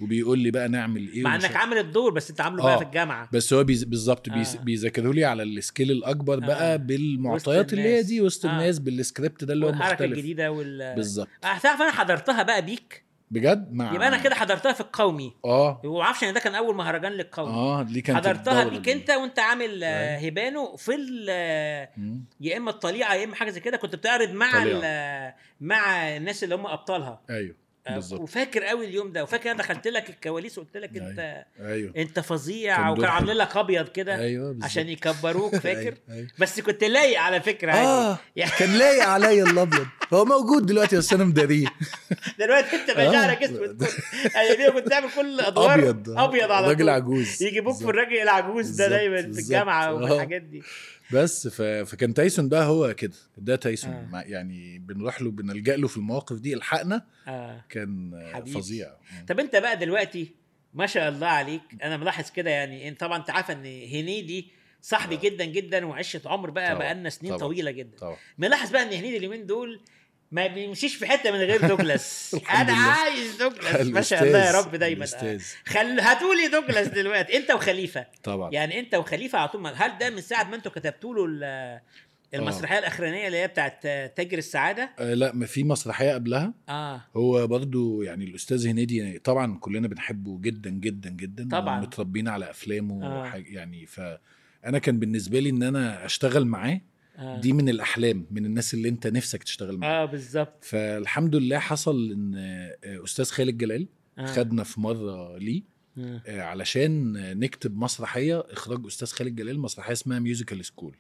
Speaker 2: وبيقول لي بقى نعمل ايه
Speaker 1: مع
Speaker 2: ومش
Speaker 1: انك
Speaker 2: عارف-
Speaker 1: عامل الدور بس انت عامله
Speaker 2: آه.
Speaker 1: بقى في الجامعه
Speaker 2: بس هو بيز... بالظبط بيز...
Speaker 1: آه.
Speaker 2: بيذاكروا لي على السكيل الاكبر بقى
Speaker 1: آه.
Speaker 2: بالمعطيات
Speaker 1: وسط
Speaker 2: اللي هي
Speaker 1: الناس.
Speaker 2: دي وسط
Speaker 1: آه.
Speaker 2: الناس بالسكريبت ده اللي هو
Speaker 1: والحركه
Speaker 2: مختلف
Speaker 1: الجديده وال
Speaker 2: بالظبط
Speaker 1: هتعرف انا حضرتها بقى بيك
Speaker 2: بجد مع
Speaker 1: يبقى انا كده حضرتها في القومي
Speaker 2: اه
Speaker 1: وما اعرفش ان ده كان اول مهرجان للقومي
Speaker 2: اه دي كانت
Speaker 1: حضرتها
Speaker 2: الدورة
Speaker 1: بيك
Speaker 2: دي.
Speaker 1: انت وانت عامل آه،
Speaker 2: أيوة.
Speaker 1: هبانو في ال- آه،
Speaker 2: مم.
Speaker 1: يا اما الطليعه يا اما حاجه زي كده كنت بتعرض مع
Speaker 2: طليعة.
Speaker 1: ال- آه، مع الناس اللي هم ابطالها
Speaker 2: ايوه
Speaker 1: آه،
Speaker 2: بالظبط
Speaker 1: وفاكر قوي اليوم ده وفاكر انا دخلت لك الكواليس وقلت لك انت
Speaker 2: ايوه
Speaker 1: انت فظيع
Speaker 2: كان دور
Speaker 1: وكانوا
Speaker 2: حلو.
Speaker 1: عاملين لك ابيض كده
Speaker 2: ايوه بالظبط
Speaker 1: عشان يكبروك فاكر
Speaker 2: أيوة. أيوة.
Speaker 1: بس كنت لايق على فكره عادي
Speaker 2: اه
Speaker 1: يعني
Speaker 2: كان لايق عليا الابيض هو موجود دلوقتي بس انا مداريه
Speaker 1: دلوقتي انت بقى
Speaker 2: آه.
Speaker 1: شعرك اسود كل يعني كنت تعمل كل الادوار
Speaker 2: ابيض
Speaker 1: ابيض على
Speaker 2: راجل
Speaker 1: طول.
Speaker 2: عجوز
Speaker 1: يجيبوك في
Speaker 2: بالظبط.
Speaker 1: الراجل العجوز ده
Speaker 2: بالظبط،
Speaker 1: دايما في
Speaker 2: بالظبط.
Speaker 1: الجامعه وفي
Speaker 2: آه.
Speaker 1: الحاجات دي
Speaker 2: بس ف... فكان تايسون بقى هو كده ده تايسون
Speaker 1: آه.
Speaker 2: مع يعني بنروح له بنلجأ له في المواقف دي الحقنا
Speaker 1: اه
Speaker 2: كان آه،
Speaker 1: حبيبي.
Speaker 2: فظيع مم.
Speaker 1: طب انت بقى دلوقتي ما شاء الله عليك انا ملاحظ كده يعني انت طبعا انت عارفه ان هنيدي صاحبي جدا جدا وعشره عمر بقى
Speaker 2: طبعا،
Speaker 1: بقى لنا سنين
Speaker 2: طبعا.
Speaker 1: طويله جدا
Speaker 2: طبعا
Speaker 1: ملاحظ بقى ان هنيدي اليومين دول ما بيمشيش في حته من غير دوجلاس
Speaker 2: الحمد
Speaker 1: انا
Speaker 2: لله.
Speaker 1: عايز دوجلاس ما شاء الله يا رب دايما آه.
Speaker 2: الاستاذ
Speaker 1: خل هاتولي دوجلاس دلوقتي انت وخليفه
Speaker 2: طبعا
Speaker 1: يعني انت وخليفه على طول ما- هل ده من ساعه ما انتوا كتبتوا له ال- المسرحيه الاخرانيه اللي هي بتاعت تاجر السعاده
Speaker 2: آه لا ما في مسرحيه قبلها
Speaker 1: اه
Speaker 2: هو برضو يعني الاستاذ هنيدي طبعا كلنا بنحبه جدا جدا جدا
Speaker 1: طبعاً.
Speaker 2: متربيين على افلامه
Speaker 1: آه.
Speaker 2: وحاج- يعني فانا كان بالنسبه لي ان انا اشتغل معاه
Speaker 1: آه.
Speaker 2: دي من الاحلام من الناس اللي انت نفسك تشتغل معاه
Speaker 1: اه بالظبط
Speaker 2: فالحمد لله حصل ان آه، استاذ خالد جلال
Speaker 1: آه.
Speaker 2: خدنا في مره ليه
Speaker 1: آه.
Speaker 2: آه، علشان نكتب مسرحيه اخراج استاذ خالد جلال مسرحيه اسمها ميوزيكال سكول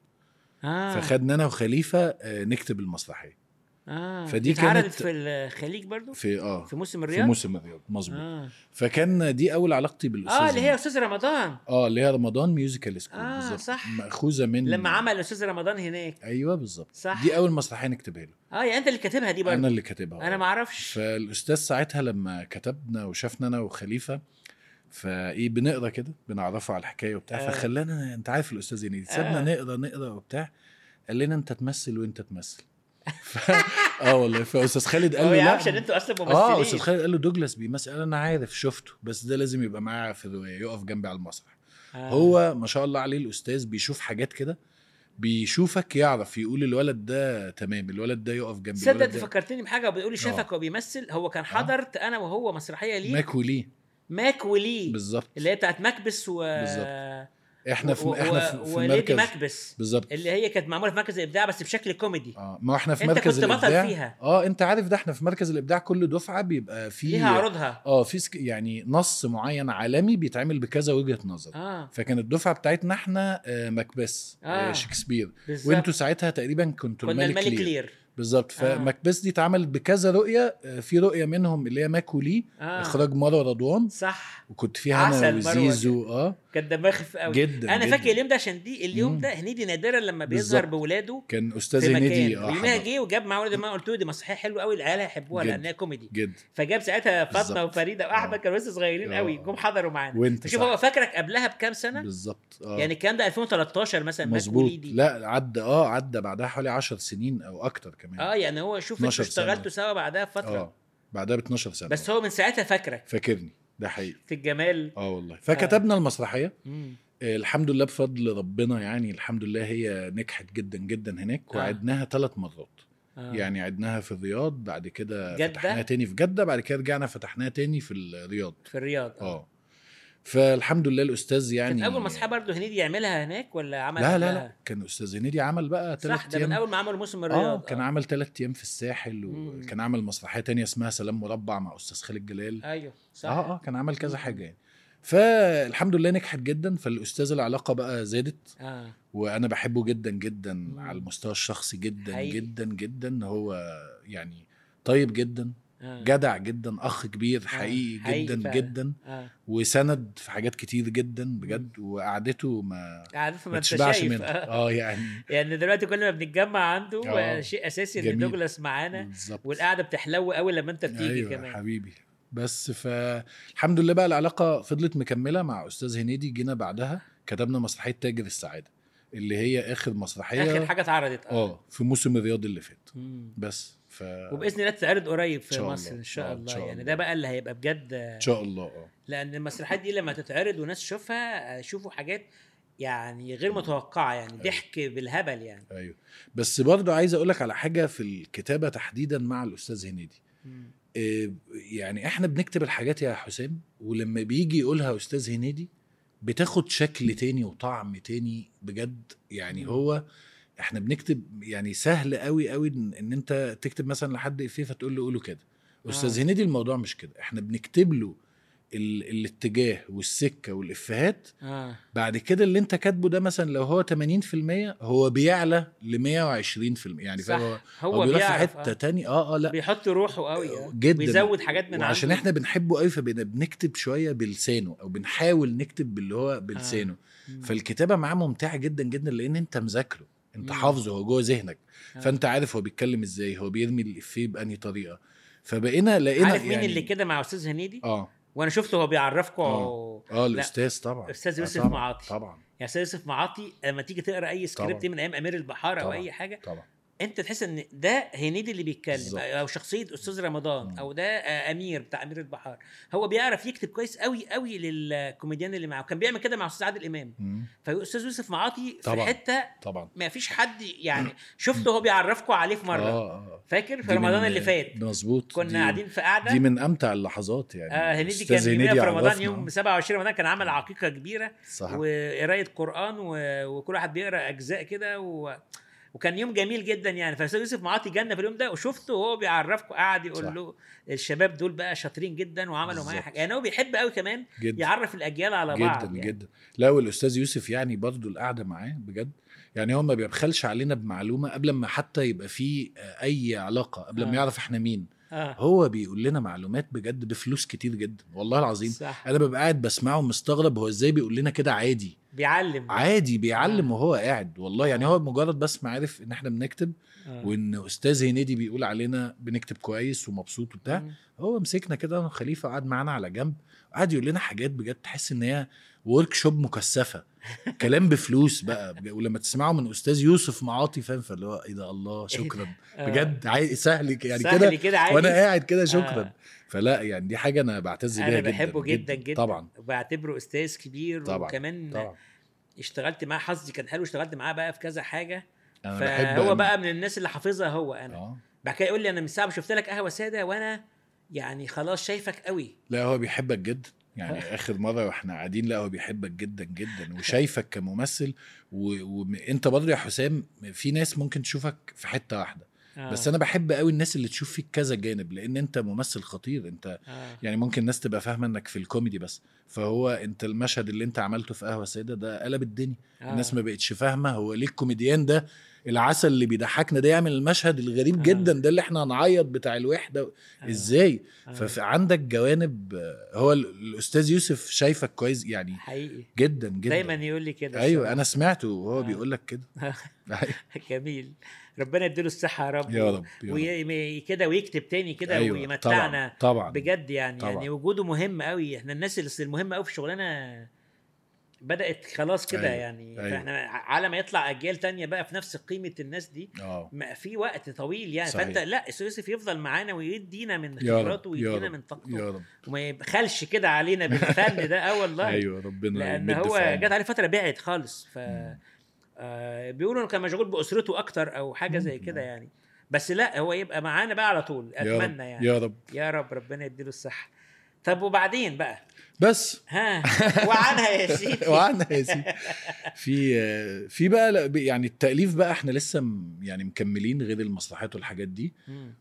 Speaker 1: اه
Speaker 2: فخدنا انا وخليفه آه، نكتب المسرحيه
Speaker 1: اه
Speaker 2: فدي
Speaker 1: دي اتعرضت
Speaker 2: كانت-
Speaker 1: في الخليج برضو
Speaker 2: في اه
Speaker 1: في موسم
Speaker 2: في
Speaker 1: الرياض
Speaker 2: موسم الرياض مظبوط
Speaker 1: اه
Speaker 2: فكان دي اول علاقتي بالاستاذ
Speaker 1: اه اللي هي
Speaker 2: هنيدي.
Speaker 1: استاذ رمضان
Speaker 2: اه اللي هي رمضان ميوزيكال سكول
Speaker 1: آه،
Speaker 2: بالظبط
Speaker 1: صح.
Speaker 2: ماخوذه من
Speaker 1: لما عمل الاستاذ رمضان هناك
Speaker 2: ايوه بالظبط
Speaker 1: صح.
Speaker 2: دي اول مسرحيه نكتبها له
Speaker 1: اه يعني انت اللي كاتبها دي برضو
Speaker 2: انا اللي كاتبها
Speaker 1: انا
Speaker 2: آه.
Speaker 1: ما اعرفش
Speaker 2: فالاستاذ ساعتها لما كتبنا وشافنا انا وخليفه فايه بنقرا كده بنعرفه على الحكايه وبتاع
Speaker 1: آه.
Speaker 2: فخلانا انت عارف الاستاذ هنيدي سابنا
Speaker 1: آه.
Speaker 2: نقرا نقرا وبتاع قال لنا انت تمثل وانت تمثل ف... اه والله فاستاذ خالد قال
Speaker 1: هو
Speaker 2: له
Speaker 1: يا
Speaker 2: لا
Speaker 1: عشان انتوا اصلا
Speaker 2: اه استاذ
Speaker 1: ممثلين
Speaker 2: خالد قال له دوجلاس بيمثل قال انا عارف شفته بس ده لازم يبقى معاه في الروايه يقف جنبي على المسرح
Speaker 1: آه.
Speaker 2: هو ما شاء الله عليه الاستاذ بيشوف حاجات كده بيشوفك يعرف يقول الولد ده تمام الولد ده يقف جنبي
Speaker 1: تصدق
Speaker 2: الولد
Speaker 1: انت
Speaker 2: ده
Speaker 1: فكرتني بحاجه وبتقول لي شافك وهو بيمثل هو كان حضرت انا وهو مسرحيه ليه
Speaker 2: ماك وليه
Speaker 1: ماك وليه
Speaker 2: بالظبط
Speaker 1: اللي هي بتاعت مكبس و
Speaker 2: بالظبط. احنا في
Speaker 1: و-
Speaker 2: احنا في, في
Speaker 1: وليدي
Speaker 2: مركز
Speaker 1: مكبس
Speaker 2: بالظبط
Speaker 1: اللي هي كانت معموله في مركز الابداع بس بشكل كوميدي
Speaker 2: اه ما احنا في
Speaker 1: انت
Speaker 2: مركز
Speaker 1: كنت بطل
Speaker 2: الابداع
Speaker 1: فيها.
Speaker 2: اه انت عارف ده احنا في مركز الابداع كل دفعه بيبقى في
Speaker 1: ليها عروضها
Speaker 2: اه في سك... يعني نص معين عالمي بيتعمل بكذا وجهه نظر
Speaker 1: اه
Speaker 2: فكانت الدفعه بتاعتنا احنا آه مكبس آه.
Speaker 1: آه.
Speaker 2: شكسبير
Speaker 1: بالظبط
Speaker 2: وانتوا ساعتها تقريبا كنتوا
Speaker 1: كنا
Speaker 2: الملك,
Speaker 1: الملك
Speaker 2: لير.
Speaker 1: لير
Speaker 2: بالظبط
Speaker 1: آه.
Speaker 2: فمكبس دي اتعملت بكذا رؤيه آه، في رؤيه منهم اللي هي ماك وليه
Speaker 1: آه.
Speaker 2: اخراج مروه رضوان
Speaker 1: صح
Speaker 2: وكنت فيها انا
Speaker 1: عسل مروة
Speaker 2: وزيزو اه
Speaker 1: كان دمها خفيف قوي
Speaker 2: جدا
Speaker 1: انا
Speaker 2: جداً.
Speaker 1: فاكر اليوم ده عشان دي اليوم
Speaker 2: مم.
Speaker 1: ده هنيدي نادرا لما بيظهر
Speaker 2: بالظبط.
Speaker 1: بولاده
Speaker 2: كان استاذ
Speaker 1: في
Speaker 2: هنيدي
Speaker 1: مكان
Speaker 2: اه
Speaker 1: ويومها
Speaker 2: حضر.
Speaker 1: جه وجاب معاه ولد ما قلت له دي مسرحيه حلوه قوي العيال هيحبوها
Speaker 2: جد.
Speaker 1: لانها كوميدي
Speaker 2: جدا
Speaker 1: فجاب ساعتها فاطمه
Speaker 2: بالظبط.
Speaker 1: وفريده واحمد
Speaker 2: آه.
Speaker 1: كانوا لسه صغيرين
Speaker 2: آه.
Speaker 1: قوي جم حضروا معانا
Speaker 2: وانت
Speaker 1: فشوف
Speaker 2: صح.
Speaker 1: هو فاكرك قبلها بكام سنه
Speaker 2: بالظبط اه
Speaker 1: يعني الكلام ده 2013 مثلا ماك
Speaker 2: مظبوط
Speaker 1: وليدي
Speaker 2: لا عدى اه عدى بعدها حوالي 10 سنين او اكتر كمان
Speaker 1: اه يعني هو شوف انتوا
Speaker 2: 12 سنة.
Speaker 1: اشتغلتوا سوا بعدها بفتره
Speaker 2: اه بعدها ب 12 سنه
Speaker 1: بس هو من ساعتها فاكرك
Speaker 2: فاكرني ده حقيقي
Speaker 1: في الجمال
Speaker 2: اه والله فكتبنا المسرحيه
Speaker 1: مم.
Speaker 2: آه، الحمد لله بفضل ربنا يعني الحمد لله هي نجحت جدا جدا هناك
Speaker 1: آه.
Speaker 2: وعدناها ثلاث مرات
Speaker 1: آه.
Speaker 2: يعني عدناها في الرياض بعد كده
Speaker 1: جدة؟
Speaker 2: فتحناها تاني في جده بعد كده رجعنا فتحناها تاني في الرياض
Speaker 1: في الرياض
Speaker 2: اه فالحمد لله الاستاذ يعني
Speaker 1: كانت اول مسرحيه برضه هنيدي يعملها هناك ولا عمل
Speaker 2: لا لا
Speaker 1: قبلها؟
Speaker 2: لا كان استاذ هنيدي عمل بقى
Speaker 1: صح
Speaker 2: ثلاث
Speaker 1: ده من
Speaker 2: ايام
Speaker 1: اول ما عملوا موسم الرياض
Speaker 2: اه كان عمل ثلاث ايام في الساحل
Speaker 1: مم.
Speaker 2: وكان عمل مسرحيه تانية اسمها سلام مربع مع استاذ خالد جلال
Speaker 1: ايوه صح
Speaker 2: اه اه كان عمل كذا
Speaker 1: مم.
Speaker 2: حاجه يعني فالحمد لله نجحت جدا فالاستاذ العلاقه بقى زادت
Speaker 1: اه
Speaker 2: وانا بحبه جدا جدا
Speaker 1: مم.
Speaker 2: على المستوى الشخصي جدا
Speaker 1: حقيقي.
Speaker 2: جدا جدا هو يعني طيب جدا
Speaker 1: آه.
Speaker 2: جدع جدا اخ كبير حقيقي,
Speaker 1: حقيقي
Speaker 2: جدا
Speaker 1: فعلا.
Speaker 2: جدا
Speaker 1: اه
Speaker 2: وسند في حاجات كتير جدا بجد وقعدته ما
Speaker 1: عارف ما
Speaker 2: ما
Speaker 1: انت
Speaker 2: تشبعش
Speaker 1: شايف
Speaker 2: منها
Speaker 1: آه.
Speaker 2: اه يعني
Speaker 1: يعني دلوقتي كل ما بنتجمع عنده
Speaker 2: آه.
Speaker 1: آه. شيء اساسي ان
Speaker 2: جميل.
Speaker 1: دوجلاس معانا
Speaker 2: بالظبط
Speaker 1: والقعده بتحلو قوي لما انت بتيجي
Speaker 2: ايوه
Speaker 1: كمان
Speaker 2: حبيبي بس فالحمد لله بقى العلاقه فضلت مكمله مع استاذ هنيدي جينا بعدها كتبنا مسرحيه تاجر السعاده اللي هي اخر مسرحيه
Speaker 1: اخر حاجه اتعرضت
Speaker 2: اه في موسم الرياض اللي فات
Speaker 1: مم.
Speaker 2: بس ف
Speaker 1: وباذن الله تتعرض قريب في
Speaker 2: إن شاء
Speaker 1: مصر
Speaker 2: الله.
Speaker 1: ان شاء
Speaker 2: آه، إن
Speaker 1: الله
Speaker 2: شاء
Speaker 1: يعني
Speaker 2: الله.
Speaker 1: ده بقى اللي هيبقى بجد
Speaker 2: ان شاء الله اه
Speaker 1: لان المسرحيات دي لما تتعرض وناس تشوفها يشوفوا حاجات يعني غير متوقعه يعني ضحك بالهبل يعني
Speaker 2: ايوه بس برضه عايز اقول لك على حاجه في الكتابه تحديدا مع الاستاذ هنيدي
Speaker 1: مم.
Speaker 2: إيه، يعني احنا بنكتب الحاجات يا حسام ولما بيجي يقولها استاذ هنيدي بتاخد شكل تاني وطعم تاني بجد يعني
Speaker 1: مم.
Speaker 2: هو احنا بنكتب يعني سهل قوي قوي ان, إن انت تكتب مثلا لحد افيه فتقول له قوله كده استاذ
Speaker 1: آه.
Speaker 2: هنيدي الموضوع مش كده احنا بنكتب له ال... الاتجاه والسكه والافيهات
Speaker 1: اه
Speaker 2: بعد كده اللي انت كاتبه ده مثلا لو هو 80% هو بيعلى ل 120% يعني
Speaker 1: صح
Speaker 2: فاهم
Speaker 1: هو,
Speaker 2: هو بيروح في
Speaker 1: بيعرف
Speaker 2: حته
Speaker 1: آه.
Speaker 2: تاني اه اه لا
Speaker 1: بيحط روحه قوي آه.
Speaker 2: جدا
Speaker 1: بيزود حاجات من
Speaker 2: وعشان
Speaker 1: عنده.
Speaker 2: احنا بنحبه قوي فبنكتب شويه بلسانه او بنحاول نكتب باللي هو بلسانه
Speaker 1: مم.
Speaker 2: فالكتابه معاه ممتعه جدا جدا لان انت مذاكره انت
Speaker 1: مم.
Speaker 2: حافظه هو جوه ذهنك
Speaker 1: آه.
Speaker 2: فانت عارف هو بيتكلم ازاي هو بيرمي الافيه بانهي طريقه فبقينا لقينا
Speaker 1: عارف مين
Speaker 2: يعني
Speaker 1: اللي كده مع استاذ هنيدي
Speaker 2: اه
Speaker 1: وانا شفته هو بيعرفكم
Speaker 2: آه. اه الاستاذ طبعا
Speaker 1: أستاذ
Speaker 2: آه
Speaker 1: يوسف
Speaker 2: طبعا.
Speaker 1: معاطي.
Speaker 2: طبعا
Speaker 1: يا استاذ يوسف معاطي لما تيجي تقرا اي سكريبت
Speaker 2: طبعا.
Speaker 1: من ايام امير البحار او
Speaker 2: طبعا.
Speaker 1: اي حاجه
Speaker 2: طبعا
Speaker 1: انت تحس ان ده هنيدي اللي بيتكلم
Speaker 2: بالظبط.
Speaker 1: او شخصيه استاذ رمضان
Speaker 2: مم.
Speaker 1: او ده آه، امير بتاع امير البحار هو بيعرف يكتب كويس قوي قوي للكوميديان اللي معاه كان بيعمل كده مع استاذ عادل امام
Speaker 2: مم.
Speaker 1: فاستاذ يوسف معاطي في
Speaker 2: طبعا.
Speaker 1: حته
Speaker 2: طبعا
Speaker 1: ما فيش حد يعني شفته هو بيعرفكم عليه في مره
Speaker 2: اه اه
Speaker 1: فاكر في
Speaker 2: دي
Speaker 1: رمضان
Speaker 2: من-
Speaker 1: اللي فات
Speaker 2: مظبوط
Speaker 1: كنا
Speaker 2: دي-
Speaker 1: قاعدين في قعده
Speaker 2: دي من امتع اللحظات يعني
Speaker 1: آه هنيدي
Speaker 2: أستاذ
Speaker 1: كان يوميها في رمضان
Speaker 2: عرفنا.
Speaker 1: يوم 27 رمضان كان عمل عقيقه كبيره
Speaker 2: صح
Speaker 1: وقرايه قران و... وكل واحد بيقرا اجزاء كده و... وكان يوم جميل جدا يعني فاستاذ يوسف معاطي جنة في اليوم ده وشفته وهو بيعرفكم قاعد يقول
Speaker 2: صح.
Speaker 1: له الشباب دول بقى شاطرين جدا وعملوا معايا
Speaker 2: بالظبط.
Speaker 1: حاجه يعني هو بيحب قوي كمان
Speaker 2: جدا
Speaker 1: يعرف الاجيال على
Speaker 2: جدا
Speaker 1: بعض يعني.
Speaker 2: جدا لا والاستاذ يوسف يعني برضو القعده معاه بجد يعني هو ما بيبخلش علينا بمعلومه قبل ما حتى يبقى في آه، اي علاقه قبل
Speaker 1: آه.
Speaker 2: ما يعرف احنا مين
Speaker 1: اه
Speaker 2: هو بيقول لنا معلومات بجد بفلوس كتير جدا والله العظيم
Speaker 1: صح
Speaker 2: انا ببقى قاعد بسمعه مستغرب هو ازاي بيقول لنا كده عادي
Speaker 1: بيعلم
Speaker 2: عادي بيعلم
Speaker 1: آه.
Speaker 2: وهو قاعد والله يعني هو مجرد بس ما عارف ان احنا بنكتب
Speaker 1: آه.
Speaker 2: وان استاذ هنيدي بيقول علينا بنكتب كويس ومبسوط وبتاع
Speaker 1: مم.
Speaker 2: هو مسكنا كده انا وخليفه قعد معانا على جنب قعد يقول لنا حاجات بجد تحس ان هي ورك شوب مكثفه كلام بفلوس بقى بج- ولما تسمعه من استاذ يوسف معاطي فاهم فاللي هو ايه ده الله شكرا
Speaker 1: آه.
Speaker 2: بجد عاي- سهل ك- يعني
Speaker 1: سهل
Speaker 2: كده
Speaker 1: كده عادي
Speaker 2: وانا قاعد كده شكرا
Speaker 1: آه.
Speaker 2: فلا يعني دي حاجه انا بعتز بيها
Speaker 1: انا
Speaker 2: جدا
Speaker 1: بحبه جدا جدا
Speaker 2: طبعا
Speaker 1: وبعتبره استاذ كبير
Speaker 2: طبعا
Speaker 1: وكمان
Speaker 2: طبعا
Speaker 1: اشتغلت معاه حظي كان حلو اشتغلت معاه بقى في كذا حاجه
Speaker 2: انا بحب
Speaker 1: فهو
Speaker 2: أوي.
Speaker 1: بقى من الناس اللي حافظها هو انا
Speaker 2: اه
Speaker 1: بعد كده يقول لي انا من ساعه ما شفت لك قهوه ساده وانا يعني خلاص شايفك قوي
Speaker 2: لا هو بيحبك جدا يعني اخر مره واحنا قاعدين لا هو بيحبك جدا جدا وشايفك كممثل وانت برضه يا حسام في ناس ممكن تشوفك في حته واحده
Speaker 1: آه.
Speaker 2: بس انا بحب قوي الناس اللي تشوف فيك كذا جانب لان انت ممثل خطير انت
Speaker 1: آه.
Speaker 2: يعني ممكن الناس تبقى فاهمه انك في الكوميدي بس فهو انت المشهد اللي انت عملته في قهوه ساده ده قلب الدنيا
Speaker 1: آه.
Speaker 2: الناس ما بقتش فاهمه هو ليه الكوميديان ده العسل اللي بيضحكنا ده يعمل المشهد الغريب
Speaker 1: آه.
Speaker 2: جدا ده اللي احنا هنعيط بتاع الوحده
Speaker 1: آه.
Speaker 2: ازاي
Speaker 1: آه.
Speaker 2: فعندك جوانب آه، هو ال- الاستاذ يوسف شايفك كويس يعني
Speaker 1: حقيقي
Speaker 2: جدا جدا
Speaker 1: دايما يقول لي كده
Speaker 2: ايوه انا سمعته وهو
Speaker 1: آه.
Speaker 2: بيقول لك كده أيوة.
Speaker 1: جميل ربنا يديله الصحه يا رب
Speaker 2: يا رب يا رب
Speaker 1: وي- كده ويكتب تاني كده
Speaker 2: أيوة،
Speaker 1: ويمتعنا
Speaker 2: طبعا طبعا
Speaker 1: بجد يعني
Speaker 2: طبعا.
Speaker 1: يعني وجوده مهم قوي احنا الناس اللي المهمه قوي في شغلنا بدات خلاص كده
Speaker 2: أيوة،
Speaker 1: يعني
Speaker 2: أيوة.
Speaker 1: فاحنا على ما يطلع اجيال تانية بقى في نفس قيمه الناس دي
Speaker 2: اه
Speaker 1: ما في وقت طويل يعني
Speaker 2: صحيح.
Speaker 1: فانت لا أستاذ يوسف يفضل معانا ويدينا من
Speaker 2: يا
Speaker 1: خبراته
Speaker 2: رب يا
Speaker 1: ويدينا
Speaker 2: رب
Speaker 1: من طاقته
Speaker 2: يا رب
Speaker 1: وما يبخلش كده علينا بالفن ده اه والله
Speaker 2: ايوه ربنا
Speaker 1: لان
Speaker 2: يمد في
Speaker 1: هو
Speaker 2: عمره.
Speaker 1: جت عليه فتره بعد خالص ف
Speaker 2: مم.
Speaker 1: آه بيقولوا انه كان مشغول باسرته اكتر او حاجه زي
Speaker 2: ممكن،
Speaker 1: كده
Speaker 2: آه.
Speaker 1: يعني بس لا هو يبقى معانا بقى على طول
Speaker 2: يا رب
Speaker 1: اتمنى يعني
Speaker 2: يا رب
Speaker 1: يا رب ربنا يديله الصحه طب وبعدين بقى
Speaker 2: بس
Speaker 1: ها وعنها يا سيدي
Speaker 2: وعنا يا سيدي في في بقى لا- يعني التاليف بقى احنا لسه م- يعني مكملين غير المصلحات والحاجات دي
Speaker 1: مم.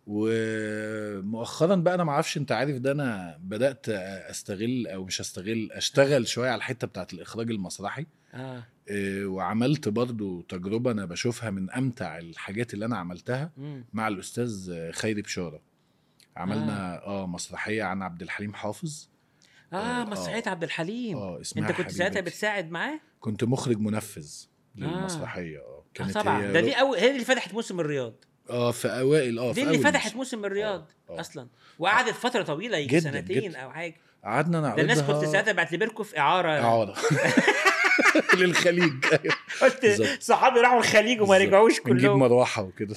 Speaker 2: ومؤخرا بقى انا ما اعرفش انت عارف ده انا بدات استغل او مش استغل اشتغل شويه على الحته بتاعت الاخراج المسرحي
Speaker 1: اه
Speaker 2: إيه، وعملت برضو تجربه انا بشوفها من امتع الحاجات اللي انا عملتها
Speaker 1: مم.
Speaker 2: مع الاستاذ خيري بشاره عملنا اه, آه مسرحيه عن عبد الحليم حافظ
Speaker 1: اه
Speaker 2: آه،
Speaker 1: مسرحيه عبد الحليم
Speaker 2: اه اسمها
Speaker 1: انت كنت ساعتها
Speaker 2: حبيبتي.
Speaker 1: بتساعد معاه
Speaker 2: كنت مخرج منفذ للمسرحيه اه
Speaker 1: آه
Speaker 2: كانت
Speaker 1: طبعا
Speaker 2: هي
Speaker 1: ده
Speaker 2: رو-
Speaker 1: دي اول هي اللي فتحت موسم الرياض
Speaker 2: اه في اوائل اه
Speaker 1: دي
Speaker 2: في
Speaker 1: اللي
Speaker 2: أول
Speaker 1: فتحت
Speaker 2: موسم.
Speaker 1: موسم الرياض
Speaker 2: آه، آه.
Speaker 1: اصلا وقعدت فتره طويله يجي
Speaker 2: جداً،
Speaker 1: سنتين
Speaker 2: جداً.
Speaker 1: او حاجه
Speaker 2: قعدنا
Speaker 1: ده
Speaker 2: نعرضها
Speaker 1: الناس كنت ساعتها بعتبركم في اعاره
Speaker 2: اعاره للخليج أيوة.
Speaker 1: قلت
Speaker 2: بالظبط.
Speaker 1: صحابي راحوا الخليج وما
Speaker 2: بالظبط.
Speaker 1: رجعوش
Speaker 2: نجيب
Speaker 1: كلهم
Speaker 2: مروحه وكده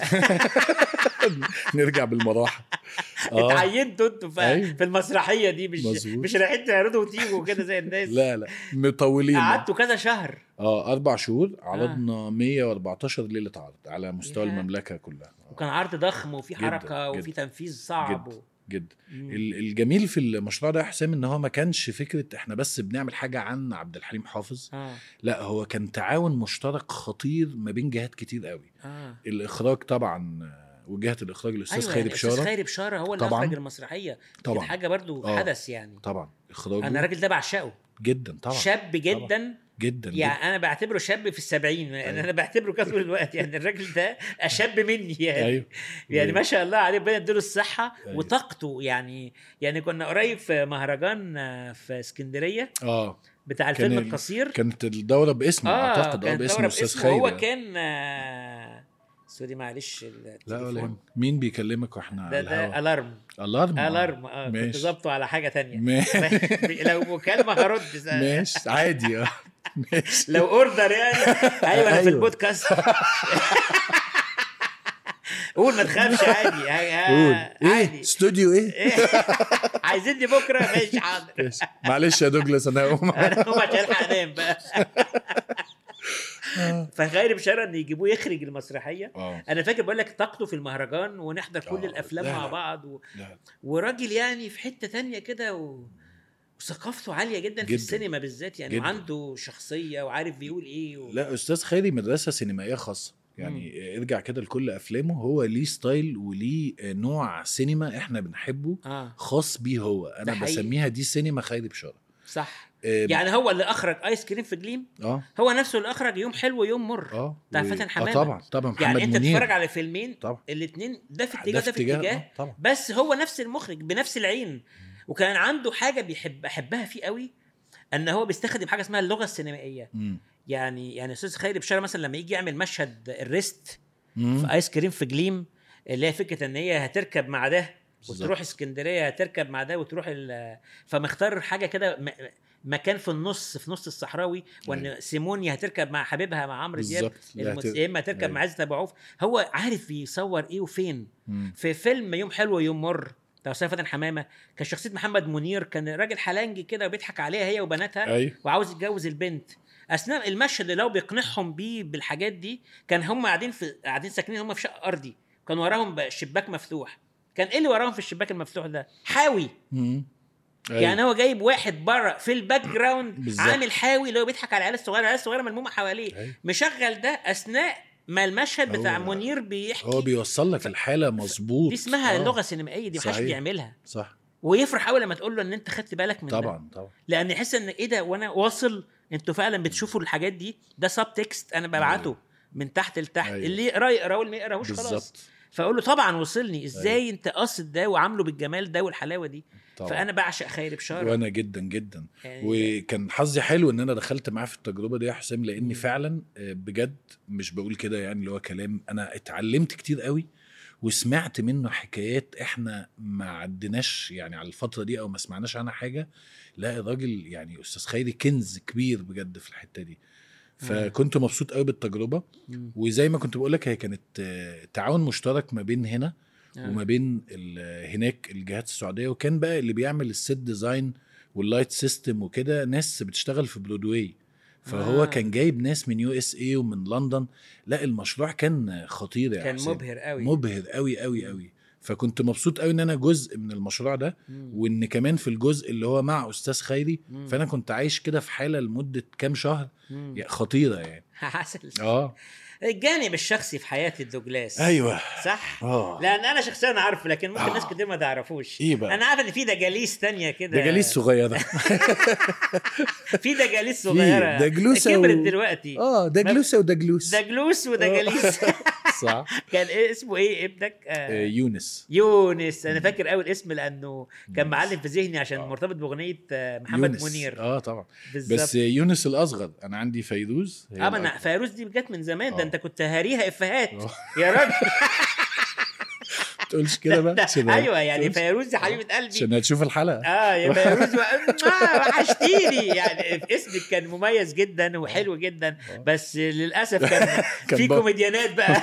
Speaker 2: نرجع بالمروحه اه
Speaker 1: اتعينتوا انتوا في,
Speaker 2: أيوة.
Speaker 1: في المسرحيه دي مش
Speaker 2: مظبوط.
Speaker 1: مش رايحين تعرضوا وتيجوا كده زي الناس
Speaker 2: لا لا مطولين
Speaker 1: قعدتوا كذا شهر
Speaker 2: اه اربع شهور عرضنا 114 ليله عرض على مستوى
Speaker 1: ياه.
Speaker 2: المملكه كلها آه،
Speaker 1: وكان عرض ضخم وفي
Speaker 2: جداً،
Speaker 1: حركه وفي
Speaker 2: جداً.
Speaker 1: تنفيذ صعب
Speaker 2: جداً.
Speaker 1: و...
Speaker 2: جدا
Speaker 1: مم.
Speaker 2: ال- الجميل في المشروع ده يا حسام ان هو ما كانش فكره احنا بس بنعمل حاجه عن عبد الحليم حافظ
Speaker 1: اه
Speaker 2: لا هو كان تعاون مشترك خطير ما بين جهات كتير قوي
Speaker 1: اه
Speaker 2: الاخراج طبعا آه، وجهه الاخراج الاستاذ
Speaker 1: ايوه
Speaker 2: خيري
Speaker 1: يعني استاذ
Speaker 2: بشاره
Speaker 1: خيري بشاره هو اللي
Speaker 2: طبعاً.
Speaker 1: اخرج المسرحيه
Speaker 2: طبعاً.
Speaker 1: كانت حاجه برضو
Speaker 2: آه.
Speaker 1: حدث يعني
Speaker 2: طبعا اخراجه
Speaker 1: انا الراجل ده بعشقه
Speaker 2: جدا طبعا
Speaker 1: شاب جدا
Speaker 2: جدا
Speaker 1: يعني انا بعتبره شاب في السبعين يعني
Speaker 2: أيوة.
Speaker 1: انا بعتبره كده طول الوقت يعني الراجل ده اشب مني يعني
Speaker 2: ايوه
Speaker 1: يعني ما شاء الله عليه ربنا يديله الصحه
Speaker 2: أيوة.
Speaker 1: وطاقته يعني يعني كنا قريب في مهرجان آه، في اسكندريه
Speaker 2: اه
Speaker 1: بتاع
Speaker 2: كان
Speaker 1: الفيلم
Speaker 2: ال-
Speaker 1: القصير
Speaker 2: كانت الدوره باسمه اعتقد اه
Speaker 1: كانت
Speaker 2: باسم
Speaker 1: دورة
Speaker 2: استاذ
Speaker 1: باسمه
Speaker 2: خيري
Speaker 1: وهو
Speaker 2: آه.
Speaker 1: كان آه، سوري معلش
Speaker 2: لا
Speaker 1: التليفون.
Speaker 2: ولا يهمك. مين بيكلمك واحنا
Speaker 1: ده
Speaker 2: على
Speaker 1: ده
Speaker 2: الهوا
Speaker 1: الارم
Speaker 2: الارم آه.
Speaker 1: الارم اه كنت
Speaker 2: ماشي.
Speaker 1: ظابطه على حاجه تانية
Speaker 2: ماشي
Speaker 1: لو مكالمه هرد
Speaker 2: ماشي عادي اه ماشي
Speaker 1: لو اوردر يعني ايوه انا في
Speaker 2: أيوة.
Speaker 1: البودكاست قول ما تخافش عادي ها-
Speaker 2: قول
Speaker 1: ها-
Speaker 2: ايه
Speaker 1: عادي
Speaker 2: استوديو ايه
Speaker 1: إيه؟ عايزيني بكره ماشي حاضر
Speaker 2: ماشي. معلش يا دوجلاس انا هقوم
Speaker 1: انا هو مش هلحق انام بقى فخير بشاره ان يجيبوه يخرج المسرحيه
Speaker 2: اه
Speaker 1: انا فاكر بقول لك طاقته في المهرجان ونحضر كل
Speaker 2: آه،
Speaker 1: الافلام
Speaker 2: لا،
Speaker 1: مع
Speaker 2: لا.
Speaker 1: بعض و...
Speaker 2: لا
Speaker 1: وراجل يعني في حته تانية كده و... وثقافته عاليه جدا, في
Speaker 2: جداً.
Speaker 1: السينما بالذات يعني
Speaker 2: جداً.
Speaker 1: وعنده شخصيه وعارف بيقول ايه و...
Speaker 2: لا استاذ خيري مدرسه سينمائيه خاصه يعني ارجع كده لكل افلامه هو ليه ستايل وليه نوع سينما احنا بنحبه
Speaker 1: اه
Speaker 2: خاص بيه هو
Speaker 1: ده
Speaker 2: انا
Speaker 1: حقيقي.
Speaker 2: بسميها دي سينما خيري بشاره
Speaker 1: صح
Speaker 2: آه،
Speaker 1: يعني هو اللي اخرج ايس كريم في جليم
Speaker 2: اه
Speaker 1: هو نفسه اللي اخرج يوم حلو ويوم مر
Speaker 2: اه
Speaker 1: بتاع
Speaker 2: و-
Speaker 1: فاتن حمامة.
Speaker 2: اه طبعا طبعا محمد
Speaker 1: يعني انت
Speaker 2: منير
Speaker 1: تتفرج على فيلمين
Speaker 2: طبعا
Speaker 1: الاثنين ده في اتجاه
Speaker 2: ده
Speaker 1: ده في اتجاه
Speaker 2: آه، طبعا
Speaker 1: بس هو نفس المخرج بنفس العين وكان عنده حاجه بيحب احبها فيه قوي ان هو بيستخدم حاجه اسمها اللغه السينمائيه
Speaker 2: مم.
Speaker 1: يعني يعني استاذ خيري بشاره مثلا لما يجي يعمل مشهد الريست
Speaker 2: مم.
Speaker 1: في ايس كريم في جليم اللي هي فكره ان هي هتركب مع ده
Speaker 2: بالظبط.
Speaker 1: وتروح اسكندريه هتركب مع ده وتروح ال- فمختار حاجه كده م- مكان في النص في نص الصحراوي وان
Speaker 2: أيوة.
Speaker 1: سيموني هتركب مع حبيبها مع عمرو دياب
Speaker 2: بالظبط لا
Speaker 1: المس-
Speaker 2: هت-
Speaker 1: يا اما هتركب
Speaker 2: أيوة.
Speaker 1: مع عزت ابو عوف هو عارف بيصور ايه وفين
Speaker 2: مم.
Speaker 1: في فيلم يوم حلو ويوم مر بتاع استاذ فاتن حمامه كان شخصيه محمد منير كان راجل حلنجي كده وبيضحك عليها هي وبناتها
Speaker 2: ايوه
Speaker 1: وعاوز يتجوز البنت اثناء المشهد اللي هو بيقنعهم بيه بالحاجات دي كان هم قاعدين في قاعدين ساكنين هم في شقه ارضي كان وراهم بقى شباك مفتوح كان ايه اللي وراهم في الشباك المفتوح ده حاوي
Speaker 2: مم. أيوة.
Speaker 1: يعني هو جايب واحد بره في الباك جراوند
Speaker 2: بالظبط.
Speaker 1: عامل حاوي اللي هو بيضحك على العيال الصغيره العيال الصغيره ملمومه حواليه
Speaker 2: أيوة.
Speaker 1: مشغل ده اثناء ما المشهد بتاع
Speaker 2: هو-
Speaker 1: منير بيحكي
Speaker 2: هو بيوصل لك الحاله مظبوط
Speaker 1: دي اسمها
Speaker 2: آه،
Speaker 1: اللغه السينمائيه دي محدش
Speaker 2: صحيح.
Speaker 1: بيعملها
Speaker 2: صح
Speaker 1: ويفرح قوي لما تقول له ان انت خدت بالك من ده
Speaker 2: طبعا طبعا
Speaker 1: لان يحس ان ايه ده وانا واصل انتوا فعلا بتشوفوا الحاجات دي ده سب تكست انا ببعته
Speaker 2: أيوة.
Speaker 1: من تحت لتحت
Speaker 2: أيوة.
Speaker 1: اللي يقرا يقرا واللي ما يقراهوش خلاص
Speaker 2: بالظبط
Speaker 1: فاقول له طبعا وصلني ازاي انت قاصد ده وعامله بالجمال ده والحلاوه دي
Speaker 2: طبعا
Speaker 1: فانا بعشق خير بشاره
Speaker 2: وانا جدا جدا
Speaker 1: يعني
Speaker 2: وكان حظي حلو ان انا دخلت معاه في التجربه دي يا حسام
Speaker 1: مم.
Speaker 2: لاني فعلا آه، بجد مش بقول كده يعني اللي هو كلام انا اتعلمت كتير قوي وسمعت منه حكايات احنا ما عدناش يعني على الفتره دي او ما سمعناش عنها حاجه لا الراجل يعني استاذ خيري كنز كبير بجد في الحته دي فكنت مبسوط قوي بالتجربه
Speaker 1: مم.
Speaker 2: وزي ما كنت بقول لك هي كانت آه، تعاون مشترك ما بين هنا
Speaker 1: آه.
Speaker 2: وما بين ال- هناك الجهات السعوديه وكان بقى اللي بيعمل السيت ديزاين واللايت سيستم وكده ناس بتشتغل في برودواي فهو
Speaker 1: آه.
Speaker 2: آه. كان جايب ناس من يو اس اي ومن لندن لا المشروع كان خطير يا
Speaker 1: كان
Speaker 2: حسين.
Speaker 1: مبهر قوي
Speaker 2: مبهر قوي قوي قوي فكنت مبسوط قوي ان انا جزء من المشروع ده
Speaker 1: مم.
Speaker 2: وان كمان في الجزء اللي هو مع استاذ خيري
Speaker 1: مم.
Speaker 2: فانا كنت عايش كده في حاله لمده كام شهر
Speaker 1: مم.
Speaker 2: يعني خطيره يعني
Speaker 1: عسل
Speaker 2: اه
Speaker 1: الجانب الشخصي في حياه الدوجلاس
Speaker 2: ايوه
Speaker 1: صح
Speaker 2: اه
Speaker 1: لان انا شخصيا عارفه لكن ممكن
Speaker 2: آه.
Speaker 1: ناس كتير ما تعرفوش
Speaker 2: ايه بقى؟
Speaker 1: انا عارف ان في دجاليس تانية كده
Speaker 2: دجاليس صغيره
Speaker 1: في دجاليس صغيره
Speaker 2: دجلوسة
Speaker 1: كبرت
Speaker 2: و-
Speaker 1: دلوقتي
Speaker 2: اه دجلوسه ودجلوس
Speaker 1: دجلوس ودجاليس
Speaker 2: صح
Speaker 1: كان إيه اسمه ايه ابنك
Speaker 2: آه،
Speaker 1: آه
Speaker 2: يونس
Speaker 1: يونس انا فاكر قوي الاسم لانه كان معلم في ذهني عشان
Speaker 2: آه.
Speaker 1: مرتبط باغنيه آه، محمد
Speaker 2: يونس.
Speaker 1: منير
Speaker 2: اه طبعا
Speaker 1: بالظبط
Speaker 2: بس يونس الاصغر انا عندي فيروز هي
Speaker 1: اه ما انا
Speaker 2: الأكبر.
Speaker 1: فيروز دي جت من زمان ده
Speaker 2: آه.
Speaker 1: انت كنت هاريها افيهات
Speaker 2: آه.
Speaker 1: يا راجل
Speaker 2: تقولش كده بقى عشان-
Speaker 1: ايوه يعني
Speaker 2: تقولش-
Speaker 1: فيروز يا حبيبه قلبي
Speaker 2: عشان هتشوف الحلقه
Speaker 1: اه يا فيروز و- آه، وحشتيني يعني اسمك كان مميز جدا وحلو جدا بس للاسف كان
Speaker 2: كان
Speaker 1: في
Speaker 2: بق-
Speaker 1: كوميديانات بقى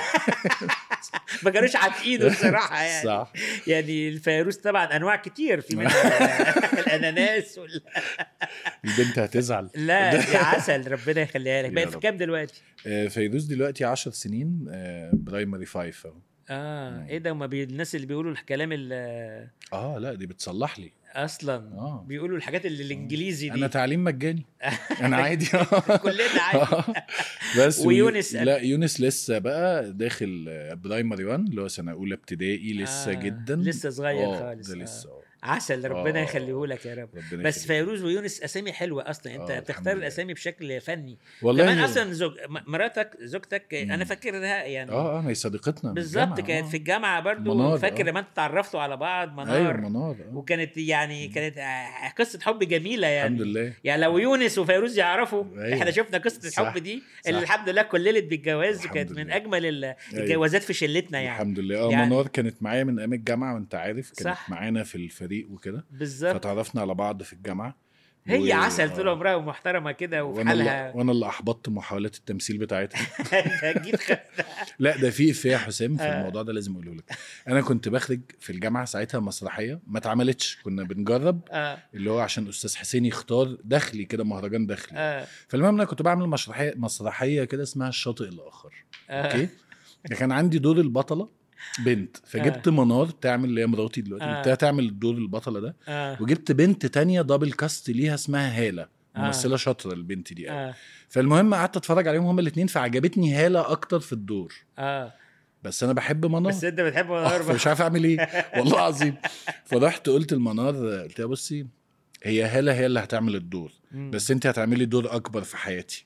Speaker 1: ما كانوش عاتقينه الصراحه يعني
Speaker 2: صح
Speaker 1: يعني الفيروز طبعا انواع كتير في منها الاناناس وال...
Speaker 2: البنت هتزعل
Speaker 1: لا دي عسل ربنا يخليها لك
Speaker 2: يا
Speaker 1: بقت في
Speaker 2: رب.
Speaker 1: كام دلوقتي؟
Speaker 2: آه، فيروز دلوقتي 10 سنين آه، برايمري 5 اهو
Speaker 1: اه ايه ده هما بي... الناس اللي بيقولوا الكلام اللي
Speaker 2: اه لا دي بتصلح لي
Speaker 1: اصلا
Speaker 2: آه.
Speaker 1: بيقولوا الحاجات اللي الانجليزي دي
Speaker 2: انا تعليم مجاني انا عادي
Speaker 1: كلنا عادي
Speaker 2: بس و-
Speaker 1: ويونس-
Speaker 2: لا يونس لسه بقى داخل آه، برايمري 1 اللي هو سنه اولى ابتدائي لسه
Speaker 1: آه،
Speaker 2: جدا
Speaker 1: لسه صغير
Speaker 2: آه،
Speaker 1: خالص،
Speaker 2: ده
Speaker 1: آه.
Speaker 2: لسه آه.
Speaker 1: عسل ربنا
Speaker 2: آه.
Speaker 1: يخليه لك يا رب
Speaker 2: ربنا
Speaker 1: بس
Speaker 2: يخليك.
Speaker 1: فيروز ويونس اسامي حلوه اصلا انت
Speaker 2: آه،
Speaker 1: بتختار
Speaker 2: الحمد لله.
Speaker 1: الاسامي بشكل فني
Speaker 2: والله
Speaker 1: كمان
Speaker 2: هي-
Speaker 1: اصلا زوج م- مراتك زوجتك انا
Speaker 2: مم.
Speaker 1: فاكرها يعني
Speaker 2: اه اه ما هي صديقتنا من
Speaker 1: بالظبط
Speaker 2: الجامعة،
Speaker 1: كانت
Speaker 2: آه.
Speaker 1: في الجامعه برضو
Speaker 2: منار،
Speaker 1: فاكر
Speaker 2: آه.
Speaker 1: لما انتوا اتعرفتوا على بعض منار
Speaker 2: ايوه منار آه.
Speaker 1: وكانت يعني كانت آه، قصه حب جميله يعني
Speaker 2: الحمد لله
Speaker 1: يعني لو يونس وفيروز يعرفوا
Speaker 2: أيوة.
Speaker 1: احنا شفنا قصه
Speaker 2: صح.
Speaker 1: الحب دي اللي
Speaker 2: صح.
Speaker 1: الحمد لله كللت بالجواز
Speaker 2: الحمد
Speaker 1: وكانت من
Speaker 2: لله.
Speaker 1: اجمل ال- الجوازات في شلتنا يعني
Speaker 2: الحمد لله اه
Speaker 1: يعني-
Speaker 2: منار كانت معايا من ايام الجامعه وانت عارف كانت
Speaker 1: صح.
Speaker 2: معانا في الفريق وكده
Speaker 1: بالظبط
Speaker 2: فتعرفنا على بعض في الجامعه
Speaker 1: هي
Speaker 2: و-
Speaker 1: عسل طول
Speaker 2: آه.
Speaker 1: عمرها ومحترمه كده وفي
Speaker 2: وانا اللي
Speaker 1: حالها
Speaker 2: وانا اللي احبطت محاولات التمثيل بتاعتها
Speaker 1: جيت خدتها
Speaker 2: لا ده في افيه يا حسام في
Speaker 1: آه.
Speaker 2: الموضوع ده لازم اقوله لك انا كنت بخرج في الجامعه ساعتها مسرحيه ما اتعملتش كنا بنجرب
Speaker 1: اه
Speaker 2: اللي هو عشان استاذ حسين يختار دخلي كده مهرجان دخلي
Speaker 1: اه
Speaker 2: فالمهم انا كنت بعمل مسرحيه مسرحيه كده اسمها الشاطئ الاخر
Speaker 1: آه.
Speaker 2: اوكي كان عندي دور البطله بنت فجبت منار تعمل اللي هي مراتي دلوقتي
Speaker 1: آه.
Speaker 2: قلت تعمل الدور البطله ده
Speaker 1: اه
Speaker 2: وجبت بنت تانية دبل كاست ليها اسمها هاله
Speaker 1: آه.
Speaker 2: ممثله شاطره البنت دي قوي
Speaker 1: اه
Speaker 2: فالمهم قعدت اتفرج عليهم هما الاثنين فعجبتني هاله اكتر في الدور
Speaker 1: اه
Speaker 2: بس انا بحب منار
Speaker 1: بس انت بتحب
Speaker 2: آه،
Speaker 1: منار بقى.
Speaker 2: فمش عارف اعمل ايه والله العظيم فرحت قلت لمنار قلت لها بصي هي هاله هي اللي هتعمل الدور
Speaker 1: مم.
Speaker 2: بس انت هتعملي دور اكبر في حياتي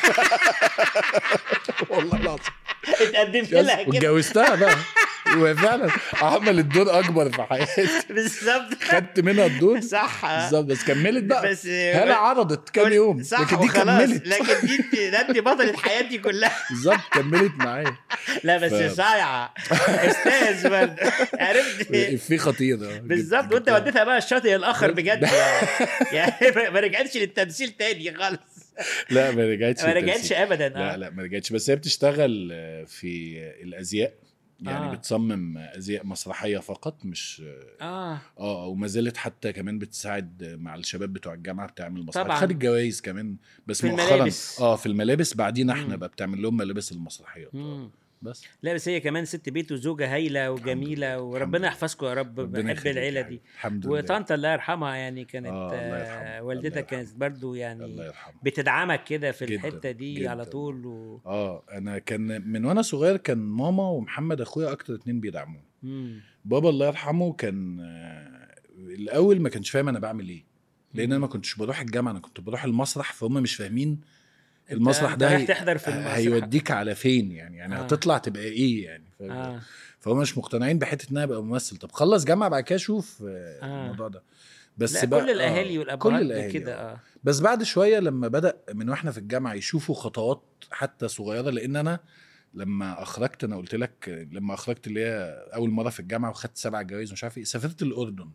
Speaker 2: والله العظيم
Speaker 1: اتقدمت لها كده
Speaker 2: واتجوزتها بقى وفعلا عملت دور اكبر في حياتي
Speaker 1: بالظبط
Speaker 2: خدت منها الدور
Speaker 1: صح آه.
Speaker 2: بالظبط بس كملت بقى
Speaker 1: بس
Speaker 2: هلا عرضت كام يوم
Speaker 1: صح
Speaker 2: لكن دي
Speaker 1: وخلاص.
Speaker 2: كملت
Speaker 1: لكن دي انت ده انت بطلة حياتي كلها
Speaker 2: بالظبط كملت معايا
Speaker 1: لا بس
Speaker 2: ف-
Speaker 1: صايعه استاذ برضه عرفت
Speaker 2: في خطير آه.
Speaker 1: بالظبط
Speaker 2: جبت-
Speaker 1: وانت
Speaker 2: جبتها.
Speaker 1: وديتها بقى الشاطئ الاخر بجد يعني يعني ما رجعتش للتمثيل تاني خالص
Speaker 2: لا ما رجعتش
Speaker 1: ما رجعتش
Speaker 2: للتمثيل.
Speaker 1: ابدا
Speaker 2: لا
Speaker 1: اه
Speaker 2: لا ما رجعتش بس هي بتشتغل آه، في الازياء يعني
Speaker 1: آه.
Speaker 2: آه. بتصمم ازياء مسرحيه فقط مش
Speaker 1: اه
Speaker 2: اه وما زالت حتى كمان بتساعد مع الشباب بتوع الجامعه بتعمل مسرحيات
Speaker 1: طبعاً.
Speaker 2: خدت جوائز كمان بس
Speaker 1: في
Speaker 2: مؤخرا
Speaker 1: الملابس.
Speaker 2: اه في الملابس بعدين احنا
Speaker 1: مم.
Speaker 2: بقى بتعمل لهم ملابس المسرحيات
Speaker 1: مم.
Speaker 2: بس
Speaker 1: لا بس هي كمان ست بيت وزوجة هايلة وجميلة
Speaker 2: لله،
Speaker 1: وربنا
Speaker 2: الحمد لله.
Speaker 1: يحفظكم يا رب
Speaker 2: ربنا
Speaker 1: بحب
Speaker 2: يخليك
Speaker 1: العيلة
Speaker 2: يا
Speaker 1: دي
Speaker 2: حبيبي. الحمد لله
Speaker 1: وطنط الله يرحمها يعني كانت
Speaker 2: آه، الله
Speaker 1: آه
Speaker 2: يرحمها.
Speaker 1: والدتك
Speaker 2: الله
Speaker 1: كانت
Speaker 2: يرحمها.
Speaker 1: برضو
Speaker 2: الله
Speaker 1: يعني
Speaker 2: يرحمه
Speaker 1: بتدعمك كده في
Speaker 2: جداً،
Speaker 1: الحتة دي
Speaker 2: جداً.
Speaker 1: على طول و...
Speaker 2: اه انا كان من وانا صغير كان ماما ومحمد اخويا اكتر اتنين بيدعموني
Speaker 1: مم.
Speaker 2: بابا الله يرحمه كان آه، الاول ما كانش فاهم انا بعمل ايه لان انا ما كنتش بروح الجامعه انا كنت بروح المسرح فهم مش فاهمين المسرح
Speaker 1: أنت
Speaker 2: ده
Speaker 1: رايح
Speaker 2: هي-
Speaker 1: تحضر في المسرح.
Speaker 2: هيوديك على فين يعني يعني
Speaker 1: آه.
Speaker 2: هتطلع تبقى ايه يعني ف...
Speaker 1: اه
Speaker 2: فهم مش مقتنعين بحته ان انا ابقى ممثل طب خلص جامعه بعد كده شوف آه،
Speaker 1: آه.
Speaker 2: الموضوع ده بس
Speaker 1: لا
Speaker 2: بقى
Speaker 1: كل الاهالي
Speaker 2: كل
Speaker 1: والابهات
Speaker 2: الأهالي،
Speaker 1: كده
Speaker 2: آه.
Speaker 1: اه
Speaker 2: بس بعد شويه لما بدا من واحنا في الجامعه يشوفوا خطوات حتى صغيره لان انا لما اخرجت انا قلت لك لما اخرجت اللي هي اول مره في الجامعه وخدت سبع جوائز ومش عارف ايه سافرت الاردن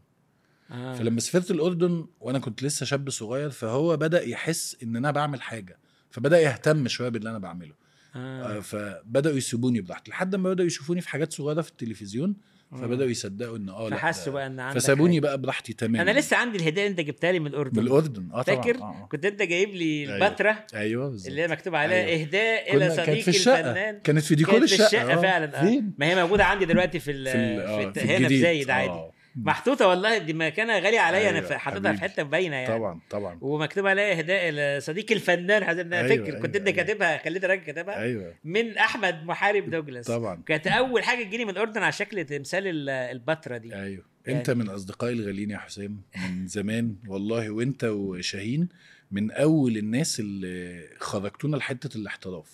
Speaker 1: اه
Speaker 2: فلما سافرت الاردن وانا كنت لسه شاب صغير فهو بدا يحس ان انا بعمل حاجه فبدا يهتم شويه باللي انا بعمله
Speaker 1: آه.
Speaker 2: آه. فبداوا يسيبوني براحتي لحد ما بداوا يشوفوني في حاجات صغيره في التلفزيون فبداوا يصدقوا ان اه لا
Speaker 1: فحسوا
Speaker 2: ده-
Speaker 1: بقى ان عندك
Speaker 2: فسابوني
Speaker 1: حاجة.
Speaker 2: بقى براحتي تماما
Speaker 1: انا لسه عندي الهديه اللي انت جبتها لي من الاردن
Speaker 2: من الاردن اه طبعا
Speaker 1: فاكر
Speaker 2: آه. آه.
Speaker 1: كنت انت جايب لي
Speaker 2: أيوة.
Speaker 1: البتراء
Speaker 2: ايوه بالظبط
Speaker 1: اللي هي مكتوب عليها
Speaker 2: أيوة.
Speaker 1: اهداء
Speaker 2: كنا-
Speaker 1: الى
Speaker 2: كانت
Speaker 1: صديقي
Speaker 2: في الشقه
Speaker 1: الفنان
Speaker 2: كانت في ديكور
Speaker 1: كانت في
Speaker 2: الشقه,
Speaker 1: الشقه
Speaker 2: آه.
Speaker 1: فعلا اه
Speaker 2: فين؟
Speaker 1: ما هي موجوده عندي دلوقتي في, ال
Speaker 2: في, ال-
Speaker 1: في,
Speaker 2: آه،
Speaker 1: الت-
Speaker 2: في
Speaker 1: هنا في
Speaker 2: الجديد.
Speaker 1: زايد عادي
Speaker 2: آه.
Speaker 1: محطوطه والله دي مكانها غاليه عليا انا
Speaker 2: أيوة،
Speaker 1: ف- حاططها في
Speaker 2: حبيبي.
Speaker 1: حته باينه يعني
Speaker 2: طبعا طبعا
Speaker 1: ومكتوب عليها اهداء لصديقي الفنان حسن انا
Speaker 2: أيوة،
Speaker 1: فاكر كنت
Speaker 2: أيوة،
Speaker 1: انت
Speaker 2: أيوة.
Speaker 1: كاتبها خليت الراجل كاتبها
Speaker 2: ايوه
Speaker 1: من احمد محارب دوجلاس
Speaker 2: طبعا
Speaker 1: كانت اول حاجه تجيني من الاردن على شكل تمثال ال- البتراء دي
Speaker 2: ايوه
Speaker 1: يعني-
Speaker 2: انت من اصدقائي الغاليين يا حسام من زمان والله وانت وشاهين من اول الناس اللي خرجتونا لحته الاحتراف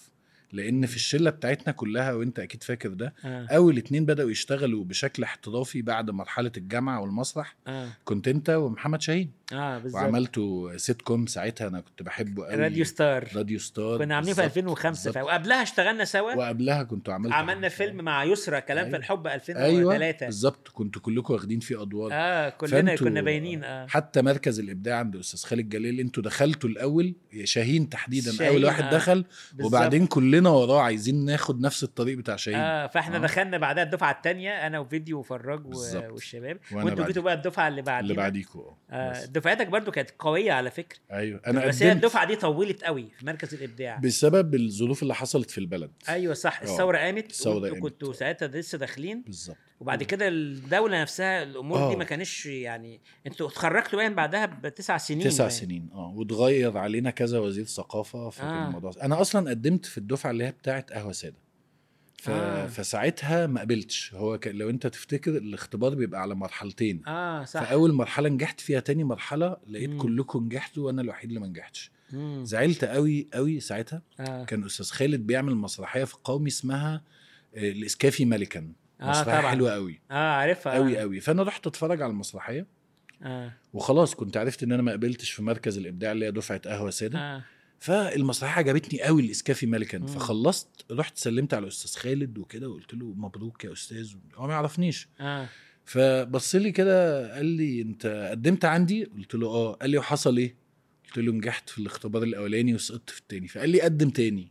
Speaker 2: لان في الشله بتاعتنا كلها وانت اكيد فاكر ده
Speaker 1: اه
Speaker 2: اول اتنين بداوا يشتغلوا بشكل احترافي بعد مرحله الجامعه والمسرح
Speaker 1: اه
Speaker 2: كنت انت ومحمد شاهين
Speaker 1: اه بالظبط
Speaker 2: وعملتوا سيت كوم ساعتها انا كنت بحبه قوي
Speaker 1: راديو ستار
Speaker 2: راديو ستار
Speaker 1: كنا عاملين في
Speaker 2: بالظبط،
Speaker 1: 2005
Speaker 2: بالظبط.
Speaker 1: وقبلها اشتغلنا سوا
Speaker 2: وقبلها كنتوا عملتوا
Speaker 1: عملنا فيلم مع يسرا كلام في
Speaker 2: أيوة.
Speaker 1: الحب
Speaker 2: ايوه
Speaker 1: 2003
Speaker 2: بالظبط كنتوا كلكم واخدين فيه ادوار
Speaker 1: اه كلنا
Speaker 2: فأنتوا-
Speaker 1: كنا باينين اه
Speaker 2: حتى مركز الابداع عند استاذ خالد جلال انتوا دخلتوا الاول شاهين تحديدا
Speaker 1: شاهين،
Speaker 2: اول واحد
Speaker 1: آه.
Speaker 2: دخل
Speaker 1: بالظبط.
Speaker 2: وبعدين كلنا وراه عايزين ناخد نفس الطريق بتاع شاهين
Speaker 1: اه فاحنا
Speaker 2: آه.
Speaker 1: دخلنا بعدها الدفعه الثانيه انا وفيديو وفراج و-
Speaker 2: بالظبط.
Speaker 1: والشباب
Speaker 2: وأنا
Speaker 1: وانتوا
Speaker 2: بعديك.
Speaker 1: جيتوا بقى الدفعه اللي بعدينا
Speaker 2: اللي بعديكوا
Speaker 1: آه
Speaker 2: بس.
Speaker 1: دفعتك برضو كانت قويه على فكره
Speaker 2: ايوه انا
Speaker 1: بس هي
Speaker 2: قدمت
Speaker 1: الدفعه دي طولت قوي في مركز الابداع
Speaker 2: بسبب الظروف اللي حصلت في البلد
Speaker 1: ايوه صح
Speaker 2: آه.
Speaker 1: الثوره قامت
Speaker 2: الثورة
Speaker 1: وانتوا
Speaker 2: قامت.
Speaker 1: كنتوا ساعتها لسه داخلين
Speaker 2: بالظبط
Speaker 1: وبعد كده الدوله نفسها الامور دي
Speaker 2: آه.
Speaker 1: ما كانش يعني انتوا اتخرجتوا باين بعدها بتسع سنين
Speaker 2: تسع
Speaker 1: باين.
Speaker 2: سنين اه واتغير علينا كذا وزير ثقافه فكان
Speaker 1: آه.
Speaker 2: الموضوع انا اصلا قدمت في الدفعه اللي هي بتاعت قهوه ساده ف...
Speaker 1: آه.
Speaker 2: فساعتها ما قبلتش هو ك... لو انت تفتكر الاختبار بيبقى على مرحلتين
Speaker 1: اه صح
Speaker 2: فاول مرحله نجحت فيها تاني مرحله لقيت
Speaker 1: مم.
Speaker 2: كلكم نجحتوا وانا الوحيد اللي ما نجحتش
Speaker 1: مم.
Speaker 2: زعلت قوي قوي ساعتها
Speaker 1: اه
Speaker 2: كان استاذ خالد بيعمل مسرحيه في القومي اسمها آه، الاسكافي ملكا
Speaker 1: آه،
Speaker 2: مسرحيه
Speaker 1: طبعاً.
Speaker 2: حلوه قوي
Speaker 1: اه عارفها آه.
Speaker 2: قوي قوي فانا رحت اتفرج على المسرحيه
Speaker 1: اه
Speaker 2: وخلاص كنت عرفت ان انا ما قبلتش في مركز الابداع اللي هي دفعه قهوه ساده
Speaker 1: اه
Speaker 2: فالمسرحيه عجبتني قوي الاسكافي ملكا
Speaker 1: مم.
Speaker 2: فخلصت رحت سلمت على استاذ خالد وكده وقلت له مبروك يا استاذ هو ما يعرفنيش
Speaker 1: اه
Speaker 2: فبص لي كده قال لي انت قدمت عندي قلت له اه قال لي وحصل ايه قلت له نجحت في الاختبار الاولاني وسقطت في التاني فقال لي قدم تاني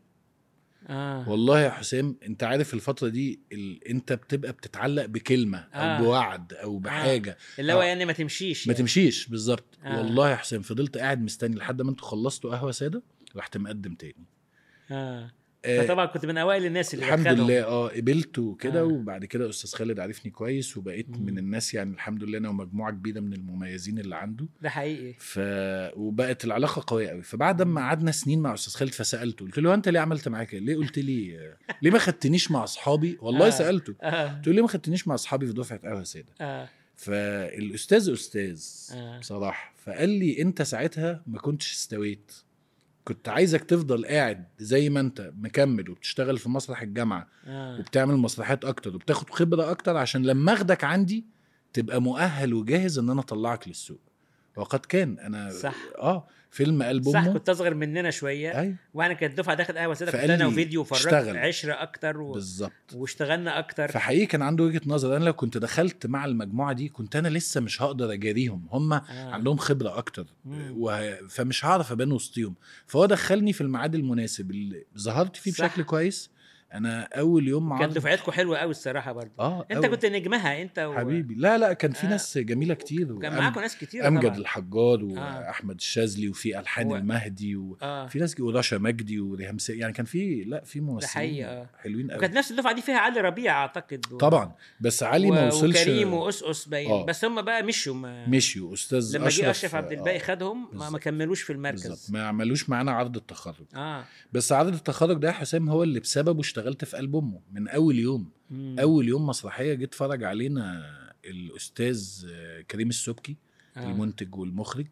Speaker 1: اه
Speaker 2: والله يا حسام انت عارف الفتره دي ال... انت بتبقى بتتعلق بكلمه او
Speaker 1: آه.
Speaker 2: بوعد او بحاجه
Speaker 1: اللي هو
Speaker 2: آه.
Speaker 1: يعني ما تمشيش
Speaker 2: ما
Speaker 1: يعني.
Speaker 2: تمشيش بالظبط
Speaker 1: آه.
Speaker 2: والله يا حسام فضلت قاعد مستني لحد ما انتوا خلصتوا قهوه ساده رحت مقدم تاني
Speaker 1: اه
Speaker 2: آه
Speaker 1: فطبعا كنت من اوائل الناس اللي
Speaker 2: الحمد
Speaker 1: دخلهم.
Speaker 2: لله اه قبلت وكده
Speaker 1: آه.
Speaker 2: آه. وبعد كده استاذ خالد عرفني كويس وبقيت
Speaker 1: مم.
Speaker 2: من الناس يعني الحمد لله انا ومجموعه كبيره من المميزين اللي عنده
Speaker 1: ده حقيقي
Speaker 2: ف وبقت العلاقه قويه قوي فبعد ما قعدنا سنين مع استاذ خالد فسالته قلت له انت ليه عملت معايا كده ليه قلت لي آه، ليه ما خدتنيش مع اصحابي والله
Speaker 1: آه.
Speaker 2: آه. سالته
Speaker 1: اه
Speaker 2: قلت له ليه ما خدتنيش مع اصحابي في دفعه قهوه ساده
Speaker 1: اه
Speaker 2: فالاستاذ استاذ
Speaker 1: آه.
Speaker 2: بصراحه فقال لي انت ساعتها ما كنتش استويت كنت عايزك تفضل قاعد زي ما انت مكمل وبتشتغل في مسرح الجامعه
Speaker 1: اه
Speaker 2: وبتعمل مسرحيات اكتر وبتاخد خبره اكتر عشان لما اخدك عندي تبقى مؤهل وجاهز ان انا اطلعك للسوق وقد كان انا
Speaker 1: صح.
Speaker 2: اه فيلم قلب
Speaker 1: صح
Speaker 2: امه
Speaker 1: كنت اصغر مننا شويه
Speaker 2: ايوه
Speaker 1: وانا كانت دفعه داخل قهوه ساده كنت
Speaker 2: فقال
Speaker 1: انا
Speaker 2: لي
Speaker 1: وفيديو وفراج
Speaker 2: اشتغل.
Speaker 1: عشره اكتر و...
Speaker 2: بالظبط
Speaker 1: واشتغلنا اكتر
Speaker 2: فحقيقي كان عنده وجهه نظر انا لو كنت دخلت مع المجموعه دي كنت انا لسه مش هقدر اجاريهم هم
Speaker 1: آه.
Speaker 2: عندهم خبره اكتر
Speaker 1: مم.
Speaker 2: وه... فمش هعرف ابان وسطيهم فهو دخلني في الميعاد المناسب اللي ظهرت فيه
Speaker 1: صح.
Speaker 2: بشكل كويس انا اول يوم مع
Speaker 1: كان دفعتكم حلوه قوي الصراحه برضه
Speaker 2: اه
Speaker 1: انت
Speaker 2: أول-
Speaker 1: كنت نجمها انت و...
Speaker 2: حبيبي لا لا كان في
Speaker 1: آه.
Speaker 2: ناس جميله كتير
Speaker 1: وكان
Speaker 2: وأم-
Speaker 1: معاكم ناس كتير
Speaker 2: امجد
Speaker 1: طبعا
Speaker 2: الحجار
Speaker 1: آه.
Speaker 2: واحمد الشاذلي وفي الحان
Speaker 1: هو-
Speaker 2: المهدي وفي
Speaker 1: اه
Speaker 2: ناس ورشا مجدي وريهام سي يعني كان في لا في ممثلين
Speaker 1: حقيقة، آه.
Speaker 2: حلوين قوي
Speaker 1: وكانت نفس الدفعه دي فيها علي ربيع اعتقد و...
Speaker 2: طبعا بس علي ما
Speaker 1: و-
Speaker 2: وصلش
Speaker 1: وكريم واسقس باين
Speaker 2: آه.
Speaker 1: بس هم بقى مشوا ما...
Speaker 2: مشيوا استاذ
Speaker 1: لما
Speaker 2: اشرف
Speaker 1: جه اشرف عبد الباقي
Speaker 2: آه،
Speaker 1: خدهم ما, ما
Speaker 2: بالظبط.
Speaker 1: كملوش في
Speaker 2: بالظبط
Speaker 1: المركز
Speaker 2: ما عملوش معانا عرض التخرج
Speaker 1: اه
Speaker 2: بس عرض التخرج ده يا حسام هو اللي بسببه اشتغلت في قلب امه من اول يوم
Speaker 1: مم.
Speaker 2: اول يوم مسرحيه جه اتفرج علينا الاستاذ آه، كريم السبكي
Speaker 1: آه.
Speaker 2: المنتج والمخرج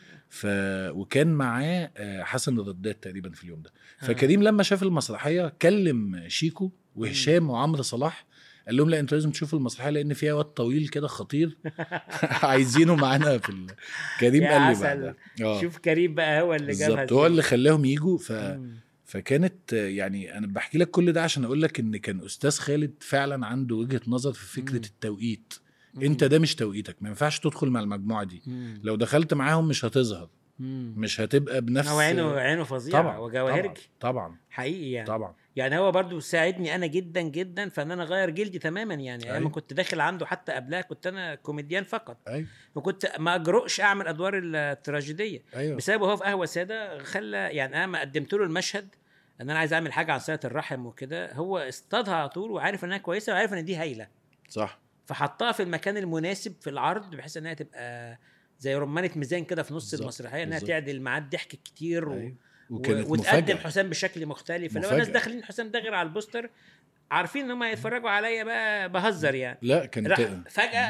Speaker 2: ف وكان معاه آه، حسن الرداد تقريبا في اليوم ده
Speaker 1: آه.
Speaker 2: فكريم لما شاف المسرحيه كلم شيكو وهشام وعمرو صلاح قال لهم لا انتوا لازم تشوفوا المسرحيه لان فيها واد طويل كده خطير عايزينه معانا في ال... كريم
Speaker 1: يا
Speaker 2: قال لي
Speaker 1: عسل.
Speaker 2: بعدها اه
Speaker 1: شوف كريم بقى هو اللي جابها
Speaker 2: بالظبط هو
Speaker 1: إزاي.
Speaker 2: اللي خلاهم يجوا ف...
Speaker 1: مم.
Speaker 2: فكانت آه، يعني انا بحكي لك كل ده عشان اقول لك ان كان استاذ خالد فعلا عنده وجهه نظر في فكره
Speaker 1: مم.
Speaker 2: التوقيت
Speaker 1: مم.
Speaker 2: انت ده مش توقيتك ما ينفعش تدخل مع المجموعه دي
Speaker 1: مم.
Speaker 2: لو دخلت معاهم مش هتظهر
Speaker 1: مم.
Speaker 2: مش هتبقى بنفس
Speaker 1: هو عينه عينه فظيعه
Speaker 2: طبعا
Speaker 1: وجواهرجي
Speaker 2: طبعا
Speaker 1: حقيقي يعني
Speaker 2: طبعا
Speaker 1: يعني هو برضو ساعدني انا جدا جدا في ان انا اغير جلدي تماما يعني ايام ما
Speaker 2: أيوة.
Speaker 1: كنت داخل عنده حتى قبلها كنت انا كوميديان فقط
Speaker 2: ايوه
Speaker 1: وكنت ما اجرؤش اعمل ادوار التراجيديه
Speaker 2: ايوه
Speaker 1: بسببه هو في قهوه ساده خلى يعني انا ما قدمت له المشهد ان انا عايز اعمل حاجه عن صله الرحم وكده هو اصطادها على طول وعارف انها كويسه وعارف ان دي هايله
Speaker 2: صح
Speaker 1: فحطها في المكان المناسب في العرض بحيث انها تبقى زي رمانه ميزان كده في نص
Speaker 2: بالظبط،
Speaker 1: المسرحيه انها
Speaker 2: بالظبط.
Speaker 1: تعدل معاه الضحك الكتير و...
Speaker 2: أيوة.
Speaker 1: و...
Speaker 2: وكانت
Speaker 1: وتقدم
Speaker 2: مفاجاه
Speaker 1: حسام بشكل مختلف فلو
Speaker 2: مفاجأة.
Speaker 1: الناس داخلين حسام ده غير على البوستر عارفين ان هم هيتفرجوا عليا بقى بهزر يعني
Speaker 2: لا كانت
Speaker 1: راح فجاه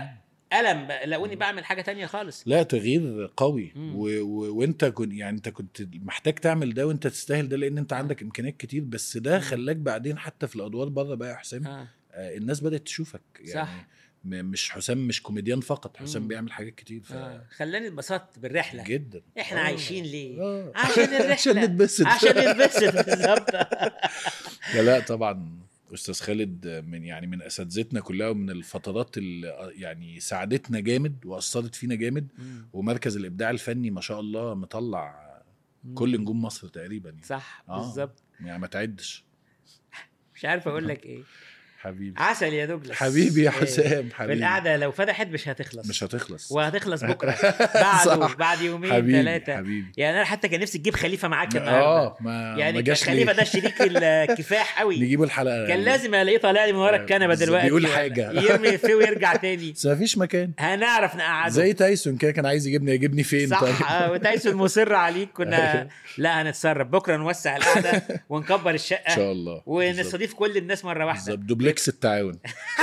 Speaker 1: الم بقى- لاقوني بعمل حاجه تانية خالص
Speaker 2: لا تغيير قوي
Speaker 1: مم.
Speaker 2: و... و... وانت كنت يعني انت كنت محتاج تعمل ده وانت تستاهل ده لان انت عندك امكانيات كتير بس ده خلاك بعدين حتى في الادوار بره بقى يا حسام
Speaker 1: آه.
Speaker 2: آه الناس بدات تشوفك يعني
Speaker 1: صح.
Speaker 2: م... مش حسام مش كوميديان فقط حسام
Speaker 1: مم.
Speaker 2: بيعمل حاجات كتير ف...
Speaker 1: آه. خلاني اتبسطت بالرحله
Speaker 2: جدا
Speaker 1: احنا
Speaker 2: آه.
Speaker 1: عايشين ليه
Speaker 2: آه.
Speaker 1: عشان الرحله
Speaker 2: عشان نتبسط
Speaker 1: عشان نتبسط بالظبط
Speaker 2: لا لا طبعا استاذ خالد من يعني من اساتذتنا كلها ومن الفترات اللي يعني ساعدتنا جامد واثرت فينا جامد ومركز الابداع الفني ما شاء الله مطلع كل نجوم مصر تقريبا يعني,
Speaker 1: صح
Speaker 2: آه.
Speaker 1: بالظبط
Speaker 2: يعني ما تعدش
Speaker 1: مش عارف اقول لك ايه
Speaker 2: حبيبي
Speaker 1: عسل يا دوجلاس
Speaker 2: حبيبي يا
Speaker 1: إيه.
Speaker 2: حسام حبيبي
Speaker 1: والقعده لو فتحت مش هتخلص
Speaker 2: مش هتخلص
Speaker 1: وهتخلص بكره بعده
Speaker 2: صح.
Speaker 1: بعد يومين
Speaker 2: حبيبي
Speaker 1: ثلاثه
Speaker 2: حبيبي
Speaker 1: يعني انا حتى كان نفسي تجيب خليفه معاك النهارده
Speaker 2: اه ما
Speaker 1: يعني
Speaker 2: ما
Speaker 1: كان
Speaker 2: جاش
Speaker 1: خليفه
Speaker 2: ليه
Speaker 1: ده شريك الكفاح قوي
Speaker 2: نجيبه الحلقه
Speaker 1: كان لازم الاقيه طالع لي من ورا
Speaker 2: آه،
Speaker 1: الكنبه
Speaker 2: بس
Speaker 1: دلوقتي
Speaker 2: بيقول
Speaker 1: ولا
Speaker 2: حاجة.
Speaker 1: يرمي فيه ويرجع تاني
Speaker 2: بس ما فيش مكان
Speaker 1: هنعرف نقعده
Speaker 2: زي تايسون كده كان عايز يجيبني يجيبني فين
Speaker 1: صح
Speaker 2: طيب
Speaker 1: آه، وتايسون مصر عليك كنا لا هنتصرف بكره نوسع القعده ونكبر
Speaker 2: ان
Speaker 1: الشقه
Speaker 2: شاء الله بالظبط.
Speaker 1: ونستضيف كل الناس مره واحده
Speaker 2: بالظبط دوبلكس التعاون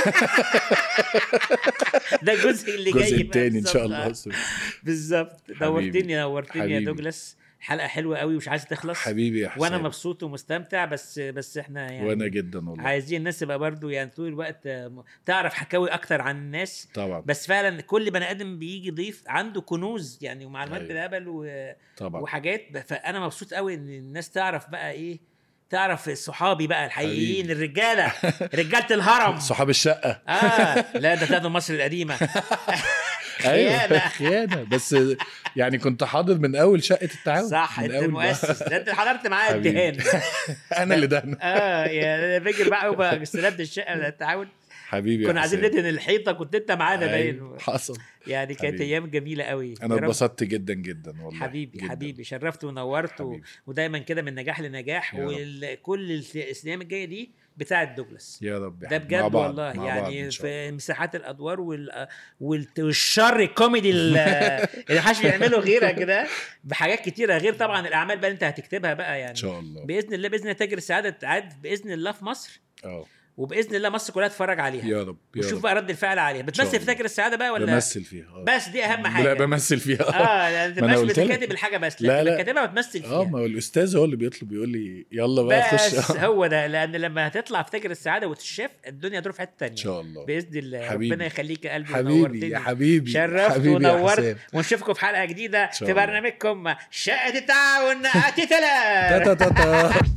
Speaker 1: ده الجزء اللي جاي
Speaker 2: الجزء
Speaker 1: بقى
Speaker 2: الثاني ان شاء
Speaker 1: بالظبط.
Speaker 2: الله
Speaker 1: بالظبط نورتني نورتني يا
Speaker 2: حبيبي.
Speaker 1: دوجلاس حلقه حلوه قوي ومش عايزه تخلص
Speaker 2: حبيبي يا حسام
Speaker 1: وانا مبسوط ومستمتع بس بس احنا يعني
Speaker 2: وانا جدا والله
Speaker 1: عايزين الناس تبقى برضو يعني طول الوقت آه، تعرف حكاوي اكتر عن الناس
Speaker 2: طبعا
Speaker 1: بس فعلا كل بني ادم بيجي ضيف عنده كنوز يعني ومعلومات
Speaker 2: أيوة.
Speaker 1: بالهبل و...
Speaker 2: طبعا
Speaker 1: وحاجات ب- فانا مبسوط قوي ان الناس تعرف بقى ايه تعرف صحابي بقى الحقيقيين
Speaker 2: حبيبي.
Speaker 1: الرجاله رجاله الهرم
Speaker 2: صحاب الشقه
Speaker 1: اه لا ده بتاعت مصر القديمه
Speaker 2: ايوه
Speaker 1: خيانة.
Speaker 2: خيانه بس يعني كنت حاضر من اول شقه التعاون
Speaker 1: صح
Speaker 2: من
Speaker 1: انت
Speaker 2: أول ما-
Speaker 1: المؤسس ده انت حضرت معايا
Speaker 2: حبيبي.
Speaker 1: الدهان
Speaker 2: انا اللي دهن
Speaker 1: اه يا فاكر بقى وبقى استلمت الشقه بتاعت التعاون
Speaker 2: حبيبي يا
Speaker 1: كنا عايزين
Speaker 2: حسام.
Speaker 1: ندهن الحيطه كنت انت معانا باين
Speaker 2: أيوة، حصل
Speaker 1: يعني كانت
Speaker 2: حبيبي.
Speaker 1: ايام جميله قوي
Speaker 2: انا
Speaker 1: يا رب.
Speaker 2: اتبسطت جدا جدا والله
Speaker 1: حبيبي
Speaker 2: جداً.
Speaker 1: حبيبي شرفت ونورت و...
Speaker 2: حبيبي.
Speaker 1: ودايما كده من نجاح لنجاح
Speaker 2: يا رب.
Speaker 1: وكل الايام الجايه دي بتاعت دوجلاس
Speaker 2: يا رب يا
Speaker 1: ده
Speaker 2: حبيبي. مع
Speaker 1: بجد
Speaker 2: بعض،
Speaker 1: والله
Speaker 2: مع بعض
Speaker 1: يعني
Speaker 2: إن شاء
Speaker 1: في
Speaker 2: الله.
Speaker 1: مساحات الادوار وال... وال... والشر الكوميدي ال- اللي محدش بيعمله غيرك ده بحاجات كتيره غير طبعا الاعمال بقى اللي انت هتكتبها بقى يعني
Speaker 2: ان شاء الله
Speaker 1: باذن الله باذن الله تاجر السعاده تعاد باذن الله في مصر
Speaker 2: اه
Speaker 1: وباذن الله مصر كلها تتفرج عليها
Speaker 2: يا رب يا
Speaker 1: وشوف
Speaker 2: رب
Speaker 1: بقى رد الفعل عليها بتمثل في
Speaker 2: الله.
Speaker 1: تاجر السعاده بقى ولا
Speaker 2: بمثل فيها آه.
Speaker 1: بس دي اهم
Speaker 2: لا
Speaker 1: حاجه
Speaker 2: بمثل فيها
Speaker 1: اه يعني
Speaker 2: ما أنا
Speaker 1: تبقاش
Speaker 2: قلت لك.
Speaker 1: بتكاتب الحاجه بس
Speaker 2: لا،
Speaker 1: لكن
Speaker 2: لا.
Speaker 1: كاتبها وتمثل فيها
Speaker 2: اه ما هو الاستاذ هو اللي بيطلب يقول لي يلا بقى
Speaker 1: بس
Speaker 2: خش آه.
Speaker 1: هو ده لان لما هتطلع في تاجر السعاده وتتشاف الدنيا هتروح في حته تانية
Speaker 2: ان شاء الله
Speaker 1: باذن الله
Speaker 2: حبيبي.
Speaker 1: ربنا يخليك يا قلبي
Speaker 2: حبيبي
Speaker 1: ونورتني.
Speaker 2: يا حبيبي
Speaker 1: شرفت
Speaker 2: حبيبي يا
Speaker 1: ونورت
Speaker 2: حسام.
Speaker 1: ونشوفكم في حلقه جديده
Speaker 2: شاء
Speaker 1: في
Speaker 2: الله.
Speaker 1: برنامجكم شقه التعاون اتي ثلاث
Speaker 2: تا تا تا تا